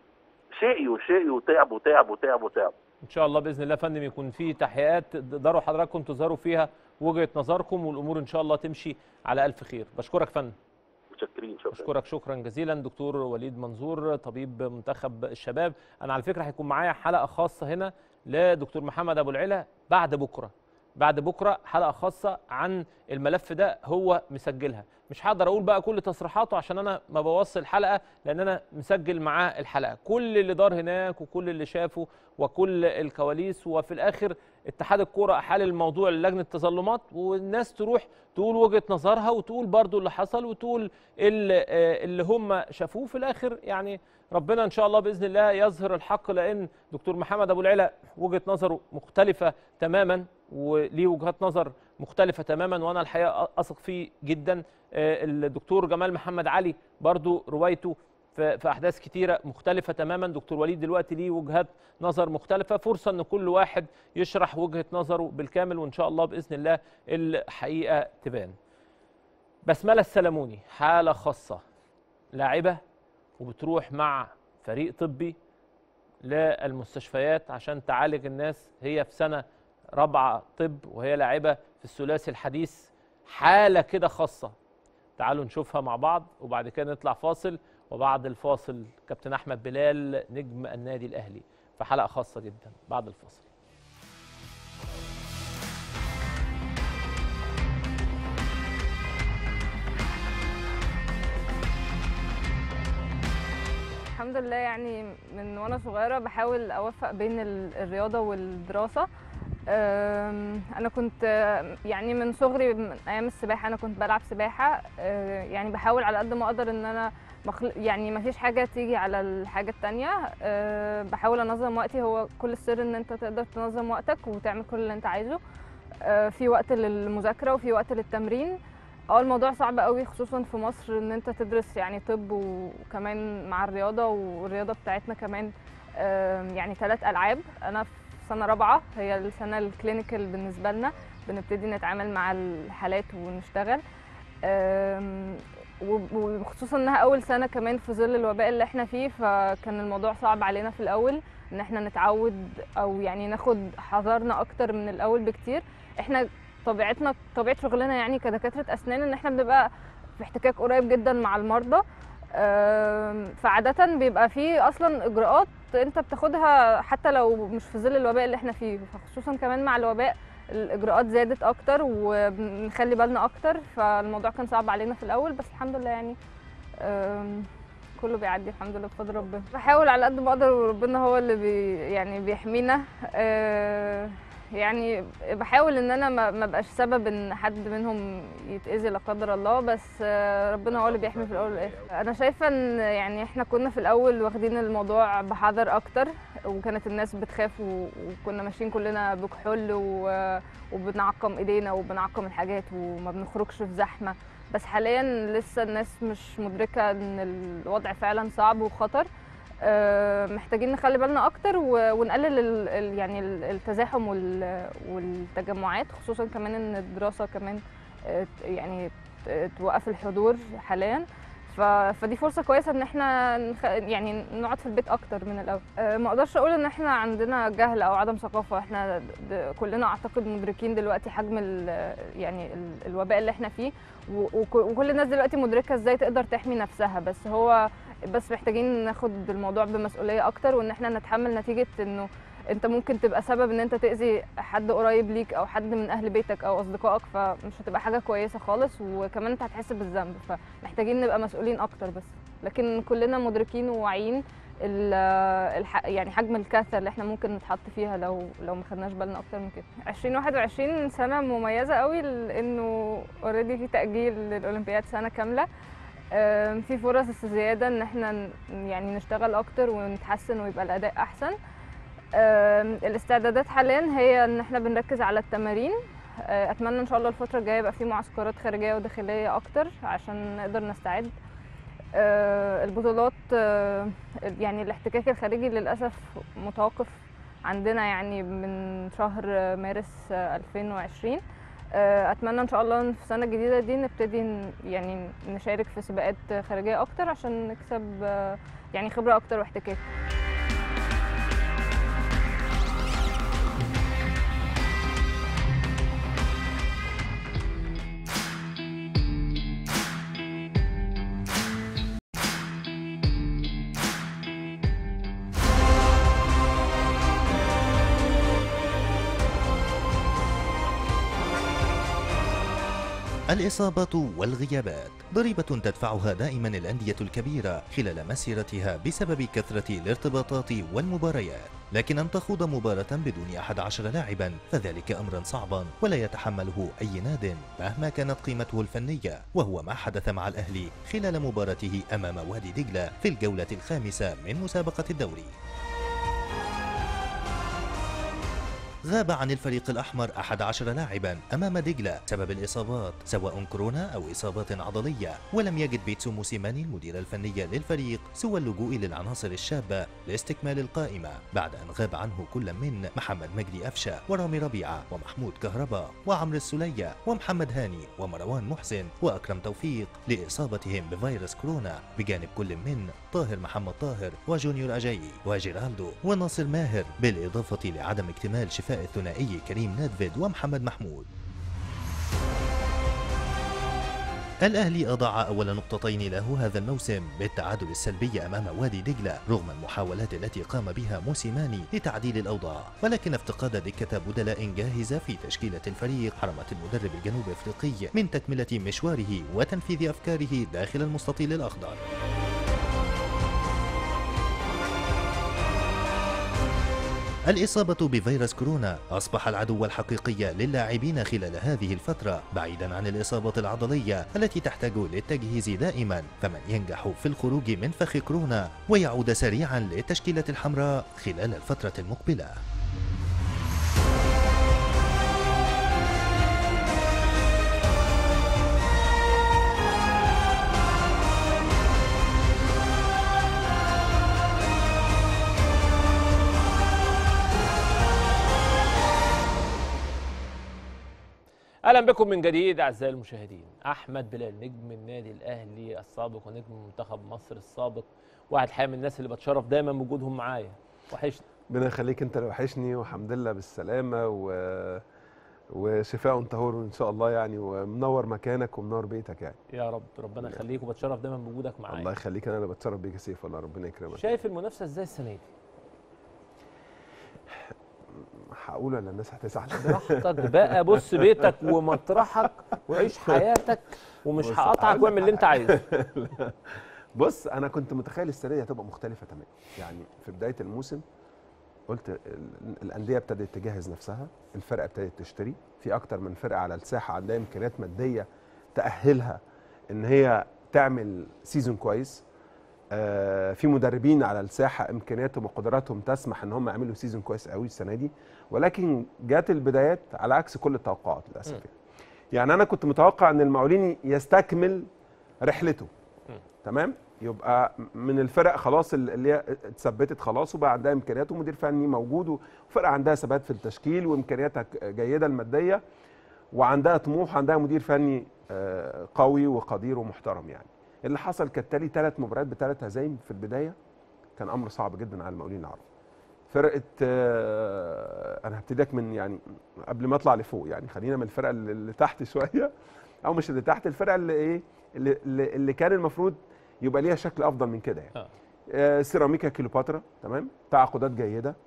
شقي وشقي وتعب وتعب وتعب وتعب ان شاء الله باذن الله يا فندم يكون في تحقيقات تقدروا حضراتكم تظهروا فيها وجهه نظركم والامور ان شاء الله تمشي على الف خير بشكرك يا فندم متشكرين شكرا بشكرك شكرا جزيلا دكتور وليد منظور طبيب منتخب الشباب انا على فكره هيكون معايا حلقه خاصه هنا لدكتور محمد ابو العلا بعد بكره بعد بكره حلقه خاصه عن الملف ده هو مسجلها مش هقدر اقول بقى كل تصريحاته عشان انا ما بوصل الحلقه لان انا مسجل معاه الحلقه كل اللي دار هناك وكل اللي شافه وكل الكواليس وفي الاخر اتحاد الكوره احال الموضوع للجنه التظلمات والناس تروح تقول وجهه نظرها وتقول برضو اللي حصل وتقول اللي, آه، اللي هم شافوه في الاخر يعني ربنا ان شاء الله باذن الله يظهر الحق لان دكتور محمد ابو العلا وجهه نظره مختلفه تماما وليه وجهات نظر مختلفه تماما وانا الحقيقه اثق فيه جدا آه، الدكتور جمال محمد علي برضو روايته في في احداث كتيره مختلفه تماما دكتور وليد دلوقتي ليه وجهات نظر مختلفه فرصه ان كل واحد يشرح وجهه نظره بالكامل وان شاء الله باذن الله الحقيقه تبان بسمله السلموني حاله خاصه لاعبه وبتروح مع فريق طبي للمستشفيات عشان تعالج الناس هي في سنه رابعه طب وهي لاعبه في الثلاثي الحديث حاله كده خاصه تعالوا نشوفها مع بعض وبعد كده نطلع فاصل وبعد الفاصل كابتن احمد بلال نجم النادي الاهلي في حلقه خاصه جدا بعد الفاصل الحمد لله يعني من وانا صغيره بحاول اوفق بين ال- الرياضه والدراسه أم، انا كنت آه، يعني من صغري من ايام السباحه انا كنت بلعب سباحه آه، يعني بحاول على قد ما اقدر ان انا مخل... يعني ما فيش حاجه تيجي على الحاجه التانية أه بحاول انظم وقتي هو كل السر ان انت تقدر تنظم وقتك وتعمل كل اللي انت عايزه أه في وقت للمذاكره وفي وقت للتمرين اه الموضوع صعب قوي خصوصا في مصر ان انت تدرس يعني طب وكمان مع الرياضه والرياضه بتاعتنا كمان آم، يعني ثلاث العاب انا في سنه رابعه هي السنه الكلينيكال بالنسبه لنا بنبتدي نتعامل مع الحالات ونشتغل آم، وب- وخصوصا انها اول سنه كمان في ظل الوباء اللي احنا فيه فكان الموضوع صعب علينا في الاول ان احنا نتعود او يعني ناخد حذرنا اكتر من الاول بكتير احنا طبيعتنا طبيعه شغلنا يعني كدكاتره اسنان ان احنا بنبقى في احتكاك قريب جدا مع المرضى آم، فعادة بيبقى في أصلا إجراءات أنت بتاخدها حتى لو مش في ظل الوباء اللي احنا فيه فخصوصا كمان مع الوباء الإجراءات زادت أكتر وبنخلي بالنا أكتر فالموضوع كان صعب علينا في الأول بس الحمد لله يعني آم، كله بيعدي الحمد لله بفضل ربنا بحاول على قد ما اقدر وربنا هو اللي بي يعني بيحمينا آه، يعني بحاول ان انا ما ما بقاش سبب ان حد منهم يتاذي لا قدر الله بس آه، ربنا هو اللي بيحمي في الاول والاخر انا شايفه ان يعني احنا كنا في الاول واخدين الموضوع بحذر اكتر وكانت الناس بتخاف و- وكنا ماشيين كلنا بكحول و- وبنعقم ايدينا وبنعقم الحاجات وما بنخرجش في زحمه بس حاليا لسه الناس مش مدركه ان الوضع فعلا صعب وخطر آه، محتاجين نخلي بالنا اكتر و- ونقلل ال- ال- يعني ال- التزاحم وال- والتجمعات خصوصا كمان ان الدراسه كمان آه، ت- يعني ت- توقف الحضور حاليا ف- فدي فرصه كويسه ان احنا نخ... يعني نقعد في البيت اكتر من الاول آه، ما اقدرش اقول ان احنا عندنا جهل او عدم ثقافه احنا د- د- كلنا اعتقد مدركين دلوقتي حجم ال... يعني ال- الوباء اللي احنا فيه و- وك- وكل الناس دلوقتي مدركه ازاي تقدر تحمي نفسها بس هو بس محتاجين ناخد الموضوع بمسؤوليه اكتر وان احنا نتحمل نتيجه انه انت ممكن تبقى سبب ان انت تاذي حد قريب ليك او حد من اهل بيتك او اصدقائك فمش هتبقى حاجه كويسه خالص وكمان انت هتحس بالذنب فمحتاجين نبقى مسؤولين اكتر بس لكن كلنا مدركين وواعيين ال- الح... يعني حجم الكارثه اللي احنا ممكن نتحط فيها لو لو ما خدناش بالنا اكتر من كده 2021 سنه مميزه قوي لانه اوريدي في تاجيل للاولمبياد سنه كامله آم، في فرص زياده ان احنا ن- يعني نشتغل اكتر ونتحسن ويبقى الاداء احسن آم، الاستعدادات حاليا هي ان احنا بنركز على التمارين آه، اتمنى ان شاء الله الفتره الجايه يبقى في معسكرات خارجيه وداخليه اكتر عشان نقدر نستعد آه، البطولات آه، يعني الاحتكاك الخارجي للاسف متوقف عندنا يعني من شهر مارس آه، 2020 آه، اتمنى ان شاء الله إن في السنه الجديده دي نبتدي ن- يعني نشارك في سباقات خارجيه اكتر عشان نكسب آه، يعني خبره اكتر واحتكاك الإصابة والغيابات ضريبة تدفعها دائما الأندية الكبيرة خلال مسيرتها بسبب كثرة الارتباطات والمباريات لكن أن تخوض مباراة بدون أحد عشر لاعبا فذلك أمرا صعبا ولا يتحمله أي ناد مهما كانت قيمته الفنية وهو ما حدث مع الأهلي خلال مباراته أمام وادي دجلة في الجولة الخامسة من مسابقة الدوري غاب عن الفريق الأحمر 11 لاعبا أمام دجلة سبب الإصابات سواء كورونا أو إصابات عضلية ولم يجد بيتسو موسيماني المدير الفني للفريق سوى اللجوء للعناصر الشابة لاستكمال القائمة بعد أن غاب عنه كل من محمد مجدي أفشة ورامي ربيعة ومحمود كهربا وعمرو السلية ومحمد هاني ومروان محسن وأكرم توفيق لإصابتهم بفيروس كورونا بجانب كل من طاهر محمد طاهر وجونيور أجايي وجيرالدو وناصر ماهر بالإضافة لعدم اكتمال شفاء الثنائي كريم نادفيد ومحمد محمود الأهلي أضاع أول نقطتين له هذا الموسم بالتعادل السلبي أمام وادي دجلة رغم المحاولات التي قام بها موسيماني لتعديل الأوضاع ولكن افتقاد دكة بدلاء جاهزة في تشكيلة الفريق حرمت المدرب الجنوب أفريقي من تكملة مشواره وتنفيذ أفكاره داخل المستطيل الأخضر الإصابة بفيروس كورونا أصبح العدو الحقيقي للاعبين خلال هذه الفترة بعيدا عن الإصابة العضلية التي تحتاج للتجهيز دائما فمن ينجح في الخروج من فخ كورونا ويعود سريعا للتشكيلة الحمراء خلال الفترة المقبلة اهلا بكم من جديد اعزائي المشاهدين احمد بلال نجم النادي الاهلي السابق ونجم منتخب مصر السابق واحد حقيقة من الناس اللي بتشرف دايما بوجودهم معايا وحشني ربنا يخليك انت اللي وحشني والحمد لله بالسلامه و... وشفاء طهور ان شاء الله يعني ومنور مكانك ومنور بيتك يعني يا رب ربنا يخليك وبتشرف دايما بوجودك معايا الله يخليك انا اللي بتشرف بيك يا سيف والله ربنا يكرمك شايف المنافسه ازاي السنه دي هقول ولا الناس هتزعل براحتك بقى بص بيتك ومطرحك وعيش حياتك ومش بص، هقطعك هقول واعمل اللي انت عايزه لا. بص انا كنت متخيل السنه دي هتبقى مختلفه تماما يعني في بدايه الموسم قلت ال- الانديه ابتدت تجهز نفسها الفرقه ابتدت تشتري في اكتر من فرقه على الساحه عندها امكانيات ماديه تاهلها ان هي تعمل سيزون كويس آه، في مدربين على الساحه امكانياتهم وقدراتهم تسمح ان هم يعملوا سيزون كويس قوي السنه دي ولكن جات البدايات على عكس كل التوقعات للاسف يعني. يعني انا كنت متوقع ان المقاولين يستكمل رحلته تمام يبقى من الفرق خلاص اللي هي اتثبتت خلاص وبقى عندها امكانيات ومدير فني موجود وفرقه عندها ثبات في التشكيل وامكانياتها جيده الماديه وعندها طموح وعندها مدير فني آه، قوي وقدير ومحترم يعني اللي حصل كالتالي ثلاث مباريات بثلاث هزايم في البدايه كان امر صعب جدا على المقاولين العرب فرقه آه، انا هبتديك من يعني قبل ما اطلع لفوق يعني خلينا من الفرقه اللي اللي تحت شويه او مش اللي تحت الفرقه اللي ايه اللي, اللي اللي كان المفروض يبقى ليها شكل افضل من كده يعني آه. آه، سيراميكا كيلوباترا تمام تعاقدات جيده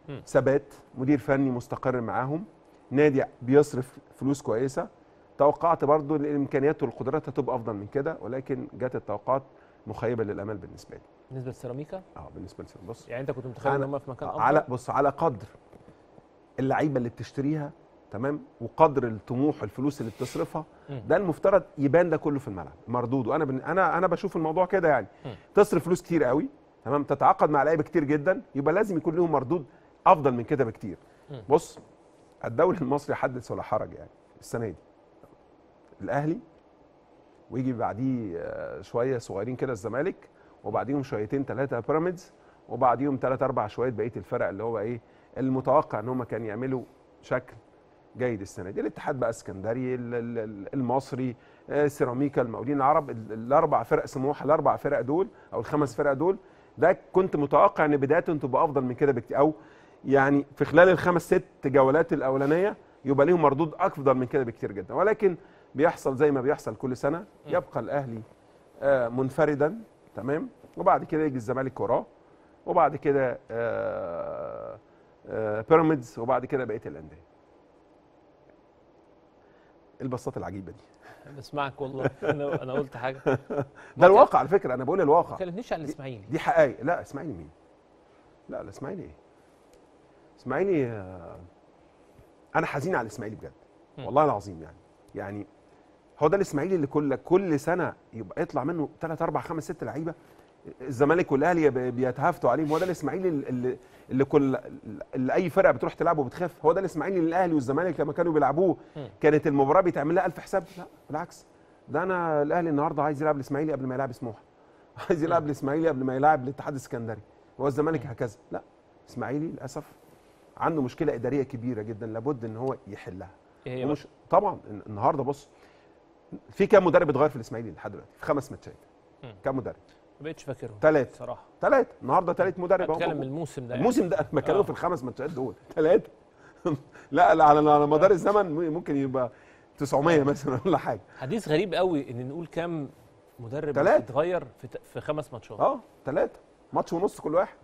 مم. ثبات مدير فني مستقر معاهم نادي بيصرف فلوس كويسه توقعت برضو ان الامكانيات والقدرات هتبقى افضل من كده ولكن جت التوقعات مخيبه للامال بالنسبه لي بالنسبه للسيراميكا اه بالنسبه لي بص يعني انت كنت متخيل ان أنا- هم في مكان افضل على بص على قدر اللعيبه اللي بتشتريها تمام وقدر الطموح الفلوس اللي بتصرفها مم. ده المفترض يبان ده كله في الملعب مردود وانا بن... انا انا بشوف الموضوع كده يعني مم. تصرف فلوس كتير قوي تمام تتعاقد مع لعيبه كتير جدا يبقى لازم يكون لهم مردود افضل من كده بكتير مم. بص الدوري المصري حدث ولا حرج يعني السنه دي الاهلي ويجي بعديه آه، شويه صغيرين كده الزمالك وبعديهم شويتين ثلاثه بيراميدز وبعديهم ثلاث اربع شويه بقيه الفرق اللي هو ايه المتوقع ان هم كان يعملوا شكل جيد السنه دي الاتحاد بقى اسكندري ال- ال- ال- المصري آه، سيراميكا المقاولين العرب ال- الاربع فرق سموحه الاربع فرق دول او الخمس فرق دول ده كنت متوقع ان بدايتهم تبقى افضل من كده بكتير او يعني في خلال الخمس ست جولات الاولانيه يبقى ليهم مردود افضل من كده بكتير جدا ولكن بيحصل زي ما بيحصل كل سنه يبقى الاهلي آه، منفردا تمام وبعد كده يجي الزمالك وراه وبعد كده آه، آه، بيراميدز وبعد كده بقيه الانديه البساطه العجيبه دي بسمعك والله انا انا قلت حاجه ده الواقع على فكره انا بقول ما الواقع كلمنيش عن الاسماعيلي دي حقائق لا اسماعيلي مين لا لا اسماعيلي ايه اسماعيلي آه، انا حزين على الاسماعيلي بجد مم. والله العظيم يعني يعني هو ده الاسماعيلي اللي كل كل سنه يبقى يطلع منه 3 4 5 6 لعيبه الزمالك والاهلي بي- بيتهافتوا عليهم هو ده الاسماعيلي اللي اللي كل اللي اي فرقه بتروح تلعبه بتخاف هو ده الاسماعيلي اللي الاهلي والزمالك لما كانوا بيلعبوه مم. كانت المباراه بيتعمل لها 1000 حساب لا بالعكس ده انا الاهلي النهارده عايز يلعب الاسماعيلي قبل ما يلعب سموحه عايز يلعب الاسماعيلي قبل ما يلعب الاتحاد السكندري هو الزمالك هكذا لا الاسماعيلي للاسف عنده مشكله اداريه كبيره جدا لابد ان هو يحلها ايه هي ومش طبعا النهارده بص في كام مدرب اتغير في الاسماعيلي لحد دلوقتي في خمس ماتشات مم. كام مدرب ما بقتش فاكرهم ثلاثه صراحه ثلاثه النهارده ثالث مدرب أهو بتكلم موجود. الموسم ده يعني. الموسم ده انا بتكلم آه. في الخمس ماتشات دول ثلاثه لا لا على على مدار الزمن ممكن يبقى 900 مثلا ولا حاجه حديث غريب قوي ان نقول كام مدرب تلاتة. اتغير في ت- في خمس ماتشات اه ثلاثه ماتش ونص كل واحد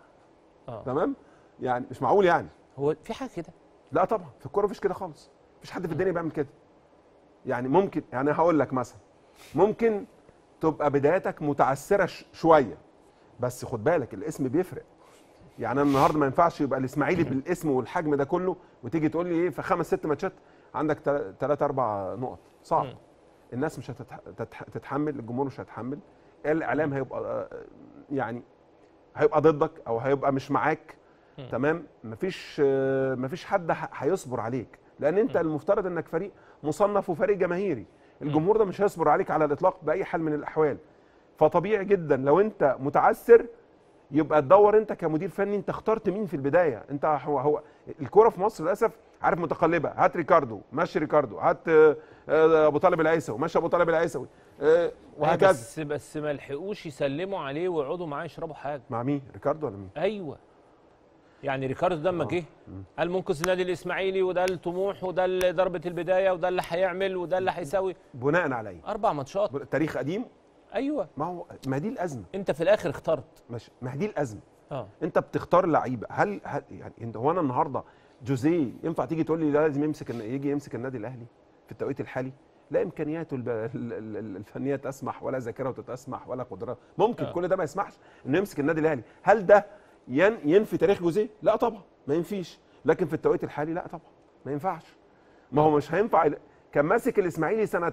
اه تمام يعني مش معقول يعني هو في حاجه كده لا طبعا في الكوره مفيش كده خالص مفيش حد في الدنيا بيعمل كده يعني ممكن يعني هقول لك مثلا ممكن تبقى بدايتك متعثره ش- شويه بس خد بالك الاسم بيفرق يعني انا النهارده ما ينفعش يبقى الاسماعيلي بالاسم والحجم ده كله وتيجي تقول لي ايه في خمس ست ماتشات عندك ثلاث اربع نقط صعب مم. الناس مش هتتحمل الجمهور مش هيتحمل الاعلام هيبقى آه، يعني هيبقى ضدك او هيبقى مش معاك مم. تمام مفيش آه، مفيش حد ه- هيصبر عليك لان انت المفترض انك فريق مصنف وفريق جماهيري الجمهور ده مش هيصبر عليك على الاطلاق باي حال من الاحوال فطبيعي جدا لو انت متعثر يبقى تدور انت كمدير فني انت اخترت مين في البدايه انت هو هو الكوره في مصر للاسف عارف متقلبه هات ريكاردو ماشي ريكاردو هات آه، آه، ابو طالب العيسوي ماشي ابو طالب العيسوي آه، وهكذا بس بس ما لحقوش يسلموا عليه ويقعدوا معاه يشربوا حاجه مع مين ريكاردو ولا مين ايوه يعني ريكاردو ده لما جه قال منقذ النادي الاسماعيلي وده الطموح وده اللي ضربه البدايه وده اللي هيعمل وده اللي هيساوي بناء على ايه اربع ماتشات تاريخ قديم ايوه ما هو ما دي الازمه انت في الاخر اخترت ماشي ما هي دي الازمه اه انت بتختار لعيبه هل, هل يعني انت هو انا النهارده جوزيه ينفع تيجي تقول لي لازم يمسك يجي يمسك النادي الاهلي في التوقيت الحالي لا امكانياته الب... ال- ال- ال- الفنيه تسمح ولا ذاكرته تسمح ولا قدرات ممكن آه. آه. كل ده ما يسمحش انه يمسك النادي الاهلي هل ده ين... ينفي تاريخ جوزيه لا طبعا ما ينفيش لكن في التوقيت الحالي لا طبعا ما ينفعش ما هو مش هينفع ال- كان ماسك الاسماعيلي سنه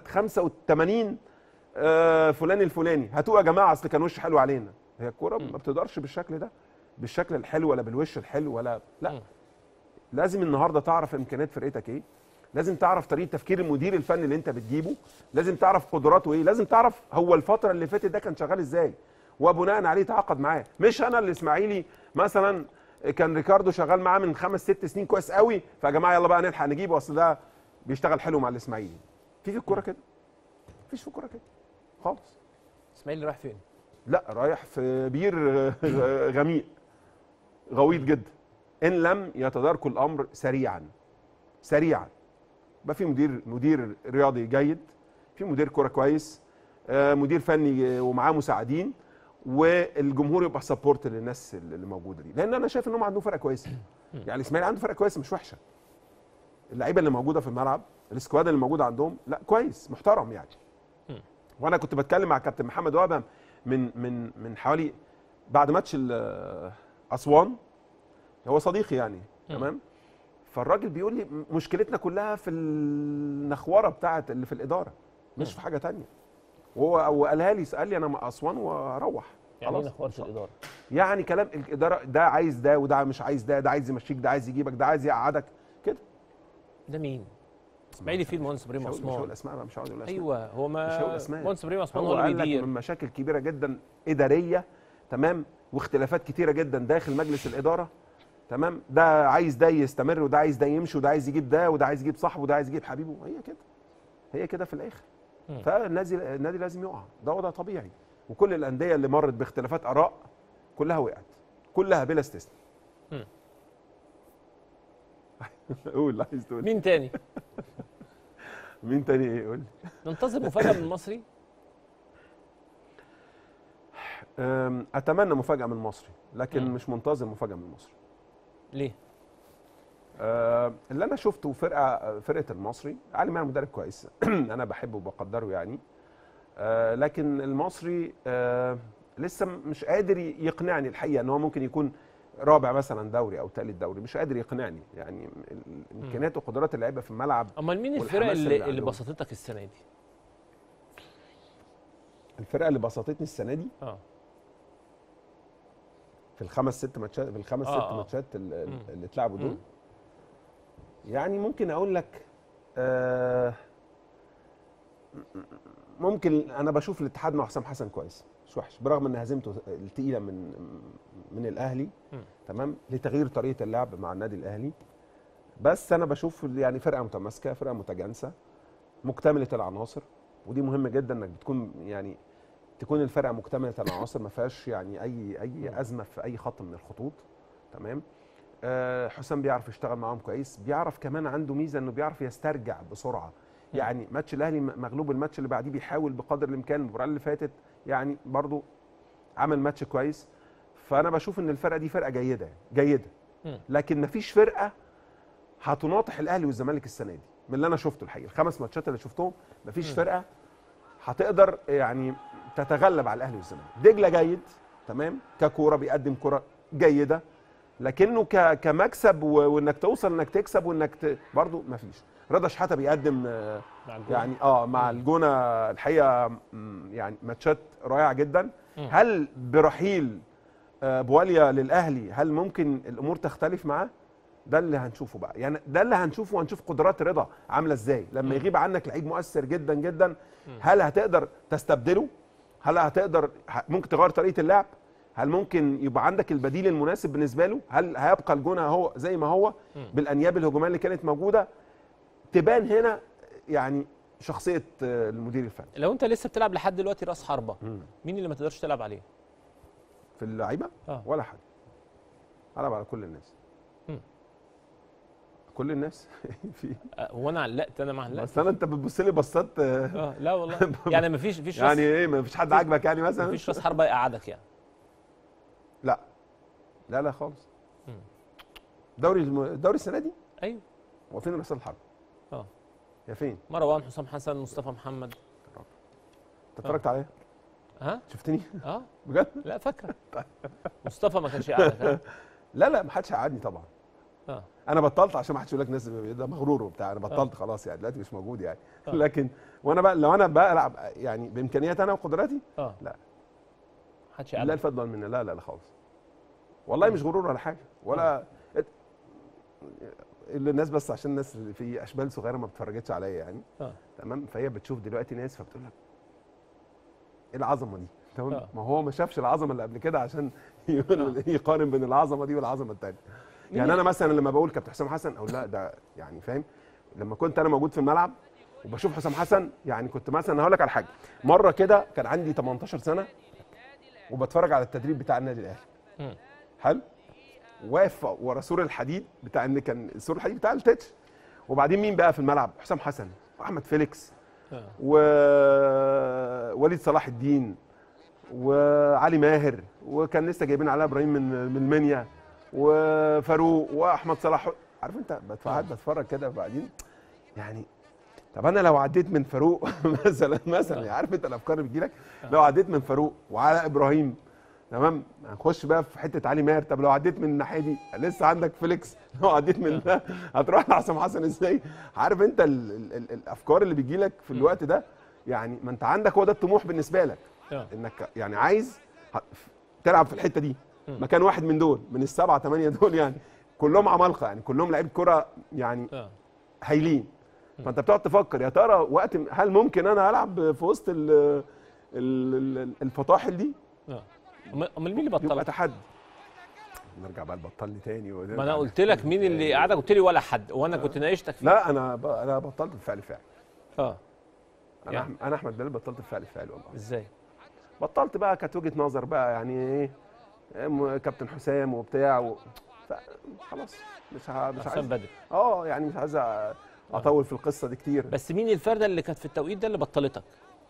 85 آه فلان الفلاني هاتوه يا جماعه اصل كان وش حلو علينا هي الكوره ما بتقدرش بالشكل ده بالشكل الحلو ولا بالوش الحلو ولا لا لازم النهارده تعرف امكانيات فرقتك ايه لازم تعرف طريقه تفكير المدير الفني اللي انت بتجيبه لازم تعرف قدراته ايه لازم تعرف هو الفتره اللي فاتت ده كان شغال ازاي وبناء عليه تعاقد معاه مش انا الاسماعيلي مثلا كان ريكاردو شغال معاه من خمس ست سنين كويس قوي فيا جماعه يلا بقى نلحق نجيبه اصل ده بيشتغل حلو مع الاسماعيلي في في الكوره كده مفيش في الكوره كده خالص اسماعيلي رايح فين لا رايح في بير غميق غويط جدا ان لم يتداركوا الامر سريعا سريعا يبقى في مدير مدير رياضي جيد في مدير كوره كويس آه، مدير فني ومعاه مساعدين والجمهور يبقى سبورت للناس اللي موجوده دي لان انا شايف ان هم عندهم فرقه كويسه يعني الاسماعيلي عنده فرقه كويسه مش وحشه اللعيبه اللي موجوده في الملعب السكواد اللي موجود عندهم لا كويس محترم يعني وانا كنت بتكلم مع كابتن محمد وهبه من من من حوالي بعد ماتش ال- اسوان هو صديقي يعني تمام فالراجل بيقول لي م- مشكلتنا كلها في النخوره بتاعه اللي في الاداره مش في حاجه تانية وهو وقالها لي قال لي انا مع اسوان واروح يعني ايه خلاص. نخوره الاداره؟ يعني كلام الاداره ده عايز ده وده مش عايز ده ده عايز يمشيك ده عايز يجيبك ده عايز يقعدك كده ده مين؟ اسماعيلي فيه المهندس ابراهيم مش هقول- مش هقول عثمان اسماء بقى مش هقول اسماء ايوه هو مش ما هقول اسماء المهندس ابراهيم عثمان هو هو اللي قال لك بيدير من مشاكل كبيره جدا اداريه تمام واختلافات كتيره جدا داخل مجلس الاداره تمام ده عايز ده يستمر وده عايز ده يمشي وده عايز يجيب ده وده عايز يجيب صاحبه وده عايز يجيب حبيبه هي كده هي كده في الاخر مم. فالنادي النادي لازم يقع ده وضع طبيعي وكل الانديه اللي مرت باختلافات اراء كلها وقعت كلها بلا استثناء مم. قول عايز تقول مين تاني؟ مين تاني ايه قول لي ننتظر مفاجاه من المصري أم، اتمنى مفاجاه من المصري لكن مم. مش منتظر مفاجاه من المصري ليه؟ آه، اللي انا شفته فرقه فرقه المصري علي ماهر مدرب كويس انا بحبه وبقدره يعني آه، لكن المصري آه، لسه م- مش قادر ي- يقنعني الحقيقه ان هو ممكن يكون رابع مثلا دوري او ثالث دوري مش قادر يقنعني يعني ال- امكانيات وقدرات اللعيبه في الملعب امال مين الفرق والحماس اللي, اللي اللي عندهم. بسطتك السنه دي؟ الفرقه اللي بسطتني السنه دي اه في الخمس ست ماتشات في الخمس آه، ست آه. ماتشات ال- مم. اللي اتلعبوا دول مم. يعني ممكن اقول لك آه ممكن انا بشوف الاتحاد مع حسام حسن كويس مش وحش برغم ان هزيمته الثقيله من من الاهلي مم. تمام لتغيير طريقه اللعب مع النادي الاهلي بس انا بشوف يعني فرقه متماسكه فرقه متجانسه مكتمله العناصر ودي مهم جدا انك بتكون يعني تكون الفرقه مكتمله العناصر ما فيهاش يعني اي اي ازمه في اي خط من الخطوط تمام آه، حسام بيعرف يشتغل معاهم كويس بيعرف كمان عنده ميزه انه بيعرف يسترجع بسرعه يعني ماتش الاهلي م- مغلوب الماتش اللي بعديه بيحاول بقدر الامكان المباراه اللي فاتت يعني برضو عمل ماتش كويس فانا بشوف ان الفرقه دي فرقه جيده جيده مم. لكن مفيش فرقه هتناطح الاهلي والزمالك السنه دي من اللي انا شفته الحقيقه الخمس ماتشات اللي شفتهم مفيش مم. فرقه هتقدر يعني تتغلب على الاهلي والزمالك دجله جيد تمام ككوره بيقدم كره جيده لكنه ك- كمكسب و- وانك توصل انك تكسب وانك ت... برضه مفيش رضا شحاته بيقدم آه، مع الجونة. يعني اه مع الجونه الحقيقه مم، يعني ماتشات رائعه جدا مم. هل برحيل آه، بواليا للاهلي هل ممكن الامور تختلف معاه ده اللي هنشوفه بقى يعني ده اللي هنشوفه وهنشوف قدرات رضا عامله ازاي لما مم. يغيب عنك لعيب مؤثر جدا جدا مم. هل هتقدر تستبدله هل هتقدر ه- ممكن تغير طريقه اللعب هل ممكن يبقى عندك البديل المناسب بالنسبه له هل هيبقى الجونه هو زي ما هو مم. بالانياب الهجوميه اللي كانت موجوده تبان هنا يعني شخصيه آه، المدير الفني لو انت لسه بتلعب لحد دلوقتي راس حربه مم. مين اللي ما تقدرش تلعب عليه؟ في اللعيبه اه ولا حد العب على كل الناس مم. كل الناس في آه، هو انا علقت انا ما علقت بس انا انت بتبص لي بصات آه، اه لا والله يعني ما فيش فيش يعني ايه ما فيش حد في- عاجبك يعني مثلا ما فيش راس حربه يقعدك يعني لا لا لا خالص مم. دوري الم- الدوري السنه دي ايوه هو فين راس الحرب اه يا فين مروان حسام حسن مصطفى محمد انت اتفرجت عليا ها شفتني اه بجد لا فاكره مصطفى ما كانش يقعدك ها لا لا ما حدش قعدني طبعا اه انا بطلت عشان ما حدش يقول لك ناس ده مغرور وبتاع انا بطلت خلاص يعني دلوقتي مش موجود يعني آه. لكن وانا بقى لو انا بلعب يعني بامكانياتي انا وقدراتي اه لا محدش لا يقعدك الفضل مني لا لا لا خالص والله مش غرور ولا حاجه ولا ات- اللي الناس بس عشان الناس اللي في اشبال صغيره ما بتفرجتش عليا يعني اه تمام فهي بتشوف دلوقتي ناس فبتقول لك ايه العظمه دي تمام آه. ما هو ما شافش العظمه اللي قبل كده عشان يقول- يقارن بين العظمه دي والعظمه الثانيه يعني انا مثلا لما بقول كابتن حسام حسن اقول لا ده يعني فاهم لما كنت انا موجود في الملعب وبشوف حسام حسن يعني كنت مثلا هقول لك على حاجه مره كده كان عندي 18 سنه وبتفرج على التدريب بتاع النادي الاهلي مم. حلو واقف ورا سور الحديد بتاع ان كان سور الحديد بتاع التتش وبعدين مين بقى في الملعب حسام حسن واحمد فيليكس آه. ووليد صلاح الدين وعلي ماهر وكان لسه جايبين علاء ابراهيم من من المنيا وفاروق واحمد صلاح عارف انت بتفرج بتفرج كده وبعدين يعني طب انا لو عديت من فاروق مثلا مثلا يعني عارف انت الافكار اللي بتجيلك لو عديت من فاروق وعلى ابراهيم تمام هنخش بقى في حته علي ماهر طب لو عديت من الناحيه دي لسه عندك فيليكس لو عديت من ده هتروح لحسام حسن ازاي عارف انت ال ال ال الافكار اللي بيجيلك في الوقت ده يعني ما انت عندك هو ده الطموح بالنسبه لك آه. انك يعني عايز ه- تلعب في الحته دي مم. مكان واحد من دول من السبعه ثمانيه دول يعني كلهم عمالقه يعني كلهم لعيبه كره يعني آه. هايلين فانت بتقعد تفكر يا ترى وقت هل ممكن انا العب في وسط ال ال- ال- الفطاحل دي اه امال أمال مين اللي يبقى بطلك؟ تحدي نرجع بقى لبطلني تاني ونرجع ما انا قلت لك مين اللي قعدك قلت لي ولا حد وانا كنت ناقشتك فيه لا انا ب... انا بطلت الفعل فعل اه انا يعني. يعني. انا احمد بلال بطلت الفعل فعل والله ازاي؟ بطلت بقى كانت وجهه نظر بقى يعني ايه م- كابتن حسام وبتاع و... ف... خلاص مش ه... مش حسام عايز بدري اه يعني مش عايز أ- اطول في القصه دي كتير بس مين الفرده اللي كانت في التوقيت ده اللي بطلتك؟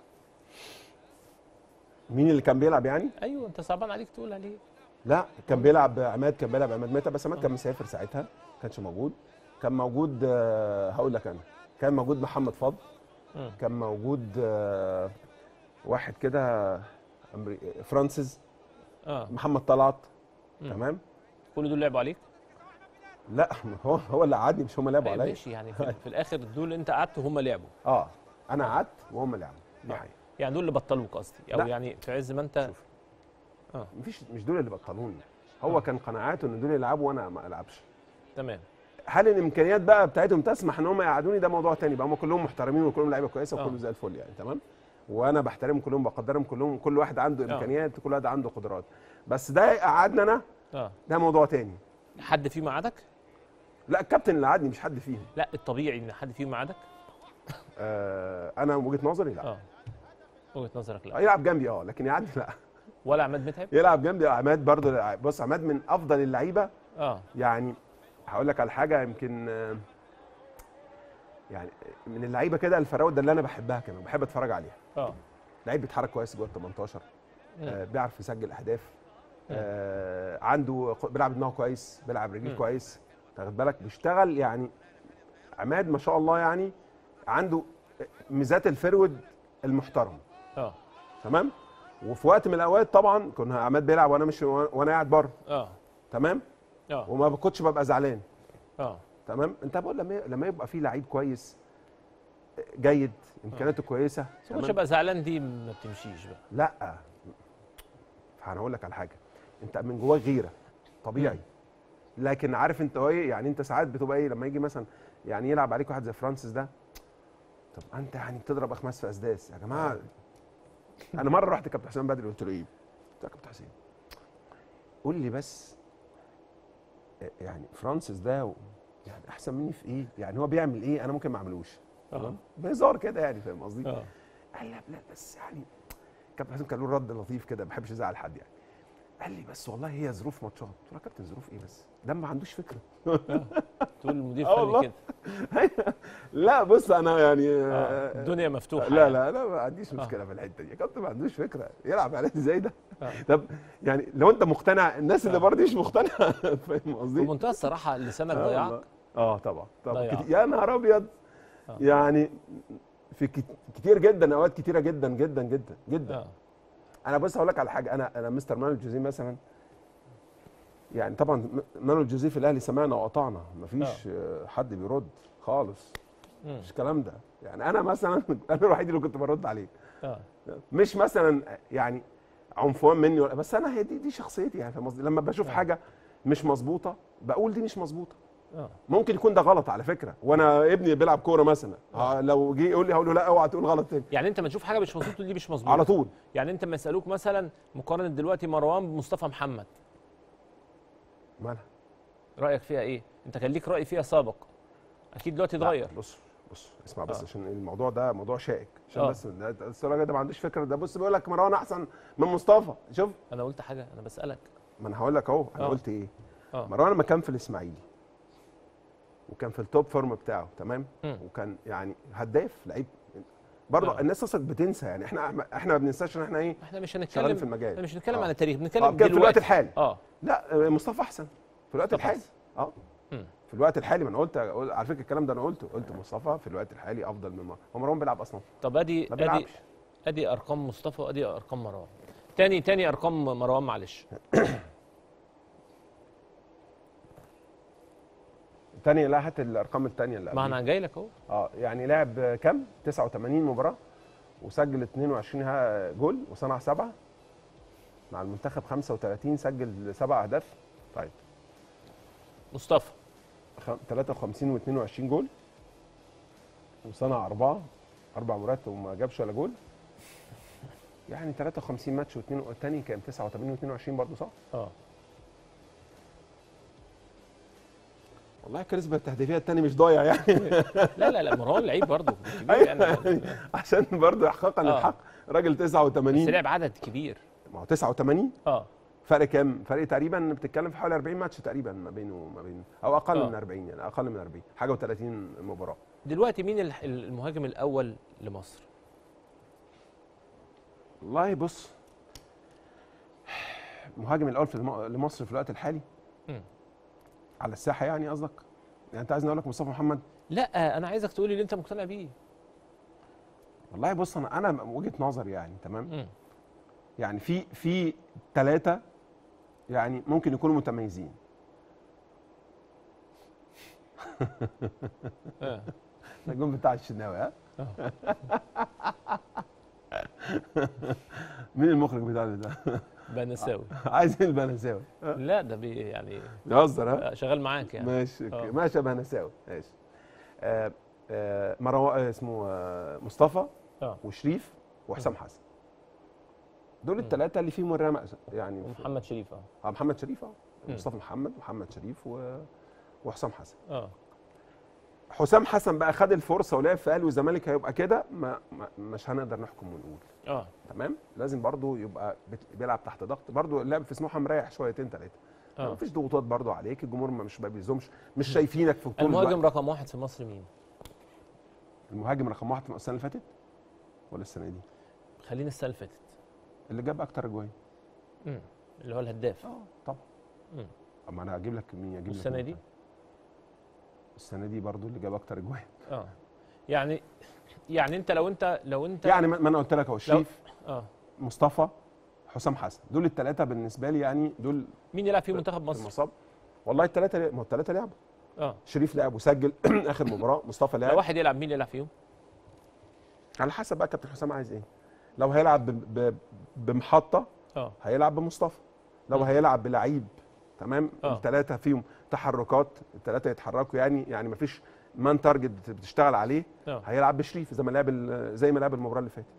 مين اللي كان بيلعب يعني ايوه انت صعبان عليك تقول عليه لا كان بيلعب عماد كان بيلعب عماد متى بس عماد كان مسافر ساعتها ما كانش موجود كان موجود آه، هقول لك انا كان موجود محمد فضل مم. كان موجود آه، واحد كده أمري- فرانسيس اه محمد طلعت مم. تمام كل دول لعبوا عليك؟ لا هو هو اللي قعدني مش هم اللي لعبوا أيوة عليا ماشي يعني في, في الاخر دول انت قعدت وهم لعبوا اه انا قعدت وهم اللي لعبوا دي آه. حقيقه يعني دول اللي بطلوك قصدي او لا. يعني في عز ما انت اه مفيش مش دول اللي بطلوني هو كان قناعاته ان دول يلعبوا وانا ما العبش تمام هل الامكانيات بقى بتاعتهم تسمح ان هم يقعدوني ده موضوع تاني بقى هم كلهم محترمين وكلهم لعيبه كويسه آه. وكله زي الفل يعني تمام وانا بحترمهم كلهم بقدرهم كلهم كل واحد عنده آه. امكانيات كل واحد عنده قدرات بس ده قعدنا انا اه ده موضوع تاني حد فيهم قعدك؟ لا الكابتن اللي قعدني مش حد فيهم لا الطبيعي ان حد فيهم قعدك؟ آه انا وجهه نظري لا اه وجهه نظرك لا يلعب جنبي اه لكن يقعدني لا ولا عماد متعب؟ يلعب جنبي عماد برضه بص عماد من افضل اللعيبه اه يعني هقول لك على حاجه يمكن آه، يعني من اللعيبه كده الفراوده اللي انا بحبها كمان بحب اتفرج عليها اه لعيب بيتحرك كويس جوه ال 18 مم. آه بيعرف يسجل اهداف مم. آه عنده ق- بيلعب دماغه كويس بيلعب رجليه مم. كويس تاخد بالك بيشتغل يعني عماد ما شاء الله يعني عنده ميزات الفرود المحترم اه تمام وفي وقت من الاوقات طبعا كنا عماد بيلعب وانا مش وانا قاعد بره اه تمام اه وما كنتش ببقى زعلان اه تمام انت بقول لما لما يبقى في لعيب كويس جيد امكانياته كويسه بس ما كنتش ابقى زعلان دي ما بتمشيش بقى لا فانا هقول لك على حاجه انت من جواك غيره طبيعي لكن عارف انت ايه يعني انت ساعات بتبقى ايه لما يجي مثلا يعني يلعب عليك واحد زي فرانسيس ده طب انت يعني بتضرب اخماس في اسداس يا جماعه انا مره رحت كابتن حسام بدري قلت له ايه؟ قلت له يا كابتن حسين قول لي بس يعني فرانسيس ده و- يعني احسن مني في ايه؟ يعني هو بيعمل ايه انا ممكن ما اعملوش تمام بهزار كده يعني فاهم قصدي؟ اه قال لي لا بس يعني كابتن حسام كان له رد لطيف كده ما بحبش ازعل حد يعني قال لي بس والله هي ظروف ماتشات قلت له يا كابتن ظروف ايه بس ده ما عندوش فكره تقول المدير آه فني والله. كده لا بص انا يعني آه. الدنيا مفتوحه لا يعني. لا لا ما عنديش مشكله في الحته دي يا كابتن ما عندوش فكره يلعب على ازاي ده آه. طب يعني لو انت مقتنع الناس اللي بره دي مش مقتنعه فاهم قصدي بمنتهى الصراحه لسانك آه ضيعك والله. اه طبعا طبعا ضيعك. كتير. يا نهار ابيض آه. يعني في كت- كتير جدا اوقات كتيره جدا جدا جدا جدا اه انا بص هقول لك على حاجه انا انا مستر مانويل جوزيه مثلا يعني طبعا م- مانويل جوزيه في الاهلي سمعنا وقطعنا مفيش آه، حد بيرد خالص مم. مش الكلام ده يعني انا مثلا انا الوحيد اللي كنت برد عليه اه مش مثلا يعني عنفوان مني ولا بس انا هي دي دي شخصيتي يعني فاهم قصدي لما بشوف حاجه مش مظبوطه بقول دي مش مظبوطه اه ممكن يكون ده غلط على فكره وانا ابني بيلعب كوره مثلا آه لو جه يقول لي هقول له لا اوعى تقول غلط تاني يعني انت ما تشوف حاجه مش مظبوطه دي مش مظبوطه على طول يعني انت ما يسالوك مثلا مقارنه دلوقتي مروان بمصطفى محمد مالها رايك فيها ايه انت كان ليك راي فيها سابق اكيد دلوقتي لا، اتغير بص بص اسمع بس آه. عشان الموضوع ده موضوع شائك عشان آه. بس ده- ده- بس الراجل ده ما عندوش فكره ده بص بيقول لك مروان احسن من مصطفى شوف انا قلت حاجه انا بسالك ما انا هقول لك اهو انا آه. قلت ايه اه مروان لما كان في الاسماعيلي وكان في التوب فورم بتاعه تمام مم. وكان يعني هداف لعيب برضه آه. الناس اصلا بتنسى يعني احنا احنا ما بننساش ان احنا ايه احنا مش شغالين هنتكلم في المجال احنا مش هنتكلم آه. عن التاريخ آه، بنتكلم كان في الوقت دلوقتي الحالي اه لا آه، مصطفى احسن في الوقت مصطفى الحالي حسن. اه مم. في الوقت الحالي ما انا قلت قل- على فكره الكلام ده انا قلته قلت مصطفى في الوقت الحالي افضل من مروان هو مروان بيلعب اصلا طب ادي ما ادي بيلعبش ادي ارقام مصطفى وادي ارقام مروان تاني تاني ارقام مروان معلش تاني لا هات الارقام الثانيه اللي ما قبليها. انا جاي لك اهو اه يعني لعب كام 89 مباراه وسجل 22 ها- جول وصنع سبعه مع المنتخب 35 سجل سبع اهداف طيب مصطفى خ- 53 و22 جول وصنع اربعه اربع مرات وما جابش ولا جول يعني 53 ماتش واثنين والتاني كان 89 و22 برضه صح؟ اه والله الكاريزما التهديفيه التاني مش ضايع يعني لا لا لا مروان لعيب برضه كبير يعني يعني عشان برضه احقاقا آه. للحق راجل 89 بس لعب عدد كبير ما هو 89 اه فرق كام؟ فرق تقريبا بتتكلم في حوالي 40 ماتش تقريبا ما بينه وما بين او اقل آه. من 40 يعني اقل من 40 حاجه و30 مباراه دلوقتي مين الح- المهاجم الاول لمصر والله بص المهاجم الاول في الم- لمصر في الوقت الحالي مم. على الساحه يعني قصدك؟ يعني انت عايزني اقول لك مصطفى محمد؟ لا انا عايزك تقولي اللي انت مقتنع بيه والله بص انا انا وجهه نظر يعني تمام؟ مم. يعني في في ثلاثه يعني ممكن يكونوا متميزين آه. ده الجون بتاع الشناوي ها؟ مين المخرج بتاع ده؟ بنساوي عايز مين البنساوي؟ ها؟ لا ده بي يعني بيهزر ها؟ آه، شغال معاك يعني ماشي آه. اوكي ماشي يا بنساوي ماشي آه آه مروان آه، اسمه آه مصطفى اه وشريف وحسام حسن دول الثلاثه اللي فيهم الرمق يعني ومحمد شريف اه اه محمد شريف اه مم. مصطفى محمد ومحمد شريف و... وحسام حسن اه حسام حسن بقى خد الفرصه ولعب في اهلي والزمالك هيبقى كده ما... ما مش هنقدر نحكم ونقول اه تمام لازم برضو يبقى بت... بيلعب تحت ضغط برضو اللعب في سموحه مريح شويتين ثلاثه آه. ما فيش ضغوطات برضو عليك الجمهور ما مش ما بيلزمش مش شايفينك في طول المهاجم الوقت. رقم واحد في مصر مين؟ المهاجم رقم واحد في السنه اللي فاتت ولا السنه دي خلينا السنه اللي فاتت اللي جاب اكتر اجوان مم. اللي هو الهداف اه طبعا مم. اما انا هجيب لك مين اجيب لك والسنه مين دي؟ تاني؟ السنه دي برضو اللي جاب اكتر اجوان اه يعني يعني انت لو انت لو انت يعني ما ما انا قلت لك اهو شريف اه مصطفى حسام حسن دول الثلاثه بالنسبه لي يعني دول مين يلعب في منتخب مصر؟ المصاب والله الثلاثه ما هو الثلاثه لعبوا اه شريف لعب وسجل اخر مباراه مصطفى لو لعب واحد يلعب مين يلعب فيهم؟ على حسب بقى كابتن حسام عايز ايه لو هيلعب ب- ب- بمحطه اه هيلعب بمصطفى لو مم. هيلعب بلعيب تمام آه. الثلاثه فيهم تحركات الثلاثه يتحركوا يعني يعني ما فيش مان تارجت بت- بتشتغل عليه اه هيلعب بشريف زي ما لعب ال- زي ما لعب المباراه اللي فاتت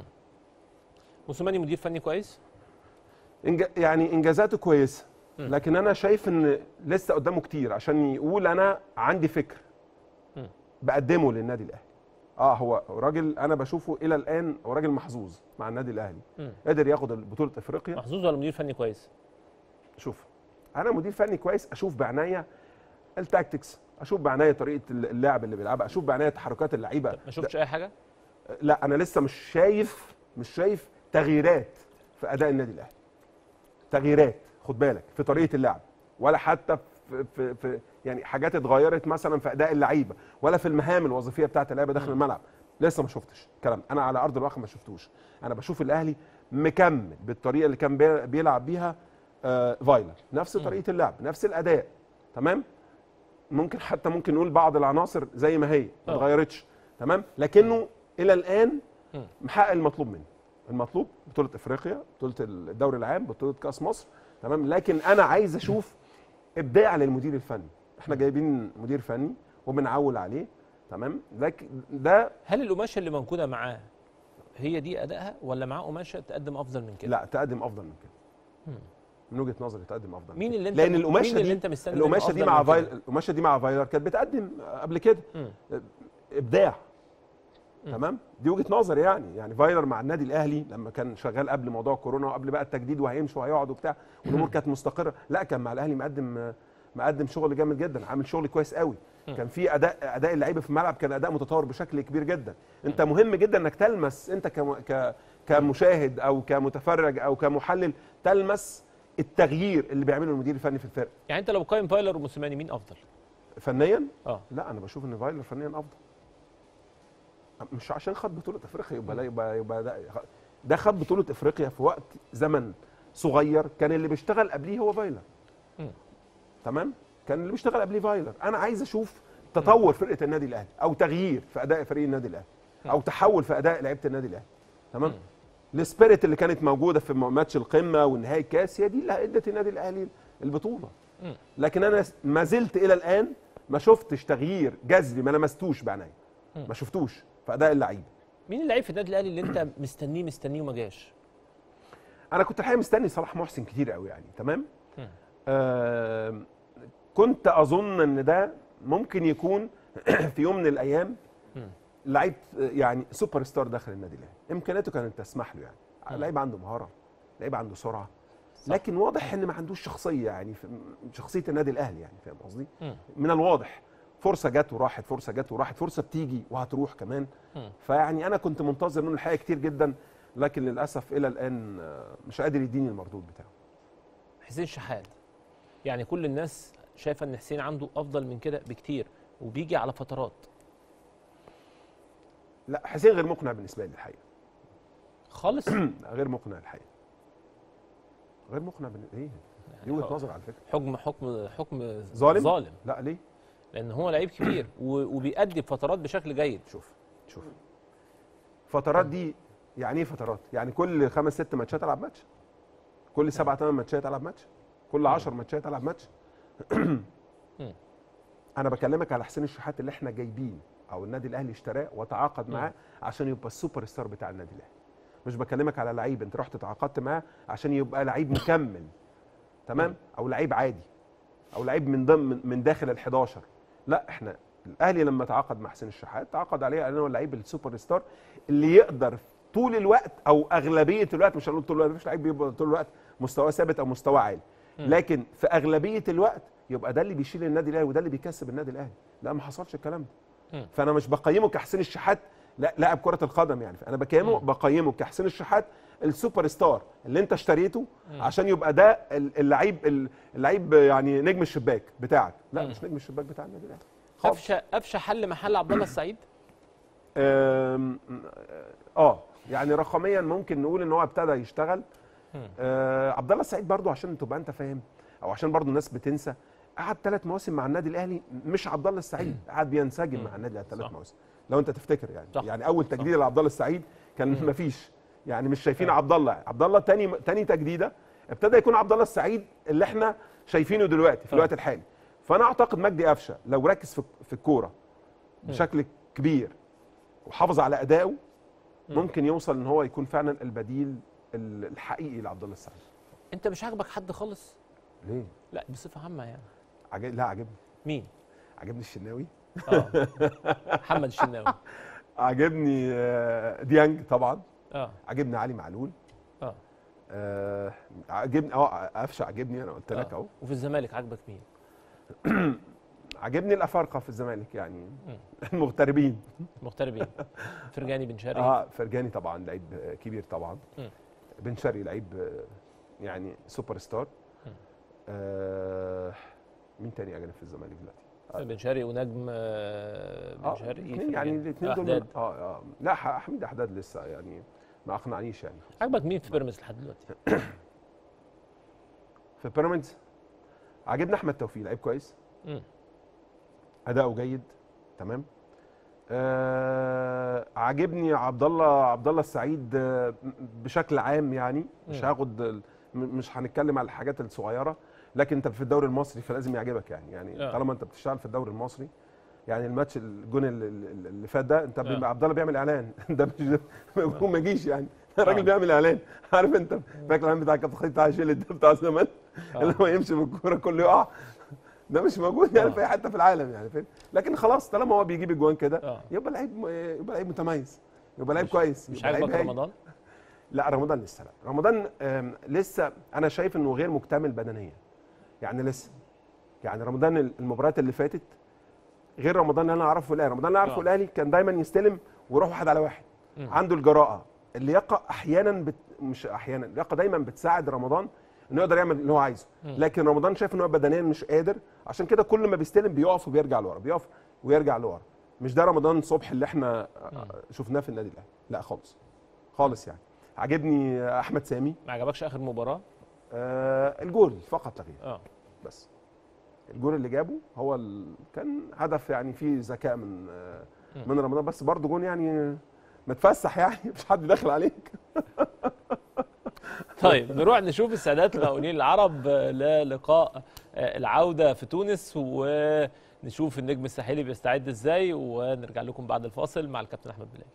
موسيماني مدير فني كويس؟ إنج... يعني انجازاته كويسه مم. لكن انا شايف ان لسه قدامه كتير عشان يقول انا عندي فكر مم. بقدمه للنادي الاهلي اه هو راجل انا بشوفه الى الان هو راجل محظوظ مع النادي الاهلي مم. قدر ياخد بطوله افريقيا محظوظ ولا مدير فني كويس؟ شوف انا مدير فني كويس اشوف بعنايه التاكتكس اشوف بعنايه طريقه اللعب اللي بيلعبها اشوف بعنايه تحركات اللعيبه ما شفتش اي حاجه؟ لا انا لسه مش شايف مش شايف تغييرات في اداء النادي الاهلي تغييرات خد بالك في طريقه اللعب ولا حتى في, في, في يعني حاجات اتغيرت مثلا في اداء اللعيبه ولا في المهام الوظيفيه بتاعه اللعيبه داخل الملعب لسه ما شفتش الكلام انا على ارض الواقع ما شفتوش انا بشوف الاهلي مكمل بالطريقه اللي كان بي- بيلعب بيها آه فايلر نفس طريقه اللعب نفس الاداء تمام ممكن حتى ممكن نقول بعض العناصر زي ما هي ما آه. اتغيرتش تمام لكنه الى الان مم. محقق المطلوب منه المطلوب بطوله افريقيا بطوله الدوري العام بطوله كاس مصر تمام لكن انا عايز اشوف ابداع للمدير الفني احنا جايبين مدير فني وبنعول عليه تمام لكن ده هل القماشه اللي موجوده معاه هي دي ادائها ولا معاه قماشه تقدم افضل من كده؟ لا تقدم افضل من كده مم. من وجهه نظري تقدم افضل من مين كده. اللي انت لان القماشه مين دي اللي انت مستني منه القماشه دي أفضل مع من كده؟ فايلر القماشه دي مع فايلر كانت بتقدم قبل كده مم. ابداع مم. تمام دي وجهه نظري يعني يعني فايلر مع النادي الاهلي لما كان شغال قبل موضوع كورونا وقبل بقى التجديد وهيمشي وهيقعد وبتاع والامور كانت مستقره لا كان مع الاهلي مقدم مقدم شغل جامد جدا عامل شغل كويس قوي مم. كان في اداء اداء اللعيبه في الملعب كان اداء متطور بشكل كبير جدا انت مهم جدا انك تلمس انت كم ك كمشاهد او كمتفرج او كمحلل تلمس التغيير اللي بيعمله المدير الفني في الفرقه يعني انت لو قايم فايلر وموسيماني مين افضل فنيا اه لا انا بشوف ان فايلر فنيا افضل مش عشان خد بطوله افريقيا يبقى لا يبقى يبقى ده, ده خد بطوله افريقيا في وقت زمن صغير كان اللي بيشتغل قبليه هو فايلر مم. تمام كان اللي بيشتغل قبليه فايلر انا عايز اشوف تطور فرقه النادي الاهلي او تغيير في اداء فريق النادي الاهلي او تحول في اداء لعيبه النادي الاهلي تمام السبيريت اللي كانت موجوده في ماتش القمه والنهائي الكاس هي دي اللي ادت النادي الاهلي البطوله مم. لكن انا ما زلت الى الان ما شفتش تغيير جذري ما لمستوش بعيني مم. ما شفتوش في اداء اللعيبه مين اللعيب في النادي الاهلي اللي انت مستنيه مستنيه وما جاش انا كنت الحقيقه مستني صلاح محسن كتير قوي يعني تمام مم. آه كنت اظن ان ده ممكن يكون في يوم من الايام مم. لعيب يعني سوبر ستار داخل النادي الاهلي امكانياته كانت تسمح له يعني مم. لعيب عنده مهاره لعيب عنده سرعه لكن واضح ان ما عندوش شخصيه يعني في- شخصيه النادي الاهلي يعني فاهم قصدي مم. من الواضح فرصه جت وراحت فرصه جت وراحت فرصه بتيجي وهتروح كمان مم. فيعني انا كنت منتظر منه الحقيقه كتير جدا لكن للاسف الى الان آه، مش قادر يديني المردود بتاعه حسين شحات يعني كل الناس شايفه ان حسين عنده افضل من كده بكتير وبيجي على فترات لا حسين غير مقنع بالنسبه لي الحقيقه خالص غير مقنع الحقيقه غير مقنع بن... ايه دي وجهه نظر على فكره حكم حكم حكم ظالم ظالم لا ليه لان هو لعيب كبير و- وبيأدي بفترات بشكل جيد شوف شوف فترات دي يعني ايه فترات يعني كل خمس ست ماتشات العب ماتش كل سبع ثمان ماتشات العب ماتش كل 10 ماتشات العب ماتش انا بكلمك على حسين الشحات اللي احنا جايبين او النادي الاهلي اشتراه وتعاقد معاه عشان يبقى السوبر ستار بتاع النادي الاهلي مش بكلمك على لعيب انت رحت تعاقدت معاه عشان يبقى لعيب مكمل تمام او لعيب عادي او لعيب من ضمن من داخل ال11 لا احنا الاهلي لما تعاقد مع حسين الشحات تعاقد عليه لانه اللعيب السوبر ستار اللي يقدر طول الوقت او اغلبيه الوقت مش هنقول طول الوقت مفيش لعيب بيبقى طول الوقت مستواه ثابت او مستواه عالي مم. لكن في اغلبيه الوقت يبقى ده اللي بيشيل النادي الاهلي وده اللي بيكسب النادي الاهلي لا ما حصلش الكلام ده مم. فانا مش بقيمه كحسين الشحات لا لاعب كره القدم يعني انا بقيمه بقيمه كحسين الشحات السوبر ستار اللي انت اشتريته مم. عشان يبقى ده ال- اللعيب اللعيب يعني نجم الشباك بتاعك لا مم. مش نجم الشباك بتاع النادي الاهلي قفشه قفشه حل محل عبد الله السعيد آم، اه يعني رقميا ممكن نقول ان هو ابتدى يشتغل مم. آه عبد الله السعيد برضو عشان تبقى انت فاهم او عشان برضو الناس بتنسى قعد ثلاث مواسم مع النادي الاهلي مش عبد الله السعيد قعد بينسجم مع النادي الاهلي ثلاث مواسم لو انت تفتكر يعني صح. يعني اول تجديد لعبد الله السعيد كان مم. مفيش يعني مش شايفين عبد الله عبد الله تاني تاني تجديده ابتدى يكون عبد الله السعيد اللي احنا شايفينه دلوقتي في آه. الوقت الحالي فانا اعتقد مجدي قفشه لو ركز في في الكوره بشكل كبير وحافظ على ادائه مم. ممكن يوصل ان هو يكون فعلا البديل ال- الحقيقي لعبد الله السعيد انت مش عاجبك حد خالص ليه لا بصفه عامه يعني عجب... لا عجبني مين عجبني الشناوي اه محمد الشناوي عجبني آه، ديانج طبعا اه عجبني علي معلول اه آه، عجبني اه قفشه عجبني انا قلت لك آه. اهو وفي الزمالك عاجبك مين عجبني الافارقه في الزمالك يعني مم. المغتربين مغتربين فرجاني بن شرقي اه فرجاني طبعا لعيب آه، كبير طبعا مم. بن شرقي لعيب آه، يعني سوبر ستار مم. آه مين تاني عجبني في الزمالك دلوقتي بن شرقي ونجم آه، بن اه شرقي الاثنين يعني فرجاني. الاثنين دول أحداد. اه اه لا ح- حميد احداد لسه يعني ما اقنعنيش يعني عجبك مين في بيراميدز لحد دلوقتي في بيراميدز عجبني احمد توفيق لعيب كويس مم. اداؤه جيد تمام آه عاجبني عبد الله عبد الله السعيد آه، بشكل عام يعني مش مم. هاخد ال- م- مش هنتكلم على الحاجات الصغيره لكن انت في الدوري المصري فلازم يعجبك يعني يعني آه. طالما انت بتشتغل في الدوري المصري يعني الماتش الجون اللي, اللي اللي فات ده انت آه. بيبقى عبد الله بيعمل اعلان ده مش هو ما يجيش يعني الراجل آه. بيعمل اعلان عارف انت فاكر الاعلان بتاع كابتن خالد بتاع شيل ده بتاع زمان آه. اللي هو يمشي بالكوره كله يقع ده مش موجود يعني آه. في اي حته في العالم يعني فاهم لكن خلاص طالما هو بيجيب اجوان كده آه. يبقى لعيب يبقى لعيب متميز يبقى لعيب مش- كويس مش يبقى لعيب عاجبك هايل. رمضان لا رمضان لسه لا رمضان آم، لسه انا شايف انه غير مكتمل بدنيا يعني لسه يعني رمضان المباريات اللي فاتت غير رمضان اللي انا اعرفه الاهلي رمضان اللي اعرفه آه. الاهلي كان دايما يستلم ويروح واحد على واحد مم. عنده الجراءه اللياقه احيانا بت... مش احيانا اللياقه دايما بتساعد رمضان انه يقدر يعمل اللي هو عايزه مم. لكن رمضان شايف ان هو بدنيا مش قادر عشان كده كل ما بيستلم بيقف وبيرجع لورا بيقف ويرجع لورا مش ده رمضان صبح اللي احنا شفناه في النادي الاهلي لا خالص خالص يعني عجبني احمد سامي ما عجبكش اخر مباراه آه الجول فقط لا غير اه بس الجول اللي جابه هو ال... كان هدف يعني فيه ذكاء من آه مم. من رمضان بس برضه جون يعني متفسح يعني مش حد داخل عليك طيب نروح نشوف السادات المقاولين العرب للقاء العوده في تونس ونشوف النجم الساحلي بيستعد ازاي ونرجع لكم بعد الفاصل مع الكابتن احمد بلال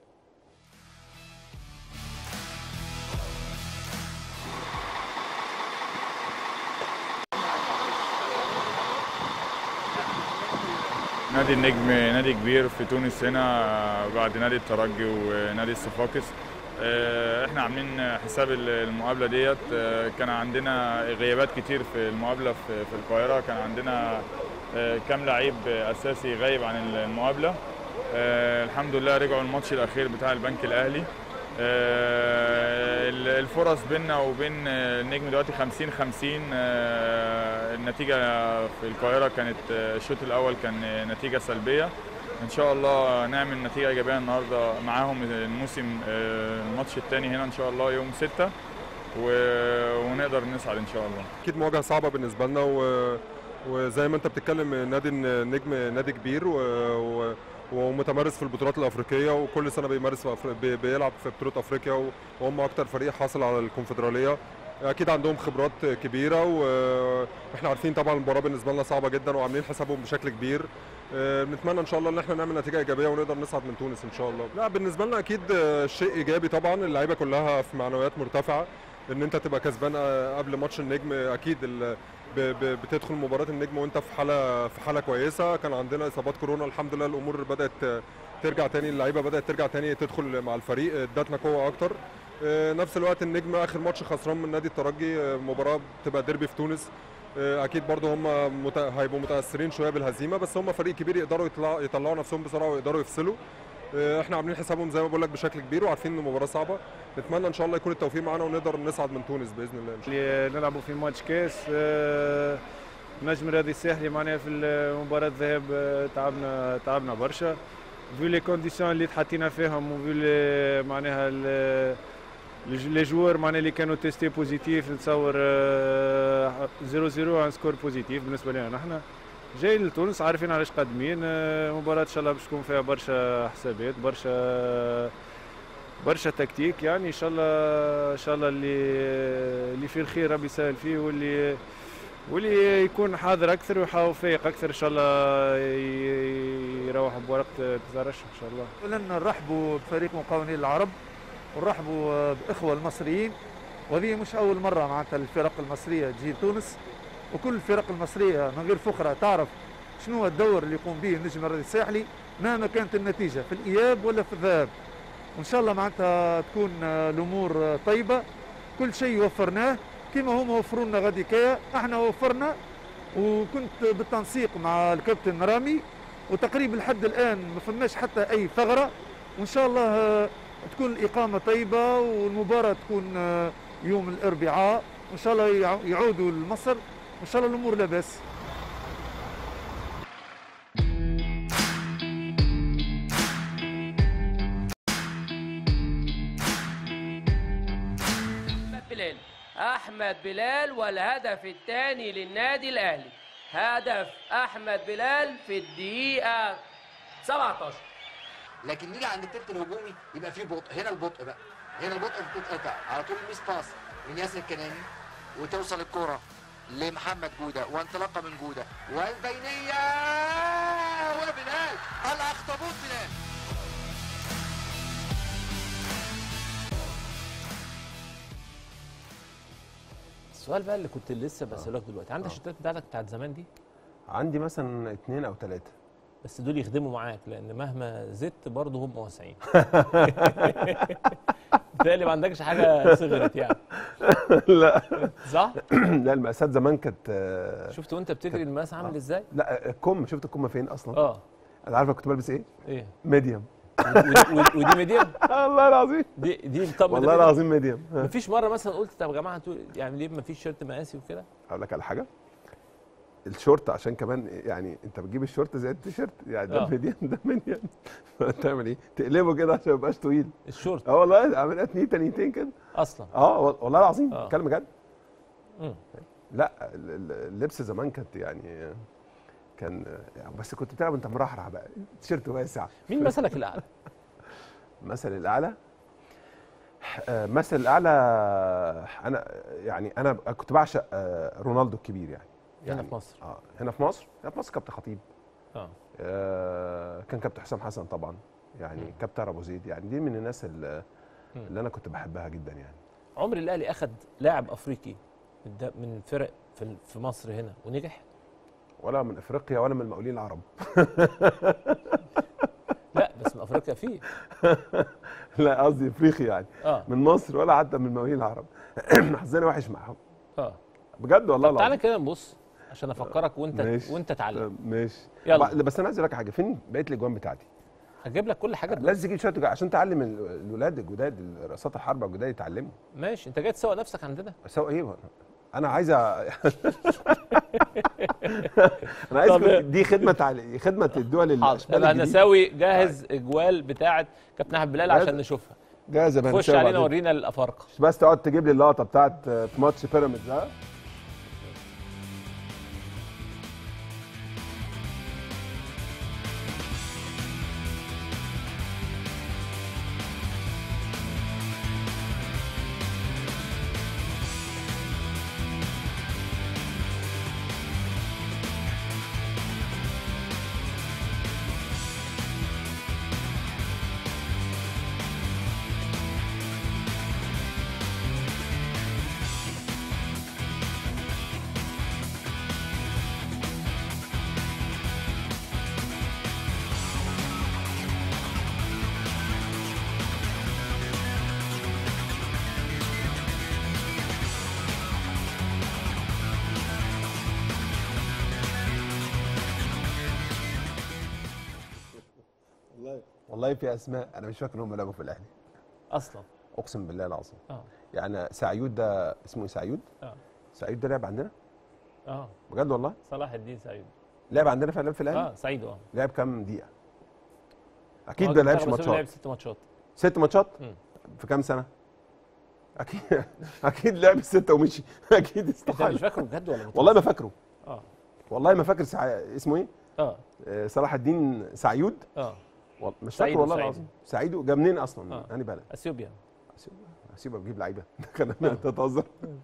نادي النجم نادي كبير في تونس هنا بعد نادي الترجي ونادي الصفاقس آه، احنا عاملين حساب المقابله ديت آه، كان عندنا غيابات كتير في المقابله في في القاهره كان عندنا آه، كام لعيب اساسي غايب عن المقابله آه، الحمد لله رجعوا الماتش الاخير بتاع البنك الاهلي آه، الفرص بيننا وبين النجم دلوقتي 50 50 آه، النتيجه في القاهره كانت آه، الشوط الاول كان نتيجه سلبيه ان شاء الله نعمل نتيجه ايجابيه النهارده معاهم الموسم آه، الماتش الثاني هنا ان شاء الله يوم 6 ونقدر نصعد ان شاء الله اكيد مواجهه صعبه بالنسبه لنا و... وزي ما انت بتتكلم نادي النجم نادي كبير و... و... ومتمرس في البطولات الافريقيه وكل سنه بيمارس في أفر... بي... بيلعب في بطوله افريقيا وهم اكتر فريق حاصل على الكونفدراليه اكيد عندهم خبرات كبيره واحنا عارفين طبعا المباراه بالنسبه لنا صعبه جدا وعاملين حسابهم بشكل كبير آه، بنتمنى ان شاء الله ان احنا نعمل نتيجه ايجابيه ونقدر نصعد من تونس ان شاء الله لا بالنسبه لنا اكيد آه، شيء ايجابي طبعا اللعيبه كلها في معنويات مرتفعه ان انت تبقى كسبان آه، قبل ماتش النجم اكيد ال- ب- ب- بتدخل مباراه النجم وانت في حاله في حاله كويسه كان عندنا اصابات كورونا الحمد لله الامور بدات آه، ترجع تاني اللعيبه بدات ترجع تاني تدخل مع الفريق آه، ادتنا قوه اكتر آه، نفس الوقت النجم اخر ماتش خسران من نادي الترجي آه، مباراه بتبقى ديربي في تونس آه، اكيد برضه هم مت... هيبقوا متاثرين شويه بالهزيمه بس هم فريق كبير يقدروا يطلعوا يطلعوا نفسهم بسرعه ويقدروا يفصلوا آه، احنا عاملين حسابهم زي ما بقول لك بشكل كبير وعارفين ان المباراه صعبه نتمنى ان شاء الله يكون التوفيق معانا ونقدر نصعد من تونس باذن الله إن شاء الله. اللي نلعبوا في ماتش كاس آه، نجم رياضي الساحلي معناها في مباراة الذهاب آه، تعبنا تعبنا برشا في لي كونديسيون اللي تحطينا فيهم وفي لي- معناها ال- لي جوار معناها اللي كانوا تيستي بوزيتيف نتصور 0 0 ان سكور بوزيتيف بالنسبه لنا نحن جاي لتونس عارفين علاش قادمين آه، مباراة ان شاء الله باش تكون فيها برشا حسابات برشا برشا تكتيك يعني ان شاء الله ان شاء الله اللي اللي فيه الخير ربي يسهل فيه واللي واللي يكون حاضر اكثر ويحاول فايق اكثر ان شاء الله ي- يروح بورقه تزرش ان شاء الله اولا نرحبوا بفريق مقاولين العرب ونرحبوا باخوه المصريين وهذه مش اول مره معناتها الفرق المصريه تجي تونس وكل الفرق المصريه من غير فخره تعرف شنو هو الدور اللي يقوم به النجم الرياضي الساحلي مهما كانت النتيجه في الاياب ولا في الذهاب وان شاء الله معناتها تكون آه، الامور آه، طيبه كل شيء وفرناه كما هم وفروا لنا غادي كيا احنا وفرنا وكنت بالتنسيق مع الكابتن رامي وتقريبا لحد الان ما فماش حتى اي ثغره وان شاء الله آه، تكون الاقامه طيبه والمباراه تكون آه، يوم الاربعاء وان شاء الله يع- يعودوا لمصر وان شاء الله الامور لاباس احمد بلال احمد بلال والهدف الثاني للنادي الاهلي هدف احمد بلال في الدقيقه 17 لكن نيجي عند التلت الهجومي يبقى فيه بطء هنا البطء بقى هنا البطء بتتقطع على طول الميس باس من ياسر كناني وتوصل الكرة لمحمد جودة وانطلاقة من جودة والبينية وبلال الأخطبوط بلال السؤال بقى اللي كنت لسه بسألك دلوقتي عندك الشتات بتاعتك بتاعت زمان دي عندي مثلا اثنين او ثلاثه بس دول يخدموا معاك لان مهما زدت برضه هم واسعين بالتالي ما عندكش حاجه صغرت يعني لا صح؟ لا المقاسات زمان كانت آه، شفت وانت بتجري المقاس عامل ازاي؟ لا الكم شفت الكم فين اصلا؟ اه انا عارف أنا كنت بلبس ايه؟ ايه؟ ميديوم ودي, ودي, ودي ميديم والله العظيم دي دي طب والله العظيم ميديم مفيش مره مثلا قلت طب يا جماعه انتوا يعني ليه مفيش شيرت مقاسي وكده اقول لك على حاجه الشورت عشان كمان يعني انت بتجيب الشورت زي التيشيرت يعني ده آه. ميديم ده ميديم تعمل ايه؟ تقلبه كده عشان ما يبقاش طويل الشورت اه والله عملها تنيته نيتين كده اصلا اه وال- والله العظيم آه. بتكلم بجد مم. لا ال- ال- اللبس زمان كانت يعني كان يعني بس كنت بتلعب انت مرحرح بقى تيشيرت واسع مين مثلك الاعلى؟ مثل الاعلى آه، مثل الاعلى انا يعني انا كنت بعشق آه، رونالدو الكبير يعني هنا يعني في مصر اه هنا في مصر هنا في مصر كابتن خطيب اه آه، كان كابتن حسام حسن طبعا يعني كابتن ابو زيد يعني دي من الناس اللي, اللي انا كنت بحبها جدا يعني عمر الاهلي اخذ لاعب افريقي من ده- من فرق في في مصر هنا ونجح ولا من افريقيا ولا من المقاولين العرب لا بس من افريقيا فيه لا قصدي افريقي يعني اه من مصر ولا حتى من المقاولين العرب حظنا وحش معاهم اه بجد والله طب تعالى العظيم كده نبص عشان افكرك وانت ماشي. وانت تعلم طب ماشي يلا. بقى- بس انا عايز اقول لك حاجه فين بقيه الاجوان بتاعتي هجيب لك كل حاجه لازم تجيب شويه أجوان عشان تعلم ال- الولاد الجداد رصاصات الحرب الجداد يتعلموا ماشي انت جاي تسوق نفسك عندنا اسوق ايه بقى؟ انا عايز أ... انا عايز طب- كنت- دي خدمه تعل... خدمه الدول الاشبال يلا الجديد. هنساوي جاهز اجوال بتاعه كابتن احمد بلال جاهز. عشان نشوفها جاهز يا خش بنساوي علينا بعدين. ورينا الافارقه مش بس تقعد تجيب لي اللقطه بتاعت آه، في ماتش بيراميدز ها والله والله في اسماء انا مش فاكر ان هم لعبوا في الاهلي اصلا اقسم بالله العظيم اه يعني سعيود ده اسمه ايه سعيود؟ اه سعيود ده لعب عندنا اه بجد والله صلاح الدين سعيد لعب عندنا فعلا في الاهلي اه سعيد اه لعب كام دقيقه اكيد هو ما لعبش منتخب السوري لعب ماتشات ست ماتشات ست ماتشات مم. في كام سنه اكيد اكيد لعب السته ومشي اكيد انت استحاله مش فاكره بجد ولا والله ما فاكره اه والله ما فاكر سع... اسمه ايه اه آه، صلاح الدين سعيود اه وال- مش سعيد فاكر والله وسعيد. العظيم سعيد جاب منين اصلا آه. انهي بلد اثيوبيا هسيبه بجيب لعيبه كان انت تهزر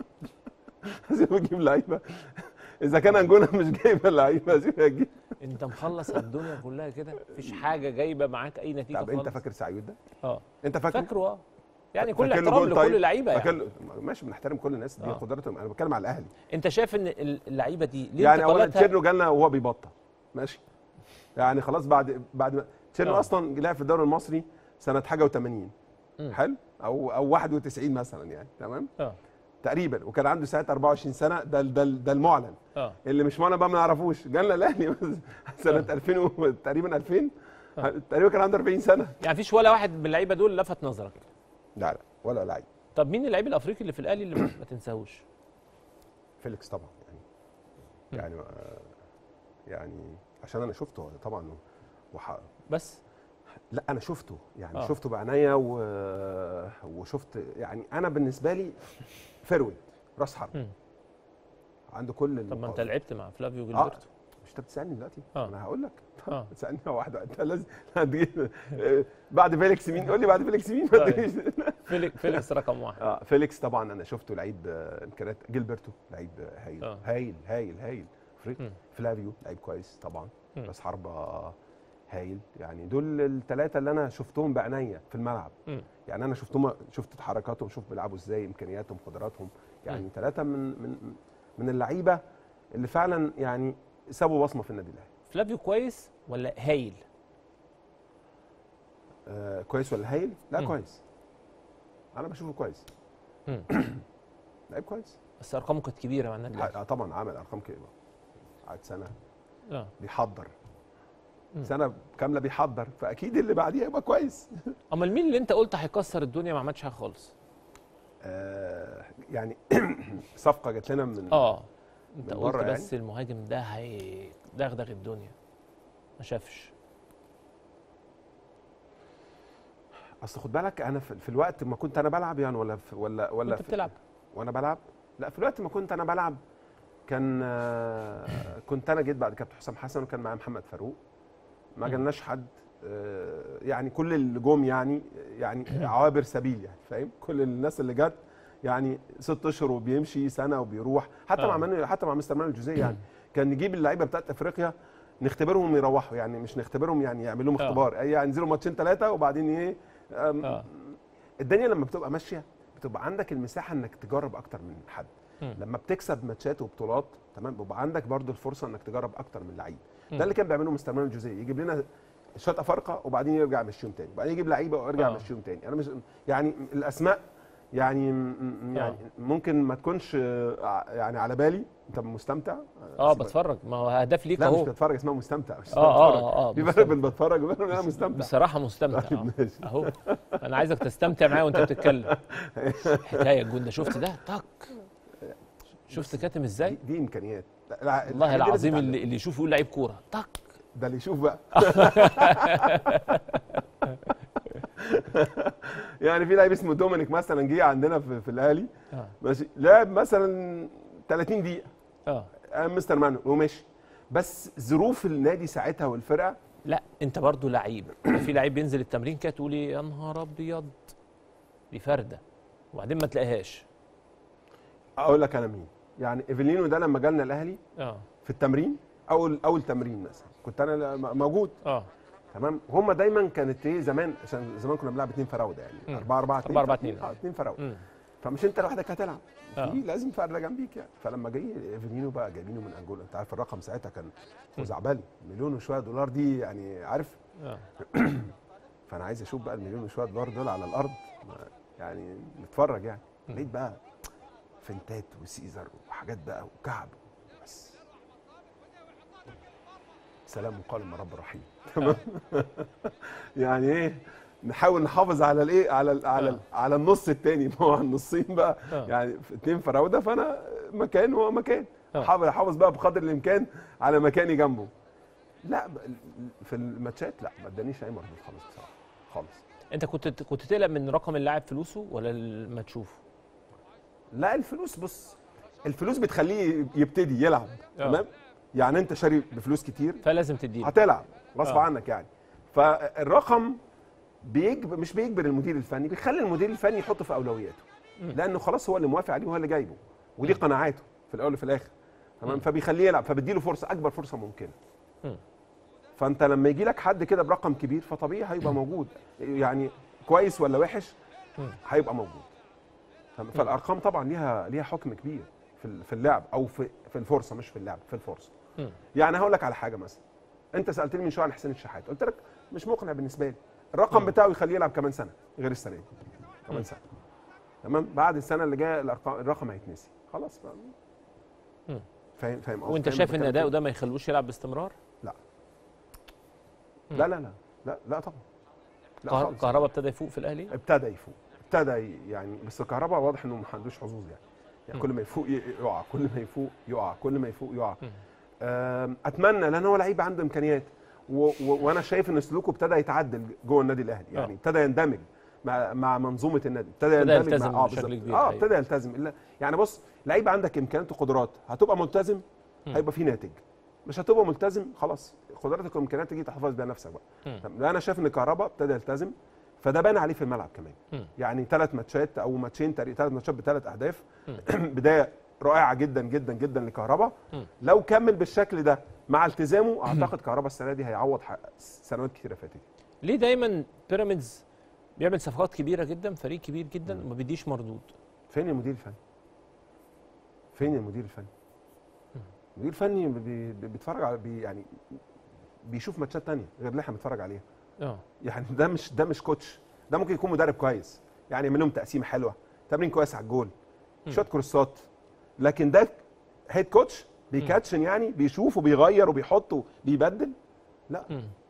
هسيبه بجيب لعيبه اذا كان انجولا مش جايبه لعيبه هسيبه يجيب انت مخلص الدنيا كلها كده مفيش حاجه جايبه معاك اي نتيجه طب انت خالص. فاكر سعيود ده؟ اه انت فاكره؟ فاكره اه يعني كل فاكر له احترام جول لكل طيب؟ اللعيبه فاكر يعني له- ماشي بنحترم كل الناس دي آه. قدراتهم انا بتكلم على الاهلي انت شايف ان اللعيبه دي ليه يعني اولا انتقالاتها- تشيرنو جالنا وهو بيبطل ماشي يعني خلاص بعد بعد ما تشيرنو آه. اصلا لعب في الدوري المصري سنه حاجه و80 مم. حلو او او 91 مثلا يعني تمام اه تقريبا وكان عنده ساعتها 24 سنه ده ده ده المعلن اه اللي مش معلن بقى ما نعرفوش جالنا الاهلي سنه 2000 و- تقريبا 2000 تقريبا كان عنده 40 سنه يعني مفيش ولا واحد من اللعيبه دول لفت نظرك لا لا ولا لعيب طب مين اللعيب الافريقي اللي في الاهلي اللي ما ما تنساهوش فيليكس طبعا يعني يعني آه، يعني عشان انا شفته طبعا وح... بس لا انا شفته يعني آه. آه. شفته بعينيا و... وشفت يعني انا بالنسبه لي فرويد راس حرب مم. عنده كل طب ما انت المقاومات. لعبت مع فلافيو اه جilberto مش انت بتسالني دلوقتي آه. انا هقول لك اه تسالني واحده انت لازم هتجيب آه، بعد فيليكس مين قول لي بعد فيليكس مين ما طيب. تجيش. فيليك فيليكس رقم واحد اه فيليكس طبعا انا شفته لعيب آه، امكانيات جيلبرتو لعيب آه، هايل آه. هايل هايل هايل فريق مم. فلافيو لعيب كويس طبعا مم. راس حربه هايل يعني دول الثلاثه اللي انا شفتهم بعينيا في الملعب مم. يعني انا شفتهم شفت حركاتهم شوف بيلعبوا ازاي امكانياتهم قدراتهم يعني ثلاثه من من من اللعيبه اللي فعلا يعني سابوا بصمه في النادي الاهلي فلافيو كويس ولا هايل آه كويس ولا هايل لا مم. كويس انا بشوفه كويس مم. لعيب كويس بس ارقامه كانت كبيره مع النادي الاهلي آه طبعا عمل ارقام كده قعد سنه اه بيحضر سنه كامله بيحضر فاكيد اللي بعديها يبقى كويس امال مين اللي انت قلت هيكسر الدنيا ما عملش حاجه خالص آه يعني صفقه جات لنا من اه انت من قلت بره بس يعني. المهاجم ده هيدغدغ الدنيا ما شافش اصل خد بالك انا في, في الوقت ما كنت انا بلعب يعني ولا في ولا ولا وانت في بتلعب وانا بلعب لا في الوقت ما كنت انا بلعب كان آه، كنت انا جيت بعد كابتن حسام حسن وكان معايا محمد فاروق ما جالناش حد آه، يعني كل اللي جم يعني يعني عوابر سبيل يعني فاهم كل الناس اللي جت يعني ست اشهر وبيمشي سنه وبيروح حتى آه. مع من حتى مع مستر مانويل الجوزيه يعني كان نجيب اللعيبه بتاعت افريقيا نختبرهم يروحوا يعني مش نختبرهم يعني يعمل لهم آه. اختبار اي يعني ينزلوا ماتشين ثلاثه وبعدين ايه آم، آه. الدنيا لما بتبقى ماشيه بتبقى عندك المساحه انك تجرب اكتر من حد مم. لما بتكسب ماتشات وبطولات تمام بيبقى عندك برضو الفرصه انك تجرب اكتر من لعيب مم. ده اللي كان بيعمله مستر مانويل الجوزيه يجيب لنا شويه افارقه وبعدين يرجع يمشيهم تاني وبعدين يجيب لعيبه ويرجع آه. يمشيهم تاني انا مش يعني الاسماء يعني م- يعني ممكن ما تكونش آه، ع- يعني على بالي انت مستمتع اه بتفرج ما هو هدف ليك لا مش اهو بتفرج اسمها مستمتع مش اه اه بتفرج. اه اه في فرق مستمتع. بين بتفرج وبين إن انا مستمتع بصراحه مستمتع طيب آه. ماشي. اهو انا عايزك تستمتع معايا وانت بتتكلم حكايه الجون ده شفت ده طق شفت كاتم ازاي دي, دي امكانيات لا- لا، والله الحاجات دي لازم العظيم تتعلم. اللي, اللي يشوف يقول لعيب كوره طق ده اللي يشوف بقى يعني في لعيب اسمه دومينيك مثلا جه عندنا في, في الاهلي اه ماشي لعب مثلا 30 دقيقه اه قام مستر مانو ومشي بس ظروف النادي ساعتها والفرقه لا انت برضو لعيب في لعيب بينزل التمرين كده تقول ايه يا نهار ابيض دي فرده وبعدين ما تلاقيهاش اقول لك انا مين يعني ايفلينو ده لما جالنا الاهلي اه في التمرين اول اول تمرين مثلا كنت انا م- موجود اه تمام هم دايما كانت ايه زمان عشان زمان كنا بنلعب اثنين فراوده يعني مم. 4 4 2 4 4 2 اه اثنين فراوده مم. فمش انت لوحدك هتلعب آه. في لازم فرده جنبيك يعني فلما جاي ايفلينو بقى جايبينه من انجولا انت عارف الرقم ساعتها كان خزعبلي مليون وشويه دولار دي يعني عارف اه فانا عايز اشوف بقى المليون وشويه دولار دول على الارض ما- يعني نتفرج يعني لقيت بقى فنتات وسيزر وحاجات بقى وكعب بس سلام وقال من رب رحيم تمام يعني ايه نحاول نحافظ على الايه على ال على ال على النص التاني ما هو النصين بقى آه. يعني في اتنين فراوده فانا مكان وهو مكان آه. حاول احافظ بقى بقدر الامكان على مكاني جنبه لا ب- في الماتشات لا ما ادانيش اي مردود خالص بصراحه خالص انت كنت كنت تقلق من رقم اللاعب فلوسه ولا ما تشوفه لا الفلوس بص الفلوس بتخليه يبتدي يلعب آه. تمام يعني انت شاري بفلوس كتير فلازم تديله هتلعب غصب آه. عنك يعني فالرقم بيجبر مش بيجبر المدير الفني بيخلي المدير الفني يحطه في اولوياته مم. لانه خلاص هو اللي موافق عليه وهو اللي جايبه ودي قناعاته في الاول وفي الاخر تمام فبيخليه يلعب فبيديله فرصه اكبر فرصه ممكنه مم. فانت لما يجي لك حد كده برقم كبير فطبيعي هيبقى موجود يعني كويس ولا وحش مم. هيبقى موجود تمام؟ فالارقام طبعا ليها ليها حكم كبير في ال- في اللعب او في في الفرصه مش في اللعب في الفرصه مم. يعني هقول لك على حاجه مثلا انت سالتني من شويه عن حسين الشحات قلت لك مش مقنع بالنسبه لي الرقم بتاعه يخليه يلعب كمان سنه غير السنه دي كمان سنه تمام بعد السنه اللي جايه الارقام الرقم هيتنسي خلاص بقى مم. فاهم فاهم قصدي؟ وانت فاهم شايف ان بتكلم اداؤه فيه؟ ده ما يخلوش يلعب باستمرار لا مم. لا لا لا لا لا طبعا لا كهر- خالص. كهربا ابتدى يفوق في الاهلي ابتدى يفوق ابتدى ي- يعني بس الكهرباء واضح انه ما عندوش حظوظ يعني يعني مم. كل ما يفوق ي- يقع كل ما يفوق يقع كل ما يفوق يقع مم. أم، اتمنى لان هو لعيب عنده امكانيات و- و- وانا شايف ان سلوكه ابتدى يتعدل جوه النادي الاهلي يعني آه. ابتدى يندمج مع مع منظومه النادي ابتدى ابتدى يندمج يلتزم مع اه بشكل بالظبط. كبير، اه أيوة. ابتدى يلتزم إلا يعني بص لعيب عندك امكانيات وقدرات هتبقى ملتزم مم. هيبقى في ناتج مش هتبقى ملتزم خلاص قدراتك وامكانياتك دي تحتفظ بيها نفسك بقى مم. تمام. انا شايف ان كهربا ابتدى يلتزم فده بان عليه في الملعب كمان مم. يعني ثلاث ماتشات او ماتشين تقريبا ثلاث ماتشات بثلاث اهداف مم. بدايه رائعه جدا جدا جدا لكهربا مم. لو كمل بالشكل ده مع التزامه اعتقد كهربا السنه دي هيعوض ح- سنوات كتيره فاتت ليه دايما بيراميدز بيعمل صفقات كبيره جدا فريق كبير جدا وما بيديش مردود فين المدير الفني فين المدير الفني المدير الفني بي- بي- بيتفرج على بي يعني بيشوف ماتشات تانية غير اللي احنا بنتفرج عليها اه يعني ده مش ده مش كوتش ده ممكن يكون مدرب كويس يعني يعمل لهم تقسيمه حلوه تمرين كويس على الجول شويه كورسات لكن ده هيد كوتش بيكاتشن يعني بيشوف وبيغير وبيحط وبيبدل لا مم.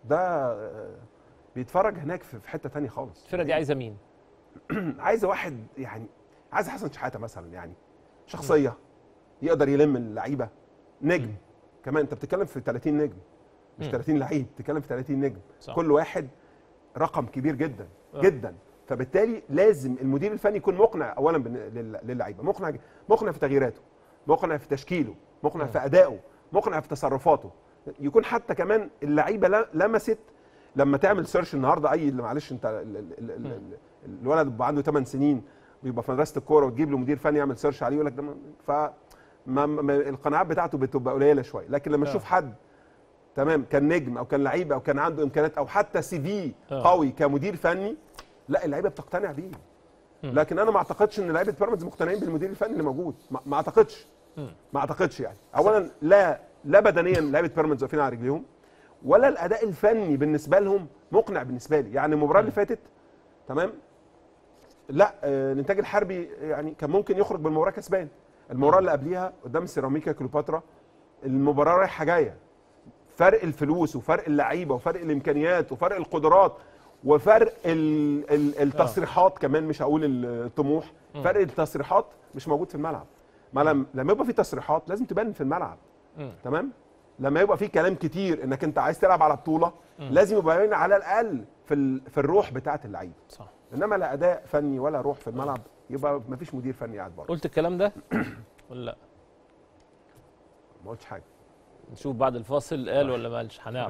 ده آه، بيتفرج هناك في في حته تانية خالص الفرقه دي عايزه مين؟ عايزه واحد يعني عايز حسن شحاته مثلا يعني شخصيه يقدر يلم اللعيبه نجم كمان انت بتتكلم في 30 نجم مش مم. 30 لعيب بتتكلم في 30 نجم صح. كل واحد رقم كبير جدا آه. جدا فبالتالي لازم المدير الفني يكون مقنع اولا بالن- لل- للعيبه مقنع مقنع في تغييراته مقنع في تشكيله مقنع آه. في ادائه مقنع في تصرفاته يكون حتى كمان اللعيبه ل- لمست لما تعمل سيرش النهارده اي معلش انت ال- ال- ال- ال- ال- الولد بيبقى عنده 8 سنين ويبقى في مدرسه الكوره وتجيب له مدير فني يعمل سيرش عليه يقول لك ده ما- ف ما ما القناعات بتاعته بتبقى قليله شويه لكن لما آه. تشوف حد تمام كان نجم او كان لعيب او كان عنده امكانيات او حتى سي في آه. قوي كمدير فني لا اللعيبه بتقتنع بيه مم. لكن انا ما اعتقدش ان لعيبه بيراميدز مقتنعين بالمدير الفني اللي موجود ما, ما اعتقدش مم. ما اعتقدش يعني اولا لا لا بدنيا لعيبه بيراميدز واقفين على رجليهم ولا الاداء الفني بالنسبه لهم مقنع بالنسبه لي يعني المباراه اللي فاتت تمام لا آه، الانتاج الحربي يعني كان ممكن يخرج بالمباراه كسبان المباراه اللي قبليها قدام سيراميكا كليوباترا المباراه رايحه جايه فرق الفلوس وفرق اللعيبه وفرق الامكانيات وفرق القدرات وفرق ال ال التصريحات كمان مش هقول الطموح مم. فرق التصريحات مش موجود في الملعب ما لم لما يبقى في تصريحات لازم تبان في الملعب مم. تمام لما يبقى في كلام كتير انك انت عايز تلعب على بطوله مم. لازم يبقى باين على الاقل في ال في الروح بتاعه اللعيب صح انما لا اداء فني ولا روح في الملعب يبقى مفيش مدير فني قاعد بره قلت الكلام ده ولا لا؟ ما قلتش حاجه نشوف بعد الفاصل قال ولا ما قالش هنعرف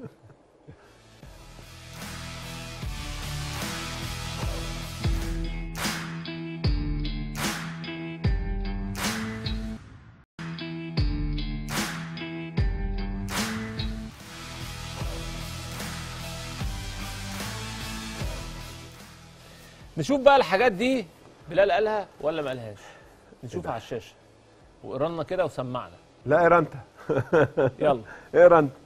نشوف بقى الحاجات دي بلال قالها ولا ما قالهاش نشوفها على الشاشه واقرا لنا كده وسمعنا لا اقرا انت يلا اقرا انت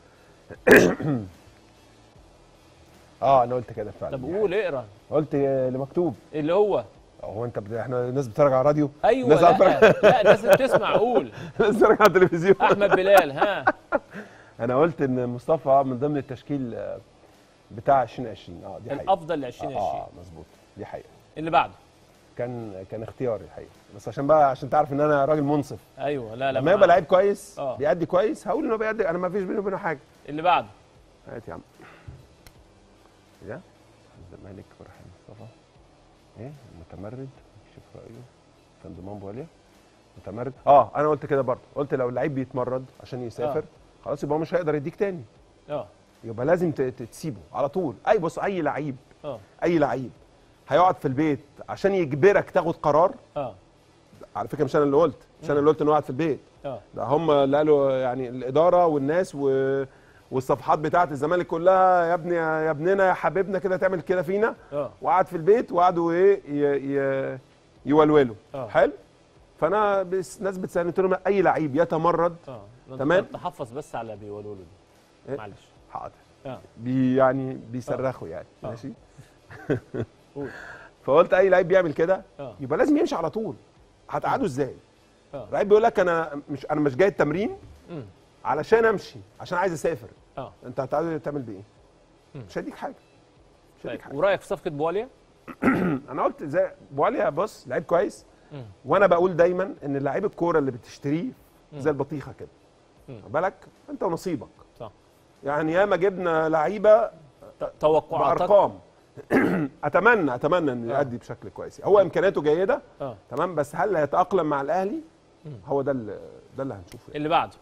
اه انا قلت كده فعلا طب قول اقرا قلت اللي مكتوب اللي هو هو انت بت... احنا الناس بتتفرج على الراديو ايوه الناس لا عارفة- لا الناس اللي بتسمع قول الناس بتتفرج على التلفزيون احمد بلال ها انا قلت ان مصطفى من ضمن التشكيل آه، بتاع 2020 اه دي حقيقه الافضل ل 2020 اه مظبوط دي حقيقه اللي بعده كان كان اختياري الحقيقه بس عشان بقى عشان تعرف ان انا راجل منصف ايوه لا لا لما يبقى معاك. لعيب كويس آه. بيأدي كويس هقول ان هو بيأدي انا ما فيش بيني وبينه حاجه اللي بعده هات يا عم ده الزمالك فرحان مصطفى ايه المتمرد شوف رايه كان ضمان بواليا متمرد اه انا قلت كده برضه قلت لو اللعيب بيتمرد عشان يسافر آه. خلاص يبقى هو مش هيقدر يديك تاني اه يبقى لازم ت- ت- تسيبه على طول اي بص اي لعيب اه اي لعيب هيقعد في البيت عشان يجبرك تاخد قرار اه على فكره مش انا اللي قلت مش انا اللي قلت انه قاعد في البيت اه ده هم اللي قالوا يعني الاداره والناس و... والصفحات بتاعه الزمالك كلها يا ابني يا ابننا يا حبيبنا كده تعمل كده فينا اه وقعد في البيت وقعدوا ايه ي... ي... يولولوا آه. حلو فانا بس ناس بتسالني قلت لهم اي لعيب يتمرد اه تمام. تحفظ بس على بيقولوا له دي إيه؟ معلش حاضر اه بي يعني بيصرخوا يعني آه. ماشي قول فقلت اي لعيب بيعمل كده اه يبقى لازم يمشي على طول هتقعده ازاي اه لعيب بيقول لك انا مش انا مش جاي التمرين مم. علشان امشي عشان عايز اسافر اه انت هتقعد تعمل بايه مم. مش هيديك حاجه مش هيديك طيب حاجه ورايك في صفقه بواليا انا قلت زي بواليا بص لعيب كويس مم. وانا بقول دايما ان لعيب الكوره اللي بتشتريه مم. زي البطيخه كده مم. خد بالك انت ونصيبك صح يعني ياما جبنا لعيبه ت- توقعاتك بارقام اتمنى اتمنى انه آه. يأدي بشكل كويس هو امكانياته جيده اه تمام بس هل هيتاقلم مع الاهلي مم. هو ده اللي ده اللي هنشوفه يعني. اللي بعده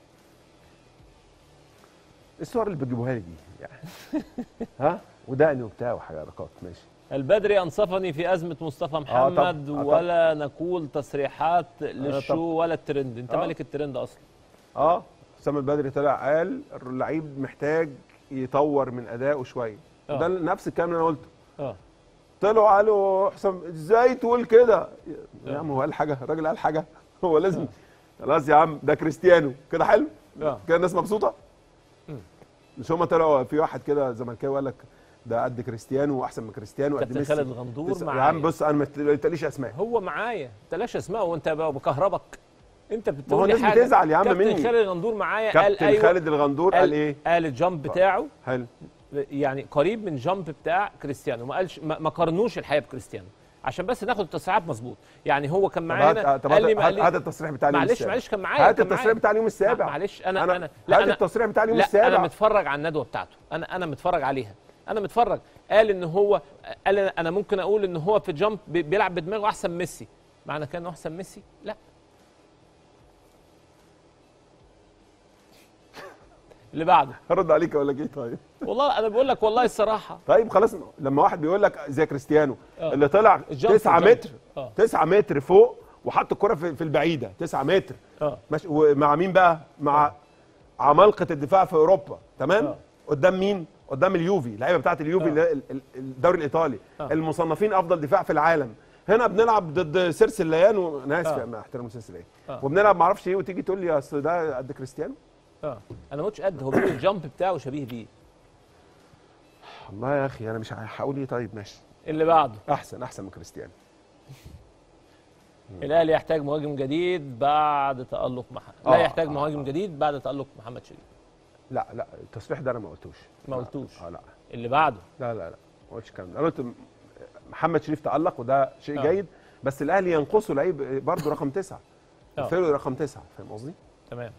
الصور اللي بتجيبوها لي دي يعني ها ودقني وبتاع وحركات ماشي البدري انصفني في ازمه مصطفى محمد طب- آه طب. ولا نقول تصريحات للشو طب. ولا الترند انت آه. ملك الترند اصلا اه حسام البدري طلع قال اللعيب محتاج يطور من ادائه شويه آه. ده نفس الكلام اللي انا قلته اه طلعوا قالوا حسام ازاي تقول كده يا آه. عم هو قال حاجه الراجل قال حاجه هو لازم خلاص يا عم ده كريستيانو كده حلو اه كده الناس مبسوطه مم. مش هم طلعوا في واحد كده زملكاوي قال لك ده قد كريستيانو واحسن من كريستيانو قد كابتن ميسي خالد غندور تس- يا معايا. عم بص انا ما تقوليش اسماء هو معايا تلاش اسماء وانت بقى بكهربك انت ما هو بتقول لي الناس حاجه بتزعل يا عم كابتن مني. خالد الغندور معايا قال كابتن ايوه خالد الغندور قال ايه؟ قال الجامب بتاعه حلو يعني قريب من جامب بتاع كريستيانو ما قالش ما ما قارنوش الحقيقه بكريستيانو عشان بس ناخد التصريحات مظبوط يعني هو كان طب معانا هات- طب قال لي هات- قال لي هات التصريح بتاع اليوم معلش السابع. معلش كان معايا هات كان التصريح معايا. بتاع اليوم السابع. معلش انا أنا- انا هات التصريح بتاع اليوم لا السابع. انا متفرج على الندوه بتاعته انا انا متفرج عليها انا متفرج قال ان هو قال انا ممكن اقول ان هو في جامب بي- بيلعب بدماغه احسن ميسي معنى كده انه احسن ميسي لا اللي بعده هرد عليك اقول لك ايه طيب والله انا بقول لك والله الصراحه طيب خلاص لما واحد بيقول لك زي كريستيانو آه. اللي طلع الجامب 9 الجامب. متر آه. 9 متر فوق وحط الكره في, في البعيده 9 متر اه ماشي ومع مين بقى مع عمالقه الدفاع في اوروبا تمام آه. قدام مين قدام اليوفي اللعيبه بتاعت اليوفي اللي هي ال- ال- الدوري الايطالي آه. المصنفين افضل دفاع في العالم هنا بنلعب ضد سيرس الليان وانا اسف آه. مع احترام سيرس الليان آه. وبنلعب ما اعرفش ايه وتيجي تقول لي اصل ده قد كريستيانو اه انا ما قلتش قد هو بيقول الجامب بتاعه شبيه بيه والله يا اخي انا مش هقول ايه طيب ماشي اللي بعده احسن احسن من كريستيانو الاهلي يحتاج مهاجم جديد بعد تالق محمد لا آه، يحتاج آه، مهاجم جديد بعد تالق محمد شريف لا لا التصريح ده انا ما قلتوش ما لا، قلتوش اه لا اللي بعده لا لا لا ما قلتش الكلام ده انا قلت م- محمد شريف تألق وده شيء آه. جيد بس الاهلي ينقصه لعيب برضه رقم تسعه آه. الفيرو رقم تسعه فاهم قصدي؟ تمام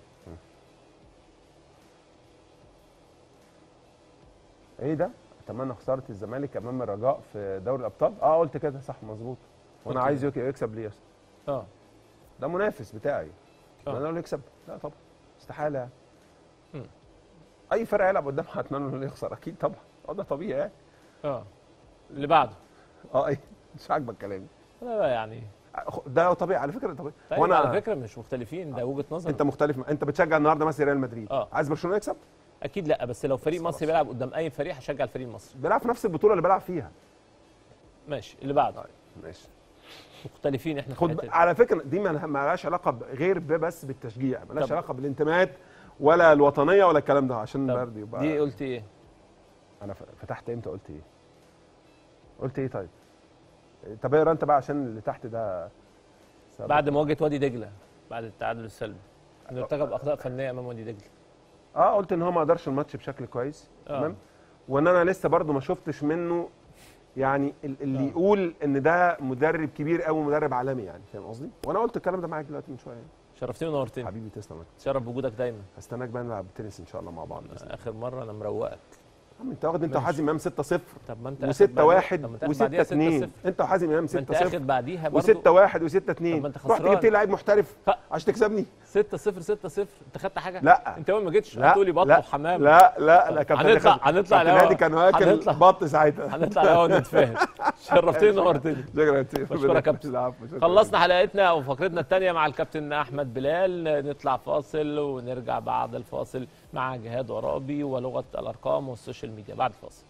ايه ده؟ اتمنى خساره الزمالك امام الرجاء في دوري الابطال اه قلت كده صح مظبوط وانا قلت عايز يك- يكسب ليه يا اسطى؟ اه ده منافس بتاعي آه. انا اقول يكسب لا طبعا استحاله يعني مم. اي فرقه يلعب قدامها هتمنى انه يخسر اكيد طبعا اه ده طبيعي يعني اه اللي بعده اه ايه مش عاجبك كلامي لا لا يعني ده طبيعي على فكره طبيعي طيب وانا على فكره مش مختلفين ده وجهه نظر انت مختلف مع- انت بتشجع النهارده مثلا ريال مدريد اه عايز برشلونه يكسب اكيد لا بس لو فريق مصري بيلعب قدام اي فريق هشجع الفريق المصري بيلعب في نفس البطوله اللي بيلعب فيها ماشي اللي بعده ماشي مختلفين احنا في خد الحتة ب... دي. على فكره دي ما ما لهاش علاقه ب- غير ب- بس بالتشجيع ما لهاش طب. علاقه بالانتماءات ولا الوطنيه ولا الكلام ده عشان برضه يبقى دي قلت ايه انا ف- فتحت امتى قلت ايه قلت ايه طيب طب اقرا انت بقى عشان اللي تحت ده سبب. بعد مواجهه وادي دجله بعد التعادل السلبي انه ارتكب اخطاء فنيه امام وادي دجله اه قلت ان هو ما قدرش الماتش بشكل كويس آه. تمام وان انا لسه برضو ما شفتش منه يعني ال- اللي آه. يقول ان ده مدرب كبير قوي مدرب عالمي يعني فاهم قصدي وانا قلت الكلام ده معاك دلوقتي من شويه يعني. شرفتني ونورتني حبيبي تسلم شرف بوجودك دايما هستناك بقى نلعب تنس ان شاء الله مع بعض بإذن الله. اخر مره انا مروقك عم انت واخد انت ماشي. وحازم امام 6 0 طب ما انت و6 آخد بعديها- 1 طب ما انت آخد بعديها و6 2 6-0. انت وحازم امام ما 6 انت 0 اخد بعديها برضه و6 1 و6 طب 2 ما انت رحت خسران. جبت لي لعيب محترف عشان تكسبني 6 0 6 0 انت خدت حاجه لا. انت اول ما جيتش لا هتقولي بط لا وحمام لا لا لا كابتن هنطلع هادي- هنطلع كابتن الهوا هادي كان واكل هنطلع بط ساعتها هنطلع الهوا ونتفاهم شرفتني ونورتني شكرا يا سيدي. بشكرك يا كابتن العفو، شكرا. خلصنا حلقتنا وفقرتنا الثانيه مع الكابتن احمد بلال نطلع فاصل ونرجع بعد الفاصل مع جهاد عرابي ولغه الارقام والسوشيال ميديا بعد الفاصل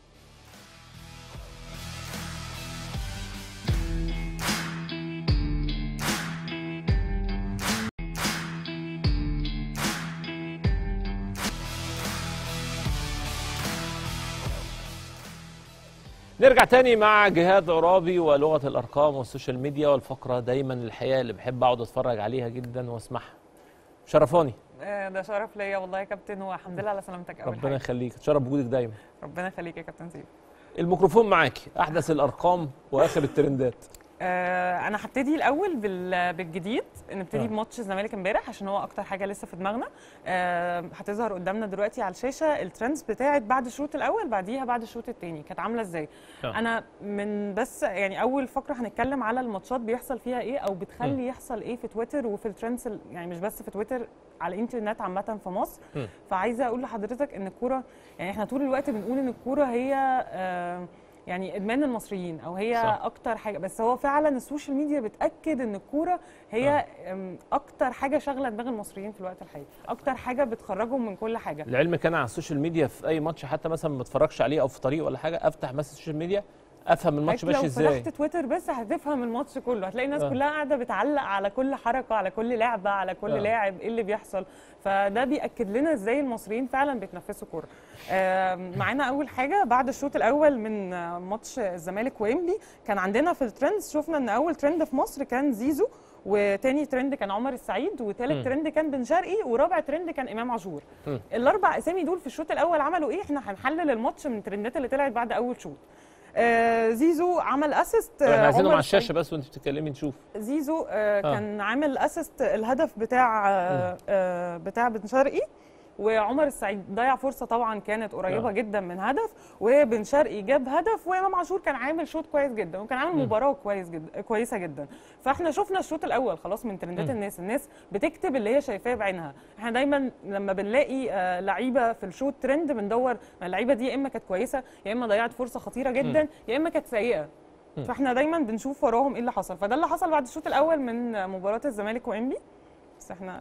نرجع تاني مع جهاد عرابي ولغه الارقام والسوشيال ميديا والفقره دايما الحقيقه اللي بحب اقعد اتفرج عليها جدا واسمعها شرفاني آه، ده شرف ليا والله يا كابتن والحمد لله على سلامتك اول ربنا حاجه يخليك اتشرف بوجودك دايما ربنا يخليك يا كابتن سيف الميكروفون معاكي احدث الارقام واخر الترندات آه، انا هبتدي الاول بال- بالجديد نبتدي آه. بماتش الزمالك امبارح عشان هو اكتر حاجه لسه في دماغنا آه، هتظهر قدامنا دلوقتي على الشاشه الترندز بتاعت بعد الشوط الاول بعديها بعد الشوط الثاني كانت عامله ازاي آه. انا من بس يعني اول فقره هنتكلم على الماتشات بيحصل فيها ايه او بتخلي يحصل ايه في تويتر وفي الترندز ال- يعني مش بس في تويتر على الانترنت عامه في مصر مم. فعايزه اقول لحضرتك ان الكوره يعني احنا طول الوقت بنقول ان الكوره هي آه، يعني ادمان المصريين او هي صح. صح. اكتر حاجه بس هو فعلا السوشيال ميديا بتاكد ان الكوره هي أم، اكتر حاجه شاغله دماغ المصريين في الوقت الحالي اكتر حاجه بتخرجهم من كل حاجه العلم كان على السوشيال ميديا في اي ماتش حتى مثلا ما اتفرجش عليه او في طريق ولا حاجه افتح مثلا السوشيال ميديا افهم الماتش حضرتك ماشي لو ازاي فتحت تويتر بس هتفهم الماتش كله هتلاقي الناس آه. كلها قاعده بتعلق على كل حركه على كل لعبه على كل آه. لاعب ايه اللي بيحصل فده بياكد لنا ازاي المصريين فعلا بيتنفسوا كوره آم، معانا اول حاجه بعد الشوط الاول من آه، ماتش الزمالك وإنبي كان عندنا في الترندز شفنا ان اول ترند في مصر كان زيزو وتاني ترند كان عمر السعيد وتالت مم. ترند كان بن شرقي ورابع ترند كان امام عاشور مم. الاربع اسامي دول في الشوط الاول عملوا ايه احنا هنحلل الماتش من الترندات اللي طلعت بعد اول شوط آه زيزو عمل اسيست احنا عايزينهم عمر على الشاشه السعيد- بس وانت بتتكلمي نشوف زيزو آه آه. كان عامل اسيست الهدف بتاع آه آه بتاع بن شرقي وعمر السعيد ضيع فرصه طبعا كانت قريبه آه. جدا من هدف وبن شرقي جاب هدف وامام عاشور كان عامل شوط كويس جدا وكان عامل مم. مباراه كويس جدا كويسه جدا فاحنا شفنا الشوط الاول خلاص من ترندات مم. الناس الناس بتكتب اللي هي شايفاه بعينها احنا دايما لما بنلاقي آه لعيبه في الشوط ترند بندور اللعيبه دي يا اما كانت كويسه يا اما ضيعت فرصه خطيره جدا مم. يا اما كانت سيئه مم. فاحنا دايما بنشوف وراهم ايه اللي حصل فده اللي حصل بعد الشوط الاول من مباراه الزمالك وانبي بس احنا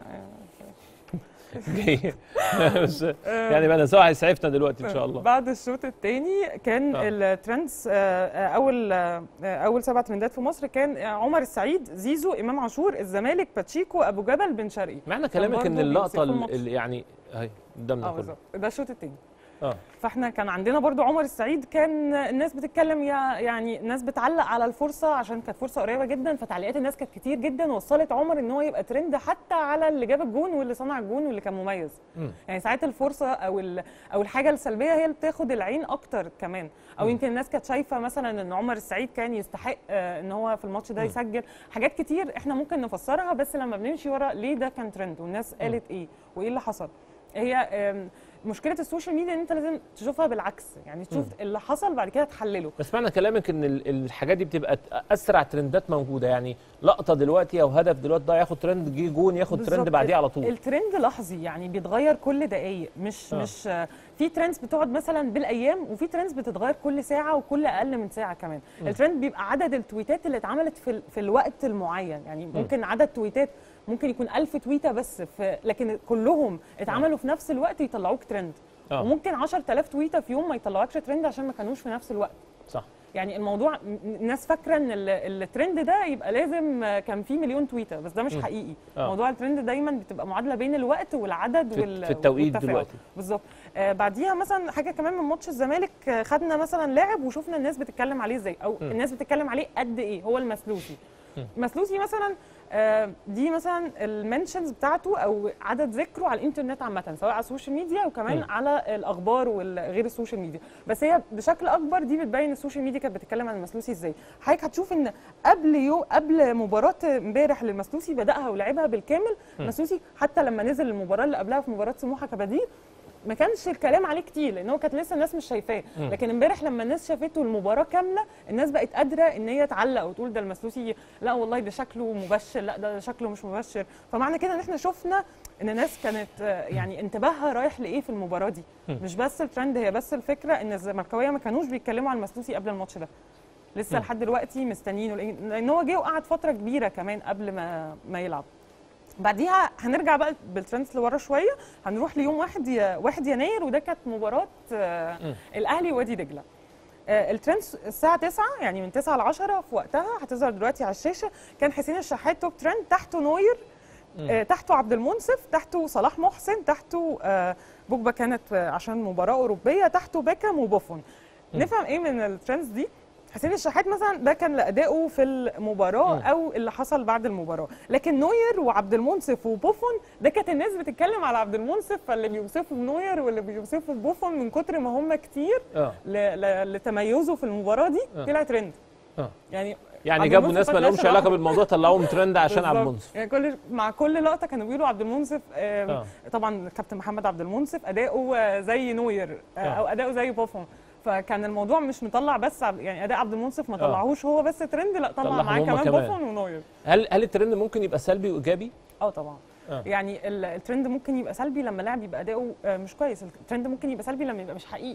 جاي بس يعني بقى سواء هيسعفنا دلوقتي ان شاء الله بعد الشوط الثاني كان آه. الترندز آه، آه، اول آه، اول سبع ترندات في مصر كان آه، عمر السعيد زيزو امام عاشور الزمالك باتشيكو ابو جبل بن شرقي معنى كان كلامك ان برضه اللقطه بيوصفوا ال- الماتش. اللي يعني اهي قدامنا اه كله بالظبط ده الشوط الثاني اه فاحنا كان عندنا برضو عمر السعيد كان الناس بتتكلم يا يعني الناس بتعلق على الفرصه عشان كانت فرصه قريبه جدا فتعليقات الناس كانت كتير جدا وصلت عمر ان هو يبقى ترند حتى على اللي جاب الجون واللي صنع الجون واللي كان مميز مم. يعني ساعات الفرصه او ال- او الحاجه السلبيه هي اللي بتاخد العين اكتر كمان او مم. يمكن الناس كانت شايفه مثلا ان عمر السعيد كان يستحق آه، ان هو في الماتش ده مم. يسجل حاجات كتير احنا ممكن نفسرها بس لما بنمشي ورا ليه ده كان ترند والناس قالت ايه وايه اللي حصل هي آم، مشكله السوشيال ميديا ان انت لازم تشوفها بالعكس يعني تشوف مم. اللي حصل بعد كده تحلله بس معنى كلامك ان ال- الحاجات دي بتبقى اسرع ترندات موجوده يعني لقطه دلوقتي او هدف دلوقتي ده ياخد ترند جه جون ياخد ترند بالظبط. بعديه على طول الترند لحظي يعني بيتغير كل دقايق مش آه. آه. مش آه، في ترندز بتقعد مثلا بالايام وفي ترندز بتتغير كل ساعه وكل اقل من ساعه كمان مم. الترند بيبقى عدد التويتات اللي اتعملت في, ال- في الوقت المعين يعني ممكن عدد تويتات ممكن يكون ألف تويته بس في لكن كلهم اتعملوا في نفس الوقت يطلعوك ترند آه. وممكن 10000 تويته في يوم ما يطلعوكش ترند عشان ما كانوش في نفس الوقت صح يعني الموضوع م- الناس فاكره ان ال- الترند ده يبقى لازم آه، كان فيه مليون تويته بس ده مش مم. حقيقي آه. موضوع الترند دايما بتبقى معادله بين الوقت والعدد في- وال في التوقيت والتفاعل. دلوقتي. بالظبط آه بعديها مثلا حاجه كمان من ماتش الزمالك آه، خدنا مثلا لاعب وشفنا الناس بتتكلم عليه ازاي او مم. الناس بتتكلم عليه قد ايه هو المسلوسي مم. مسلوسي مثلا آه، دي مثلا المنشنز بتاعته او عدد ذكره على الانترنت عامه سواء على السوشيال ميديا وكمان مم. على الاخبار وغير السوشيال ميديا بس هي بشكل اكبر دي بتبين السوشيال ميديا كانت بتتكلم عن المسلوسي ازاي حضرتك هتشوف ان قبل يو قبل مباراه امبارح للمسلوسي بداها ولعبها بالكامل مم. مسلوسي حتى لما نزل المباراه اللي قبلها في مباراه سموحه كبديل ما كانش الكلام عليه كتير لان هو كانت لسه الناس مش شايفاه مم. لكن امبارح لما الناس شافته المباراه كامله الناس بقت قادره ان هي تعلق وتقول ده المسلوسي لا والله ده شكله مبشر لا ده شكله مش مبشر فمعنى كده ان احنا شفنا ان الناس كانت آه، يعني انتباهها رايح لايه في المباراه دي مم. مش بس الترند هي بس الفكره ان الزملكاويه ما كانوش بيتكلموا عن المسلوسي قبل الماتش ده لسه مم. لحد دلوقتي مستنيينه لأن- لان هو جه وقعد فتره كبيره كمان قبل ما ما يلعب بعديها هنرجع بقى بالترندز لورا شويه هنروح ليوم 1 ي- 1 يناير وده كانت مباراه آه، مم. الاهلي وادي دجله آه، الترندز الساعه 9 يعني من 9 ل 10 في وقتها هتظهر دلوقتي على الشاشه كان حسين الشحات توب ترند تحته نوير مم. آه، تحته عبد المنصف تحته صلاح محسن تحته آه، بوجبا كانت آه، عشان مباراه اوروبيه تحته بيكام وبوفون مم. نفهم ايه من الترندز دي حسين الشحات مثلا ده كان لادائه في المباراه مم. او اللي حصل بعد المباراه لكن نوير وعبد المنصف وبوفون ده كانت الناس بتتكلم على عبد المنصف فاللي بيوصفوا بنوير واللي بيوصفوا بوفون من كتر ما هم كتير اه ل- ل- لتميزه في المباراه دي آه. طلع ترند اه يعني يعني عبد جابوا المنصف ناس ما لهمش اتنشر علاقه أهو. بالموضوع طلعوهم ترند عشان عبد بالظبط. المنصف يعني كل مع كل لقطه كانوا بيقولوا عبد المنصف آم، آه. طبعا كابتن محمد عبد المنصف اداؤه آه، زي نوير آه، آه. او اداؤه زي بوفون فكان الموضوع مش مطلع بس عب- يعني اداء عبد المنصف ما آه. طلعوش هو بس ترند لا طلع طلعهم معاه هما كمان, كمان. بوفون ونوير هل هل الترند ممكن يبقى سلبي وايجابي؟ اه طبعا آه. يعني ال- الترند ممكن يبقى سلبي لما لاعب يبقى اداؤه آه، مش كويس الترند ممكن يبقى سلبي لما يبقى مش حقيقي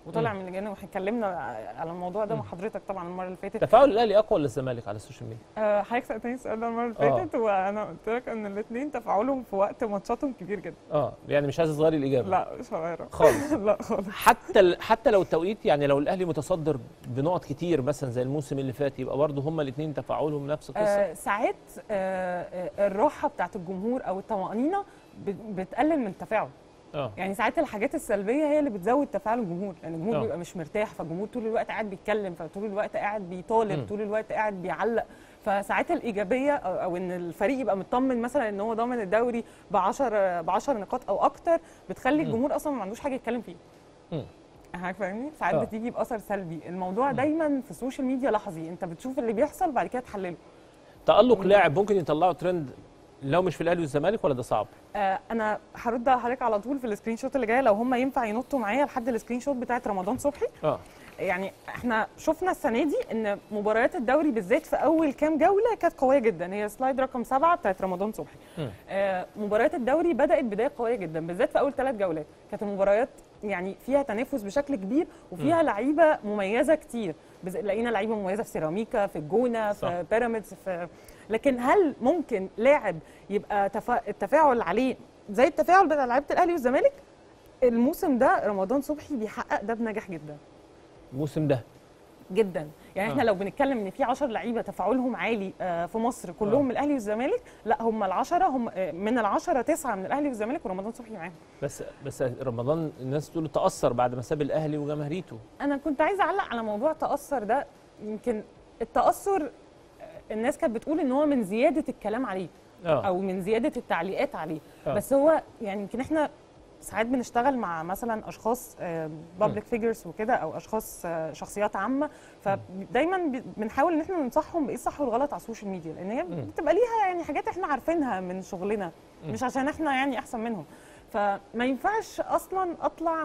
وطالع مم. من اللجان واحنا اتكلمنا على الموضوع ده مع حضرتك طبعا المره اللي فاتت تفاعل الاهلي اقوى ولا الزمالك على السوشيال ميديا؟ آه، حضرتك سالتني السؤال ده المره اللي آه. فاتت وانا قلت لك ان الاثنين تفاعلهم في وقت ماتشاتهم كبير جدا اه يعني مش عايز تغيري الاجابه لا مش هغيرها خالص. لا خالص حتى ال- حتى لو التوقيت يعني لو الاهلي متصدر بنقط كتير مثلا زي الموسم اللي فات يبقى برضه هما الاثنين تفاعلهم نفس القصه آه ساعات آه آه، الراحه بتاعت الجمهور او الطمانينه بت- بتقلل من التفاعل اه يعني ساعات الحاجات السلبيه هي اللي بتزود تفاعل الجمهور لان الجمهور آه. بيبقى مش مرتاح فالجمهور طول الوقت قاعد بيتكلم فطول الوقت قاعد بيطالب مم. طول الوقت قاعد بيعلق فساعات الايجابيه او, أو ان الفريق يبقى مطمن مثلا ان هو ضامن الدوري ب 10 ب 10 نقاط او اكتر بتخلي مم. الجمهور اصلا ما عندوش حاجه يتكلم فيه مم. حضرتك فاهمني ساعات آه. بتيجي باثر سلبي الموضوع دايما في السوشيال ميديا لحظي انت بتشوف اللي بيحصل بعد كده تحلله تالق لاعب ممكن يطلعوا ترند لو مش في الاهلي والزمالك ولا ده صعب؟ آه انا هرد على حضرتك على طول في السكرين شوت اللي جايه لو هم ينفع ينطوا معايا لحد السكرين شوت بتاعت رمضان صبحي اه يعني احنا شفنا السنه دي ان مباريات الدوري بالذات في اول كام جوله كانت قويه جدا هي سلايد رقم سبعة بتاعت رمضان صبحي مم. آه مباريات الدوري بدات بدايه قويه جدا بالذات في اول ثلاث جولات كانت المباريات يعني فيها تنافس بشكل كبير وفيها مم. لعيبه مميزه كتير بز- لقينا لعيبه مميزه في سيراميكا في الجونه صح. في بيراميدز في لكن هل ممكن لاعب يبقى تفا... التفاعل عليه زي التفاعل بتاع لعيبه الاهلي والزمالك الموسم ده رمضان صبحي بيحقق ده بنجاح جدا الموسم ده جدا يعني احنا آه. لو بنتكلم ان في 10 لعيبه تفاعلهم عالي آه، في مصر كلهم آه. من الاهلي والزمالك لا هم العشرة هم آه، من العشرة تسعة من الاهلي والزمالك ورمضان صبحي معاهم بس بس رمضان الناس تقول تاثر بعد ما ساب الاهلي وجماهيريته انا كنت عايزه اعلق على موضوع تاثر ده يمكن التاثر آه، الناس كانت بتقول ان هو من زياده الكلام عليه آه. او من زياده التعليقات عليه آه. بس هو يعني يمكن احنا ساعات بنشتغل مع مثلا اشخاص بابليك فيجرز وكده او اشخاص آه، شخصيات عامه فدايما ب- بنحاول ان احنا ننصحهم بايه الصح والغلط على السوشيال ميديا لان هي مم. بتبقى ليها يعني حاجات احنا عارفينها من شغلنا مم. مش عشان احنا يعني احسن منهم فما ينفعش اصلا اطلع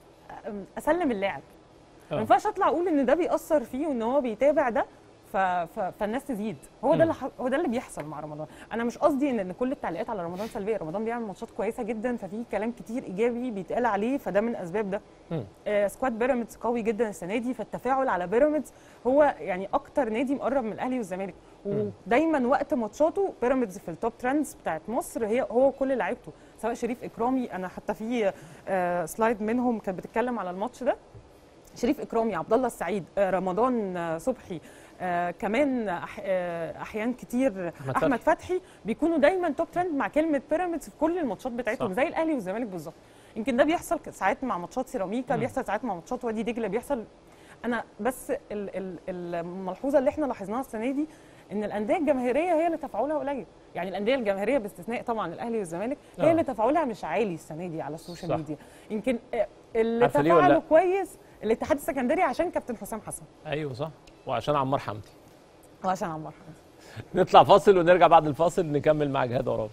آم، اسلم اللاعب ما آه. ينفعش اطلع اقول ان ده بيأثر فيه وان هو بيتابع ده ف... ف... فالناس تزيد هو مم. ده اللي ح... هو ده اللي بيحصل مع رمضان انا مش قصدي ان ان كل التعليقات على رمضان سلبيه رمضان بيعمل ماتشات كويسه جدا ففي كلام كتير ايجابي بيتقال عليه فده من اسباب ده مم. آه سكواد بيراميدز قوي جدا السنه دي فالتفاعل على بيراميدز هو يعني اكتر نادي مقرب من الاهلي والزمالك مم. ودايما وقت ماتشاته بيراميدز في التوب ترندز بتاعت مصر هي هو كل لعيبته سواء شريف اكرامي انا حتى في آه سلايد منهم كانت بتتكلم على الماتش ده شريف اكرامي عبد الله السعيد آه، رمضان آه، صبحي آه كمان أح آه احيان كتير أحمد احمد فتحي بيكونوا دايما توب ترند مع كلمه بيراميدز في كل الماتشات بتاعتهم صح. زي الاهلي والزمالك بالظبط يمكن ده بيحصل ك- ساعات مع ماتشات سيراميكا مم. بيحصل ساعات مع ماتشات وادي دجله بيحصل انا بس ال- ال- الملحوظه اللي احنا لاحظناها السنه دي ان الانديه الجماهيريه هي اللي تفاعلها قليل يعني الانديه الجماهيريه باستثناء طبعا الاهلي والزمالك هي آه. اللي تفاعلها مش عالي السنه دي على السوشيال صح. ميديا يمكن آه، اللي عارفة ليه ولا تفاعله لأ؟ كويس الاتحاد السكندري عشان كابتن حسام حسن ايوه صح وعشان عمار حمدي وعشان عمار حمدي نطلع فاصل ونرجع بعد الفاصل نكمل مع جهاد عراب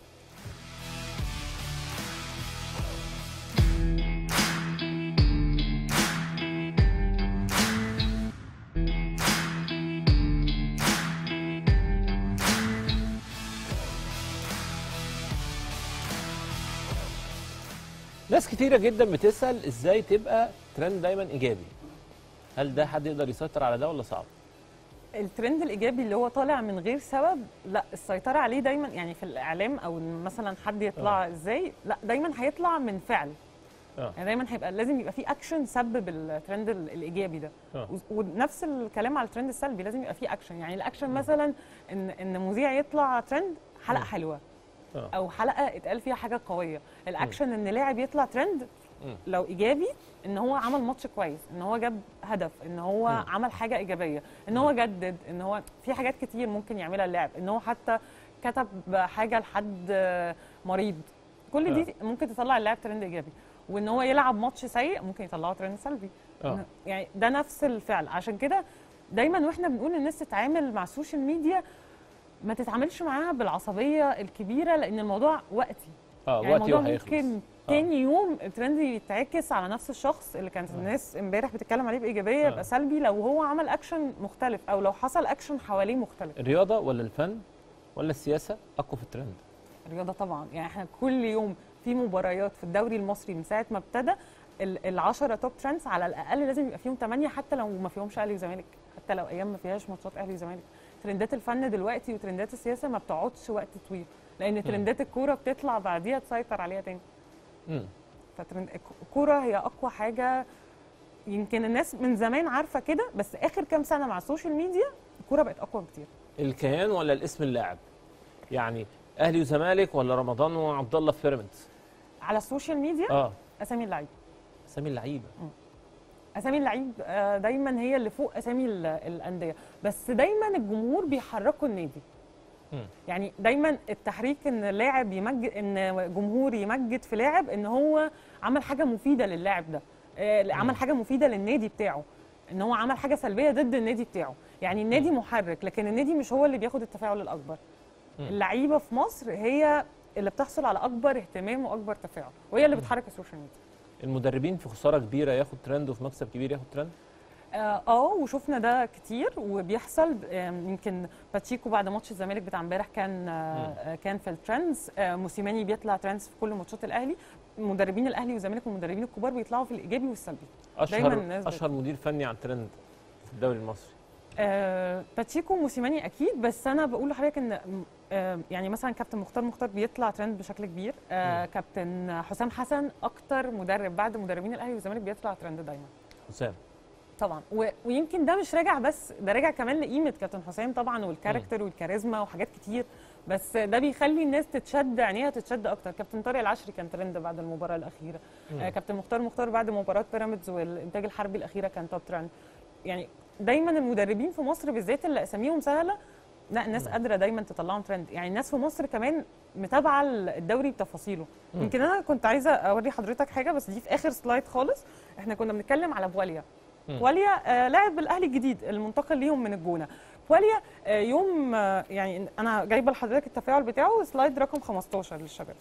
ناس كتيرة جدا بتسأل ازاي تبقى ترند دايما ايجابي هل ده حد يقدر يسيطر على ده ولا صعب؟ الترند الايجابي اللي هو طالع من غير سبب لا السيطره عليه دايما يعني في الاعلام او إن مثلا حد يطلع ازاي لا دايما هيطلع من فعل اه يعني دايما هيبقى لازم يبقى في اكشن سبب الترند ال- الايجابي ده اه و- ونفس الكلام على الترند السلبي لازم يبقى في اكشن يعني الاكشن مثلا ان ان مذيع يطلع ترند حلقه مم. حلوه اه او حلقه اتقال فيها حاجه قويه الاكشن ان لاعب يطلع ترند مم. لو ايجابي ان هو عمل ماتش كويس ان هو جاب هدف ان هو مم. عمل حاجه ايجابيه ان هو جدد ان هو في حاجات كتير ممكن يعملها اللاعب ان هو حتى كتب حاجه لحد مريض كل دي ممكن تطلع اللاعب ترند ايجابي وان هو يلعب ماتش سيء ممكن يطلعه ترند سلبي اه يعني ده نفس الفعل عشان كده دايما واحنا بنقول الناس تتعامل مع السوشيال ميديا ما تتعاملش معاها بالعصبيه الكبيره لان الموضوع وقتي اه يعني وقتي الموضوع وهيخلص ممكن تاني يوم الترند يتعكس على نفس الشخص اللي كانت الناس امبارح بتتكلم عليه بايجابيه آه. يبقى سلبي لو هو عمل اكشن مختلف او لو حصل اكشن حواليه مختلف الرياضة ولا الفن ولا السياسة أقوى في الترند؟ الرياضه طبعا يعني احنا كل يوم في مباريات في الدوري المصري من ساعه ما ابتدى ال 10 توب ترندز على الاقل لازم يبقى فيهم 8 حتى لو ما فيهمش اهلي وزمالك حتى لو ايام ما فيهاش ماتشات اهلي وزمالك ترندات الفن دلوقتي وترندات السياسه ما بتقعدش وقت طويل لان ترندات الكوره بتطلع بعديها تسيطر عليها تاني مم. فترند الكوره هي اقوى حاجه يمكن الناس من زمان عارفه كده بس اخر كام سنه مع السوشيال ميديا الكوره بقت اقوى بكتير الكيان ولا الاسم اللاعب يعني اهلي وزمالك ولا رمضان وعبد الله في بيراميدز على السوشيال ميديا اه اسامي اللعيبه اسامي اللعيبه اسامي اللعيب آه، دايما هي اللي فوق اسامي ال- الانديه بس دايما الجمهور بيحركوا النادي مم. يعني دايما التحريك ان لاعب يمجد ان جمهور يمجد في لاعب ان هو عمل حاجه مفيده للاعب ده آه، عمل حاجه مفيده للنادي بتاعه ان هو عمل حاجه سلبيه ضد النادي بتاعه يعني النادي محرك لكن النادي مش هو اللي بياخد التفاعل الاكبر مم. اللعيبه في مصر هي اللي بتحصل على اكبر اهتمام واكبر تفاعل وهي اللي بتحرك السوشيال ميديا المدربين في خساره كبيره ياخد ترند وفي مكسب كبير ياخد ترند اه آه، وشفنا ده كتير وبيحصل آم، يمكن باتشيكو بعد ماتش الزمالك بتاع امبارح كان آه، آه، كان في الترندز آه، موسيماني بيطلع ترندز في كل ماتشات الاهلي مدربين الاهلي والزمالك والمدربين الكبار بيطلعوا في الايجابي والسلبي دايما اشهر الناس بت- اشهر مدير فني على الترند في الدوري المصري آه، باتشيكو وموسيماني اكيد بس انا بقول لحضرتك ان م- آه، يعني مثلا كابتن مختار مختار بيطلع ترند بشكل كبير آه، كابتن حسام حسن اكتر مدرب بعد مدربين الاهلي والزمالك بيطلع ترند دايما حسام طبعا و... ويمكن ده مش راجع بس ده راجع كمان لقيمه كابتن حسام طبعا والكاركتر والكاريزما وحاجات كتير بس ده بيخلي الناس تتشد عينيها تتشد اكتر كابتن طارق العشري كان ترند بعد المباراه الاخيره مم. آه كابتن مختار مختار بعد مباراه بيراميدز والانتاج الحربي الاخيره كان توب ترند يعني دايما المدربين في مصر بالذات اللي اساميهم سهله لا الناس قادره دايما تطلعهم ترند يعني الناس في مصر كمان متابعه الدوري بتفاصيله مم. يمكن انا كنت عايزه اوري حضرتك حاجه بس دي في اخر سلايد خالص احنا كنا بنتكلم على بواليا مم. بواليا آه لاعب الاهلي الجديد المنتقل ليهم من الجونه بواليا آه يوم آه يعني انا جايبه لحضرتك التفاعل بتاعه سلايد رقم 15 للشباب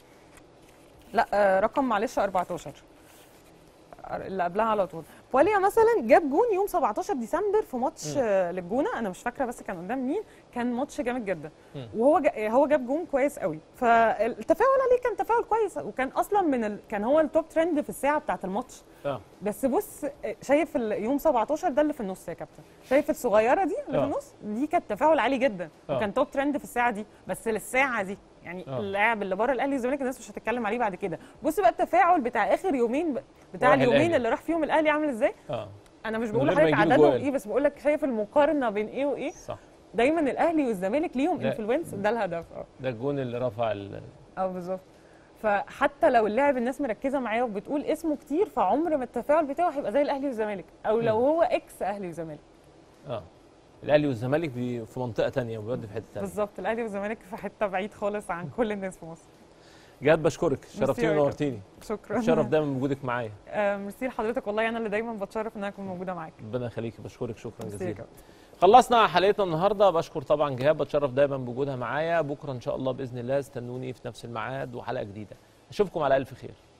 لا آه رقم معلش 14 اللي قبلها على طول بواليا مثلا جاب جون يوم 17 ديسمبر في ماتش مم. آه، للجونه انا مش فاكره بس كان قدام مين كان ماتش جامد جدا مم. وهو جا هو جاب جون كويس قوي فالتفاعل عليه كان تفاعل كويس وكان اصلا من ال... كان هو التوب ترند في الساعه بتاعه الماتش اه بس بص آه، شايف ال- يوم 17 ده اللي في النص يا كابتن شايف الصغيره دي اللي في آه. النص دي كانت تفاعل عالي جدا آه. وكان توب ترند في الساعه دي بس للساعه دي يعني آه. اللاعب اللي بره الاهلي والزمالك الناس مش هتتكلم عليه بعد كده بص بقى التفاعل بتاع اخر يومين ب- بتاع راح اليومين الأهلي. اللي راح فيهم الاهلي عامل ازاي اه انا مش من بقول غير ما لحضرتك يجيبوا عددهم جوال. ايه بس بقول لك شايف المقارنه بين ايه وايه صح دايما الاهلي والزمالك ليهم لا. انفلونس ده الهدف اه ده الجون اللي رفع ال... اه بالظبط فحتى لو اللاعب الناس مركزه معاه وبتقول اسمه كتير فعمر ما التفاعل بتاعه هيبقى زي الاهلي والزمالك او لو هو اكس اهلي وزمالك اه الاهلي والزمالك بي- في منطقه تانية وبيودي في حته تانية بالظبط الاهلي والزمالك في حته بعيد خالص عن كل الناس في مصر جهاد بشكرك شرفتيني أوي. ونورتيني شكرا شرف دايما بوجودك معايا آه، ميرسي لحضرتك والله انا اللي دايما بتشرف ان انا اكون موجوده معاك ربنا يخليكي بشكرك شكرا ميرسي يا جزيلا كابتن. خلصنا حلقتنا النهارده بشكر طبعا جهاد بتشرف دايما بوجودها معايا بكره ان شاء الله باذن الله استنوني في نفس الميعاد وحلقه جديده اشوفكم على الف خير